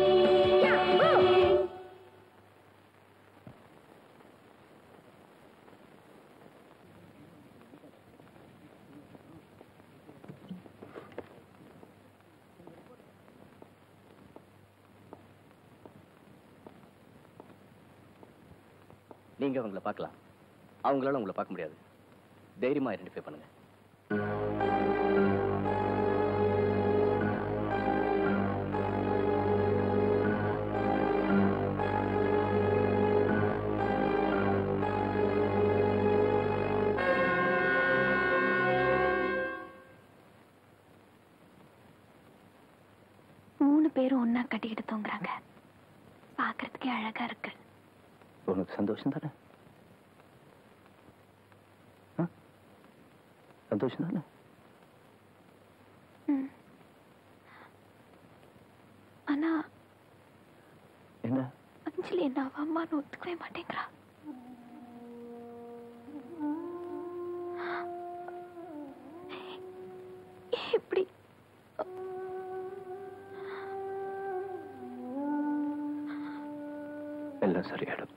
நீங்க அவங்கள பார்க்கலாம் அவங்களால உங்களை பார்க்க முடியாது தைரியமா ஐடென்டிஃபை பண்ணுங்க அழகா இருக்கு உனக்கு சந்தோஷம் தானே ஆ? சந்தோஷம் தானே ம். ஆனா என்ன அஞ்சலி என்ன அவ அம்மான்னு ஒத்துக்கவே மாட்டேங்கிறா ஏன் இப்படி எல்லாம் சரியாயிடும்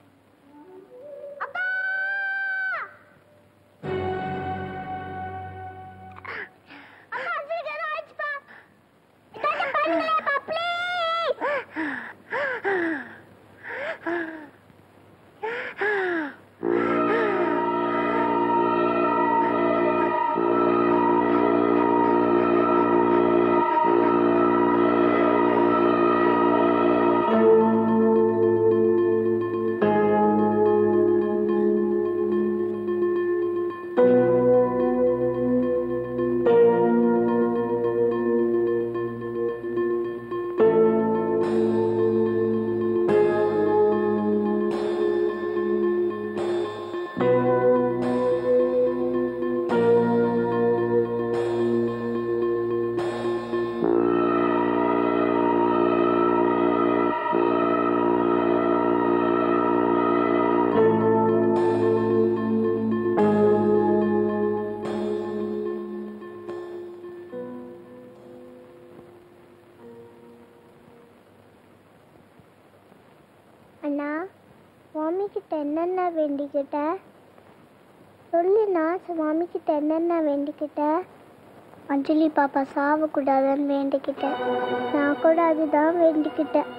அண்ணா மாமி கிட்ட என்னென்ன வேண்டிக்கிட்ட சொல்லுண்ணா மாமி கிட்ட என்னென்ன வேண்டிக்கிட்ட அஞ்சலி பாப்பா சாவக்கூடாதுன்னு வேண்டிக்கிட்டேன் நான் கூட அதுதான் வேண்டிக்கிட்டேன்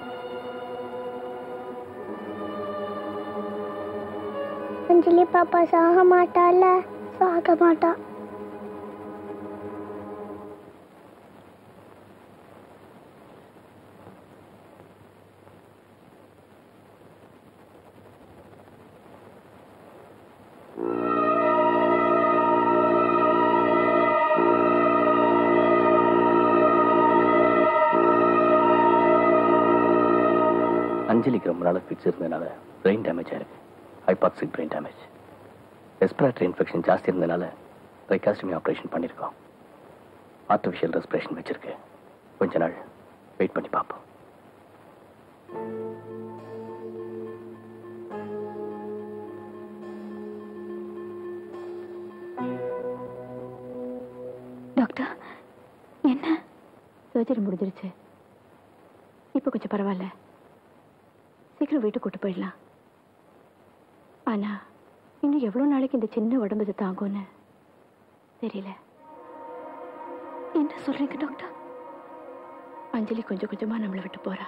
அஞ்சலி பாப்பா சாக மாட்டால சாக மாட்டா அஞ்சலிக்கு ரொம்ப நாளாக ஃபிக்ஸ் இருந்ததுனால பிரெயின் டேமேஜ் ஆயிருக்கு hypoxic brain damage respiratory infection ஜாஸ்தி இருந்ததுனால ட்ரைகாஸ்டமி ஆப்ரேஷன் பண்ணியிருக்கோம் ஆர்டிஃபிஷியல் ரெஸ்பிரேஷன் வச்சிருக்கு கொஞ்ச நாள் வெயிட் பண்ணி பார்ப்போம் டாக்டர் என்ன சர்ஜரி முடிஞ்சிருச்சு இப்போ கொஞ்சம் பரவாயில்ல சீக்கிரம் வீட்டுக்கு கூட்டு போயிடலாம் ஆனா இன்னும் எவ்வளோ நாளைக்கு இந்த சின்ன உடம்பு இது தாங்கும்னு தெரியல என்ன சொல்றீங்க டாக்டர் அஞ்சலி கொஞ்சம் கொஞ்சமா நம்மளை விட்டு போறா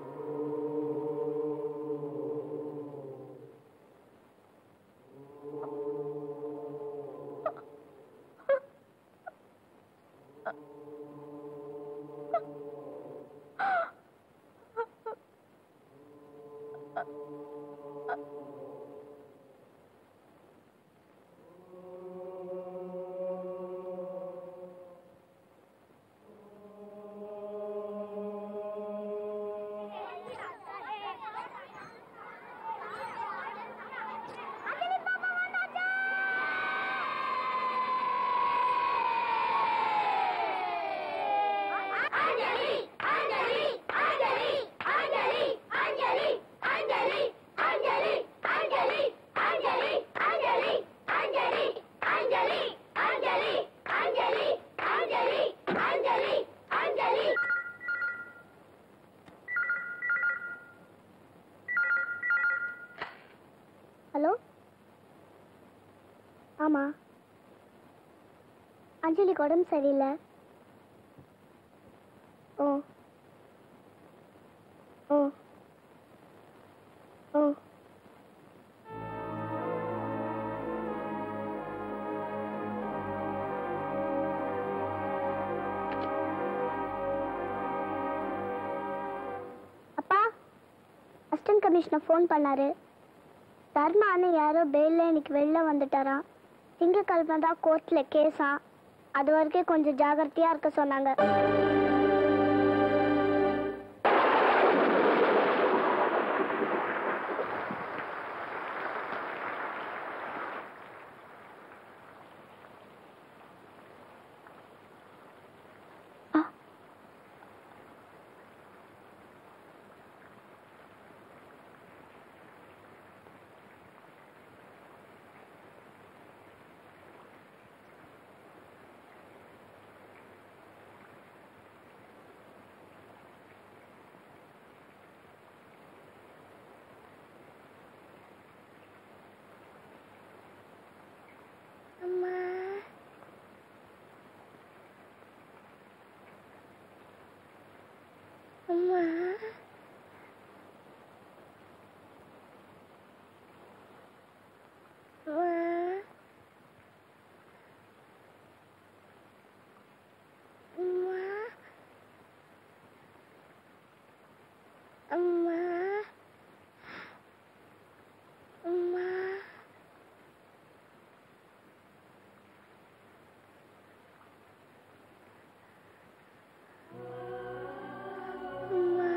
ஹலோ ஆமா அஞ்சலிக்கு உடம்பு சரியில்லை ஓ ஓ ஓ அப்பா அசிஸ்டன்ட் கமிஷனர் ஃபோன் பண்ணாரு தர்மான்னு யாரோ பெயிலில் இன்னைக்கு வெளில வந்துட்டாராம் திங்கக்கிழமை தான் கோர்ட்டில் கேஸா அது வரைக்கும் கொஞ்சம் ஜாகிரதையா இருக்க சொன்னாங்க அம்மா அம்மா அம்மா அம்மா அம்மா அம்மா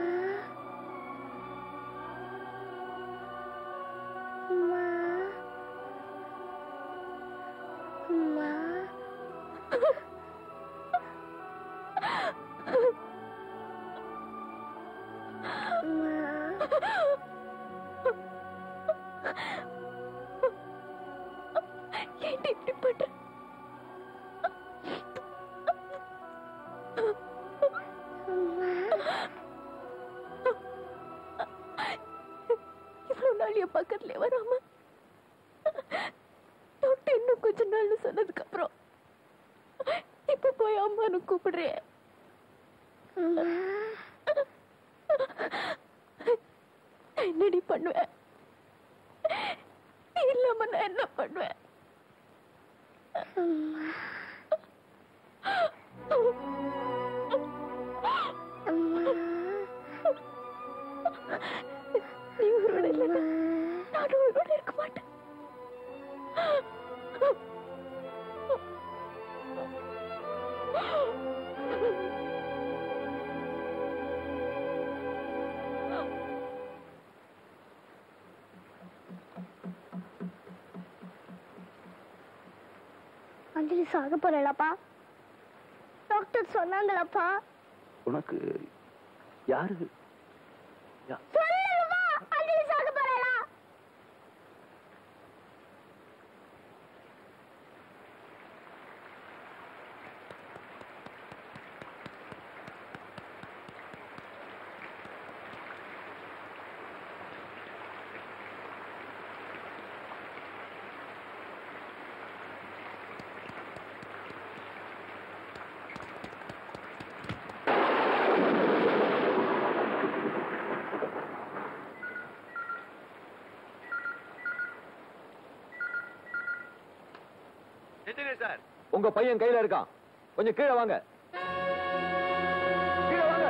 அம்மா அம்மா ஏன்டி இப்படி பண்ற இவ்வளவு நாள் என் பக்கத்துல வராம டாக்டர் இன்னும் கொஞ்ச நாள்னு சொன்னதுக்கு அப்புறம் இப்ப போய் அம்மானு கூப்பிடுறேன் என்னடி பண்ணுவேன் நீ இல்லாம நான் என்ன பண்ணுவேன் நீ உயிரோட இல்லைன்னா நானும் உயிரோட இருக்க மாட்டேன் அஞ்சலி சாக போறேன்லப்பா டாக்டர் சொன்னாங்களப்பா உனக்கு யாரு சொல்லுங்கப்பா அஞ்சலி சாக போறேனா சார் உங்க பையன் கையில இருக்கான் கொஞ்சம் கீழே வாங்க கீழே வாங்க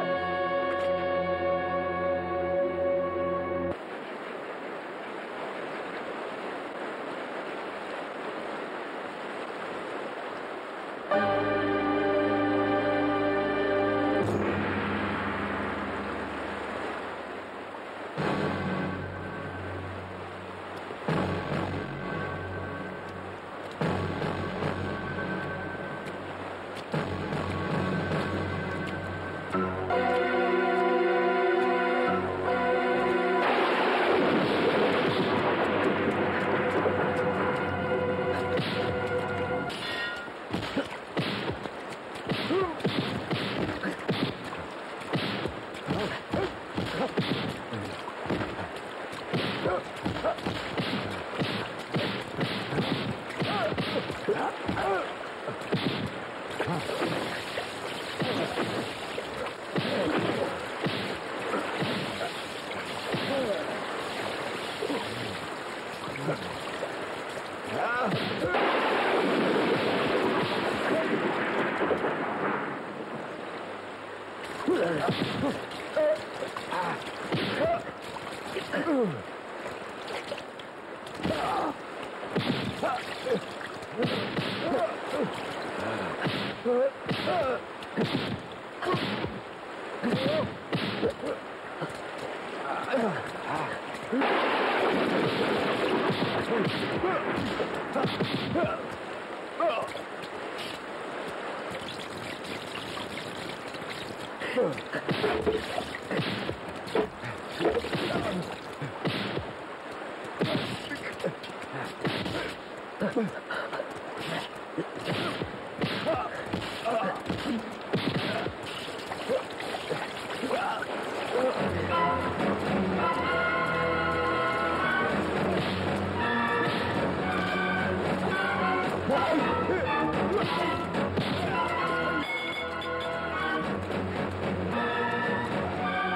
ஆ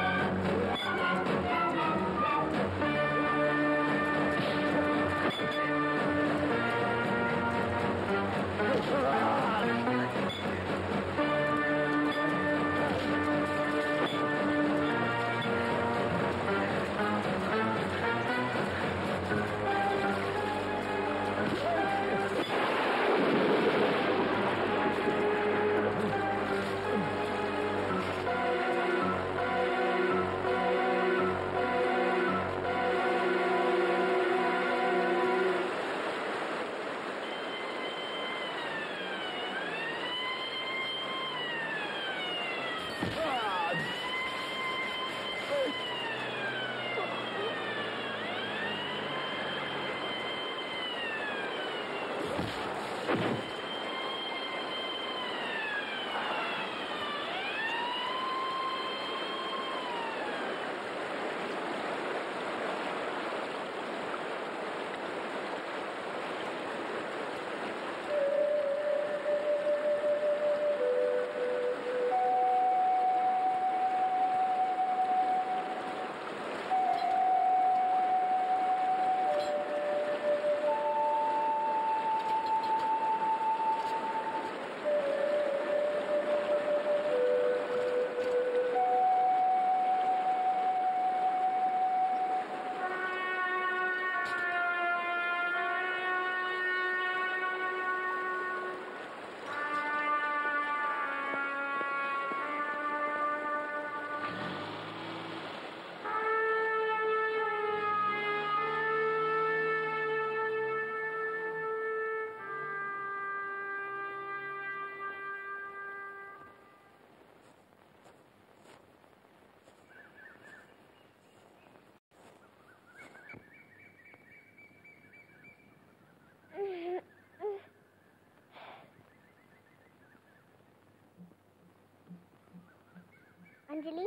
அஞ்சலி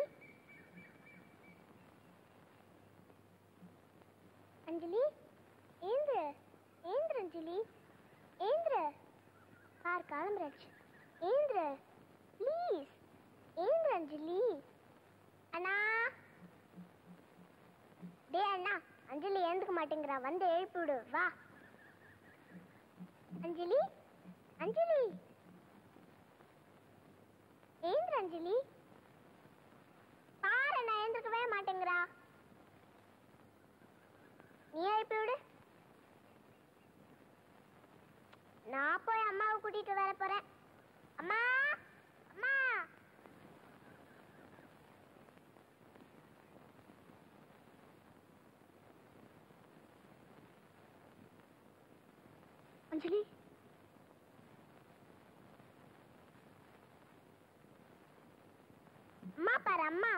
அஞ்சலி ஏந்திர ஏந்திர அஞ்சலி ஏந்திர கார் கிளம்புறாச்சு ஏந்திர ப்ளீஸ் ஏந்திர அஞ்சலி அண்ணா டே அண்ணா அஞ்சலி ஏந்துக்க மாட்டேங்கிறா வந்து எழுப்பி விடு வா அஞ்சலி அஞ்சலி ஏந்திர அஞ்சலி பாரு நான் எழுந்திருக்கவே மாட்டேங்கிறா நீ எழுப்பி விடு நான் போய் அம்மாவை கூட்டிட்டு வர போறேன் அம்மா அம்மா அஞ்சலி அம்மா பாரு அம்மா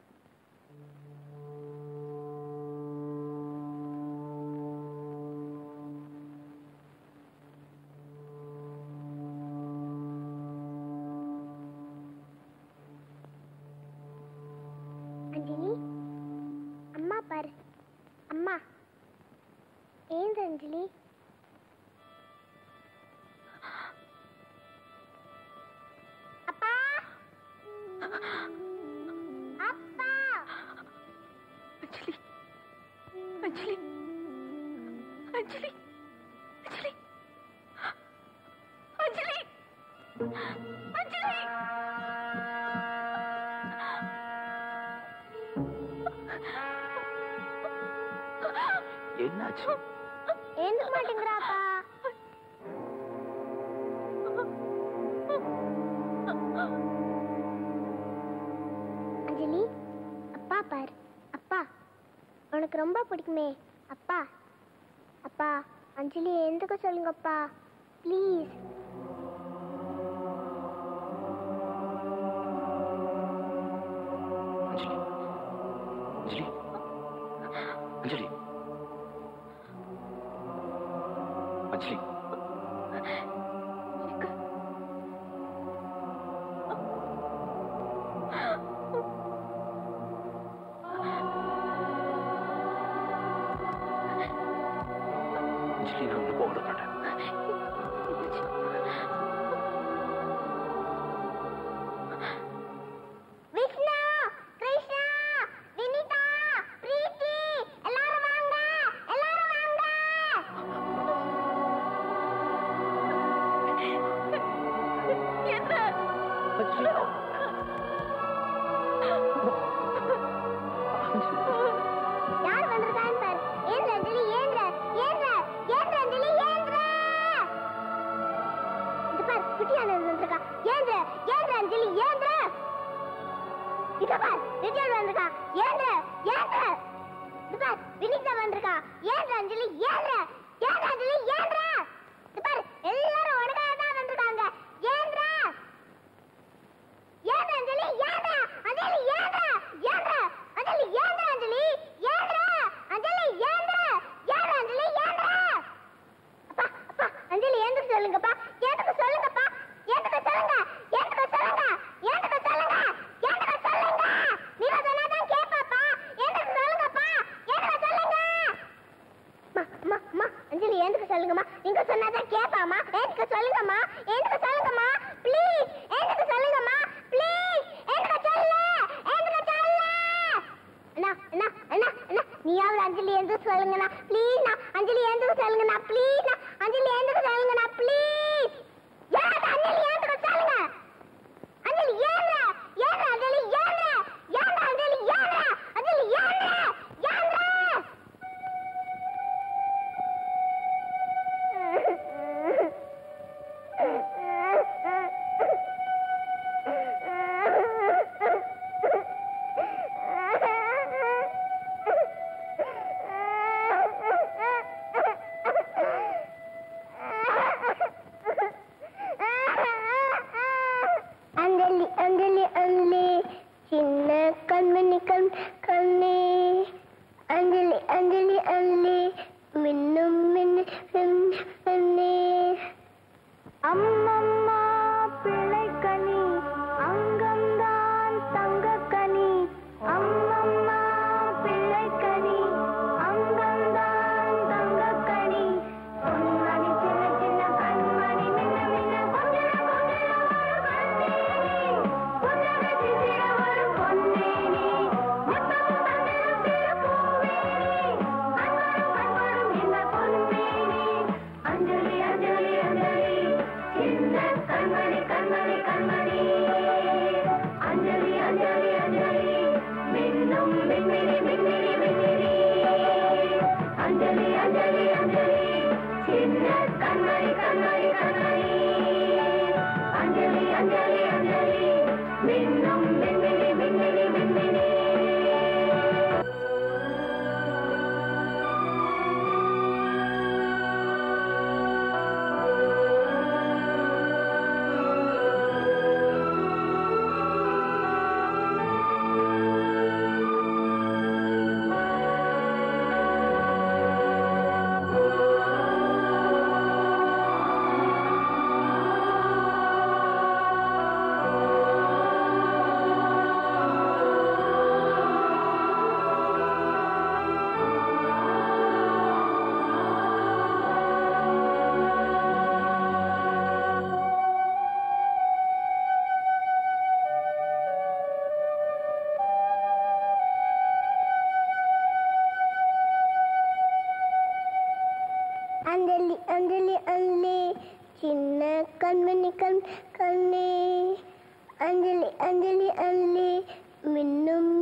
அஞ்சலி அம்மா பாரு அம்மா ஏந்து அஞ்சலி அப்பா அப்பா அஞ்சலி அஞ்சலி அஞ்சலி அஞ்சலி அஞ்சலி அஞ்சலி என்னாச்சு ஏந்துக்க மாட்டேங்கிறாப்பா அஞ்சலி அப்பா பாரு அப்பா உனக்கு ரொம்ப பிடிக்குமே அப்பா அப்பா அஞ்சலி எந்துக்க சொல்லுங்கப்பா ப்ளீஸ் அஞ்சலி அஞ்சலி அஞ்சலி அஞ்சலி அஞ்சலி நான் உன்னை போக விட மாட்டேன் விஷ்ணு கிருஷ்ணா வினிதா பிரீத்தி எல்லாரும் வாங்க எல்லாரும் வாங்க யார் வந்திருக்கான்னு பாரு ஏந்திர அஞ்சலி ஏந்திர ஏந்திர ஏந்திர அஞ்சலி ஏந்திர இது பாரு குட்டியானது வந்திருக்கா ஏந்திர ஏந்திர அஞ்சலி ஏந்திர இத பார் ரிச்சர்ட் வந்திருக்கா ஏந்திர ஏந்திர இது பார் வினிதா வந்திருக்கா ஏந்திர அஞ்சலி ஏந்திர ஏந்திர அஞ்சலி ஏந்திர இது பார் எல்லாரும் உனக்காக தான் வந்திருக்காங்க ஏந்திர ஏந்திர அஞ்சலி ஏந்திர அஞ்சலி ஏந்திர ஏந்திர அஞ்சலி ஏந்திர அஞ்சலி ஏந்திர அஞ்சலி ஏந்திர ஏந்திர அஞ்சலி ஏந்திர அப்பா அப்பா அஞ்சலி சொல்லுங்கம்மா நீங்க சொன்னாதான் கேட்பாமா எனக்கு சொல்லுங்கம்மா எனக்கு சொல்லுங்கம்மா ப்ளீஸ் எனக்கு சொல்லுங்கம்மா ப்ளீஸ் எனக்கு சொல்லு எனக்கு சொல்லு அண்ணா அண்ணா அண்ணா அண்ணா நீயாவது அஞ்சலி எந்த சொல்லுங்கண்ணா ப்ளீஸ்ண்ணா அஞ்சலி எந்த சொல்லுங்கண்ணா ப்ளீஸ்ண்ணா அஞ்சலி எந்த சொல்லுங்கண்ணா ப்ளீஸ் யாராவது அஞ்சலி எந்த சொல்லுங்க அஞ்சலி ஏற ஏற அஞ்சலி ஏற ஏற அஞ்சலி ஏற அஞ்சலி ஏற ஏற அஞ்சலி அஞ்சலி அஞ்சலி சின்ன கண்மணி கண் கண்ணே அஞ்சலி அஞ்சலி அஞ்சலி மின்னும் மின்னு கண்ணே அம்மம்மா பிள்ளைக்கனி அங்கம்தான் தங்கக்கனி அம்மம்மா பிள்ளைக்கனி அங்கம்தான் தங்கக்கனி பொன்மணி சின்ன சின்ன கண்மணி மின்ன மின்ன கொஞ்சிட கொஞ்சிட ஒரு கண்ணேனி புன்னகை சிசிர ஒரு பொன்னேனி முத்தமும் தந்திரும் சிறு பூவேனி கண்வரும் கண்வரும் இந்த பொன்னேனி அஞ்சலி அஞ்சலி அஞ்சலி சின்ன கண்மணி கண்மணி கண்மணி அஞ்சலி அஞ்சலி அஞ்சலி மின்னும் மின்மினி மின்மினி மின்மினி அஞ்சலி அஞ்சலி அஞ்சலி சின்ன கண்மணி கண்மணி கண்மணி அஞ்சலி அஞ்சலி அஞ்சலி மின்னும் மின்மினி மின்மினி மின்மினி அஞ்சலி அஞ்சலி அஞ்சலி சின்ன கண்மணி கண் கண்ணே அஞ்சலி அஞ்சலி அஞ்சலி மின்னும்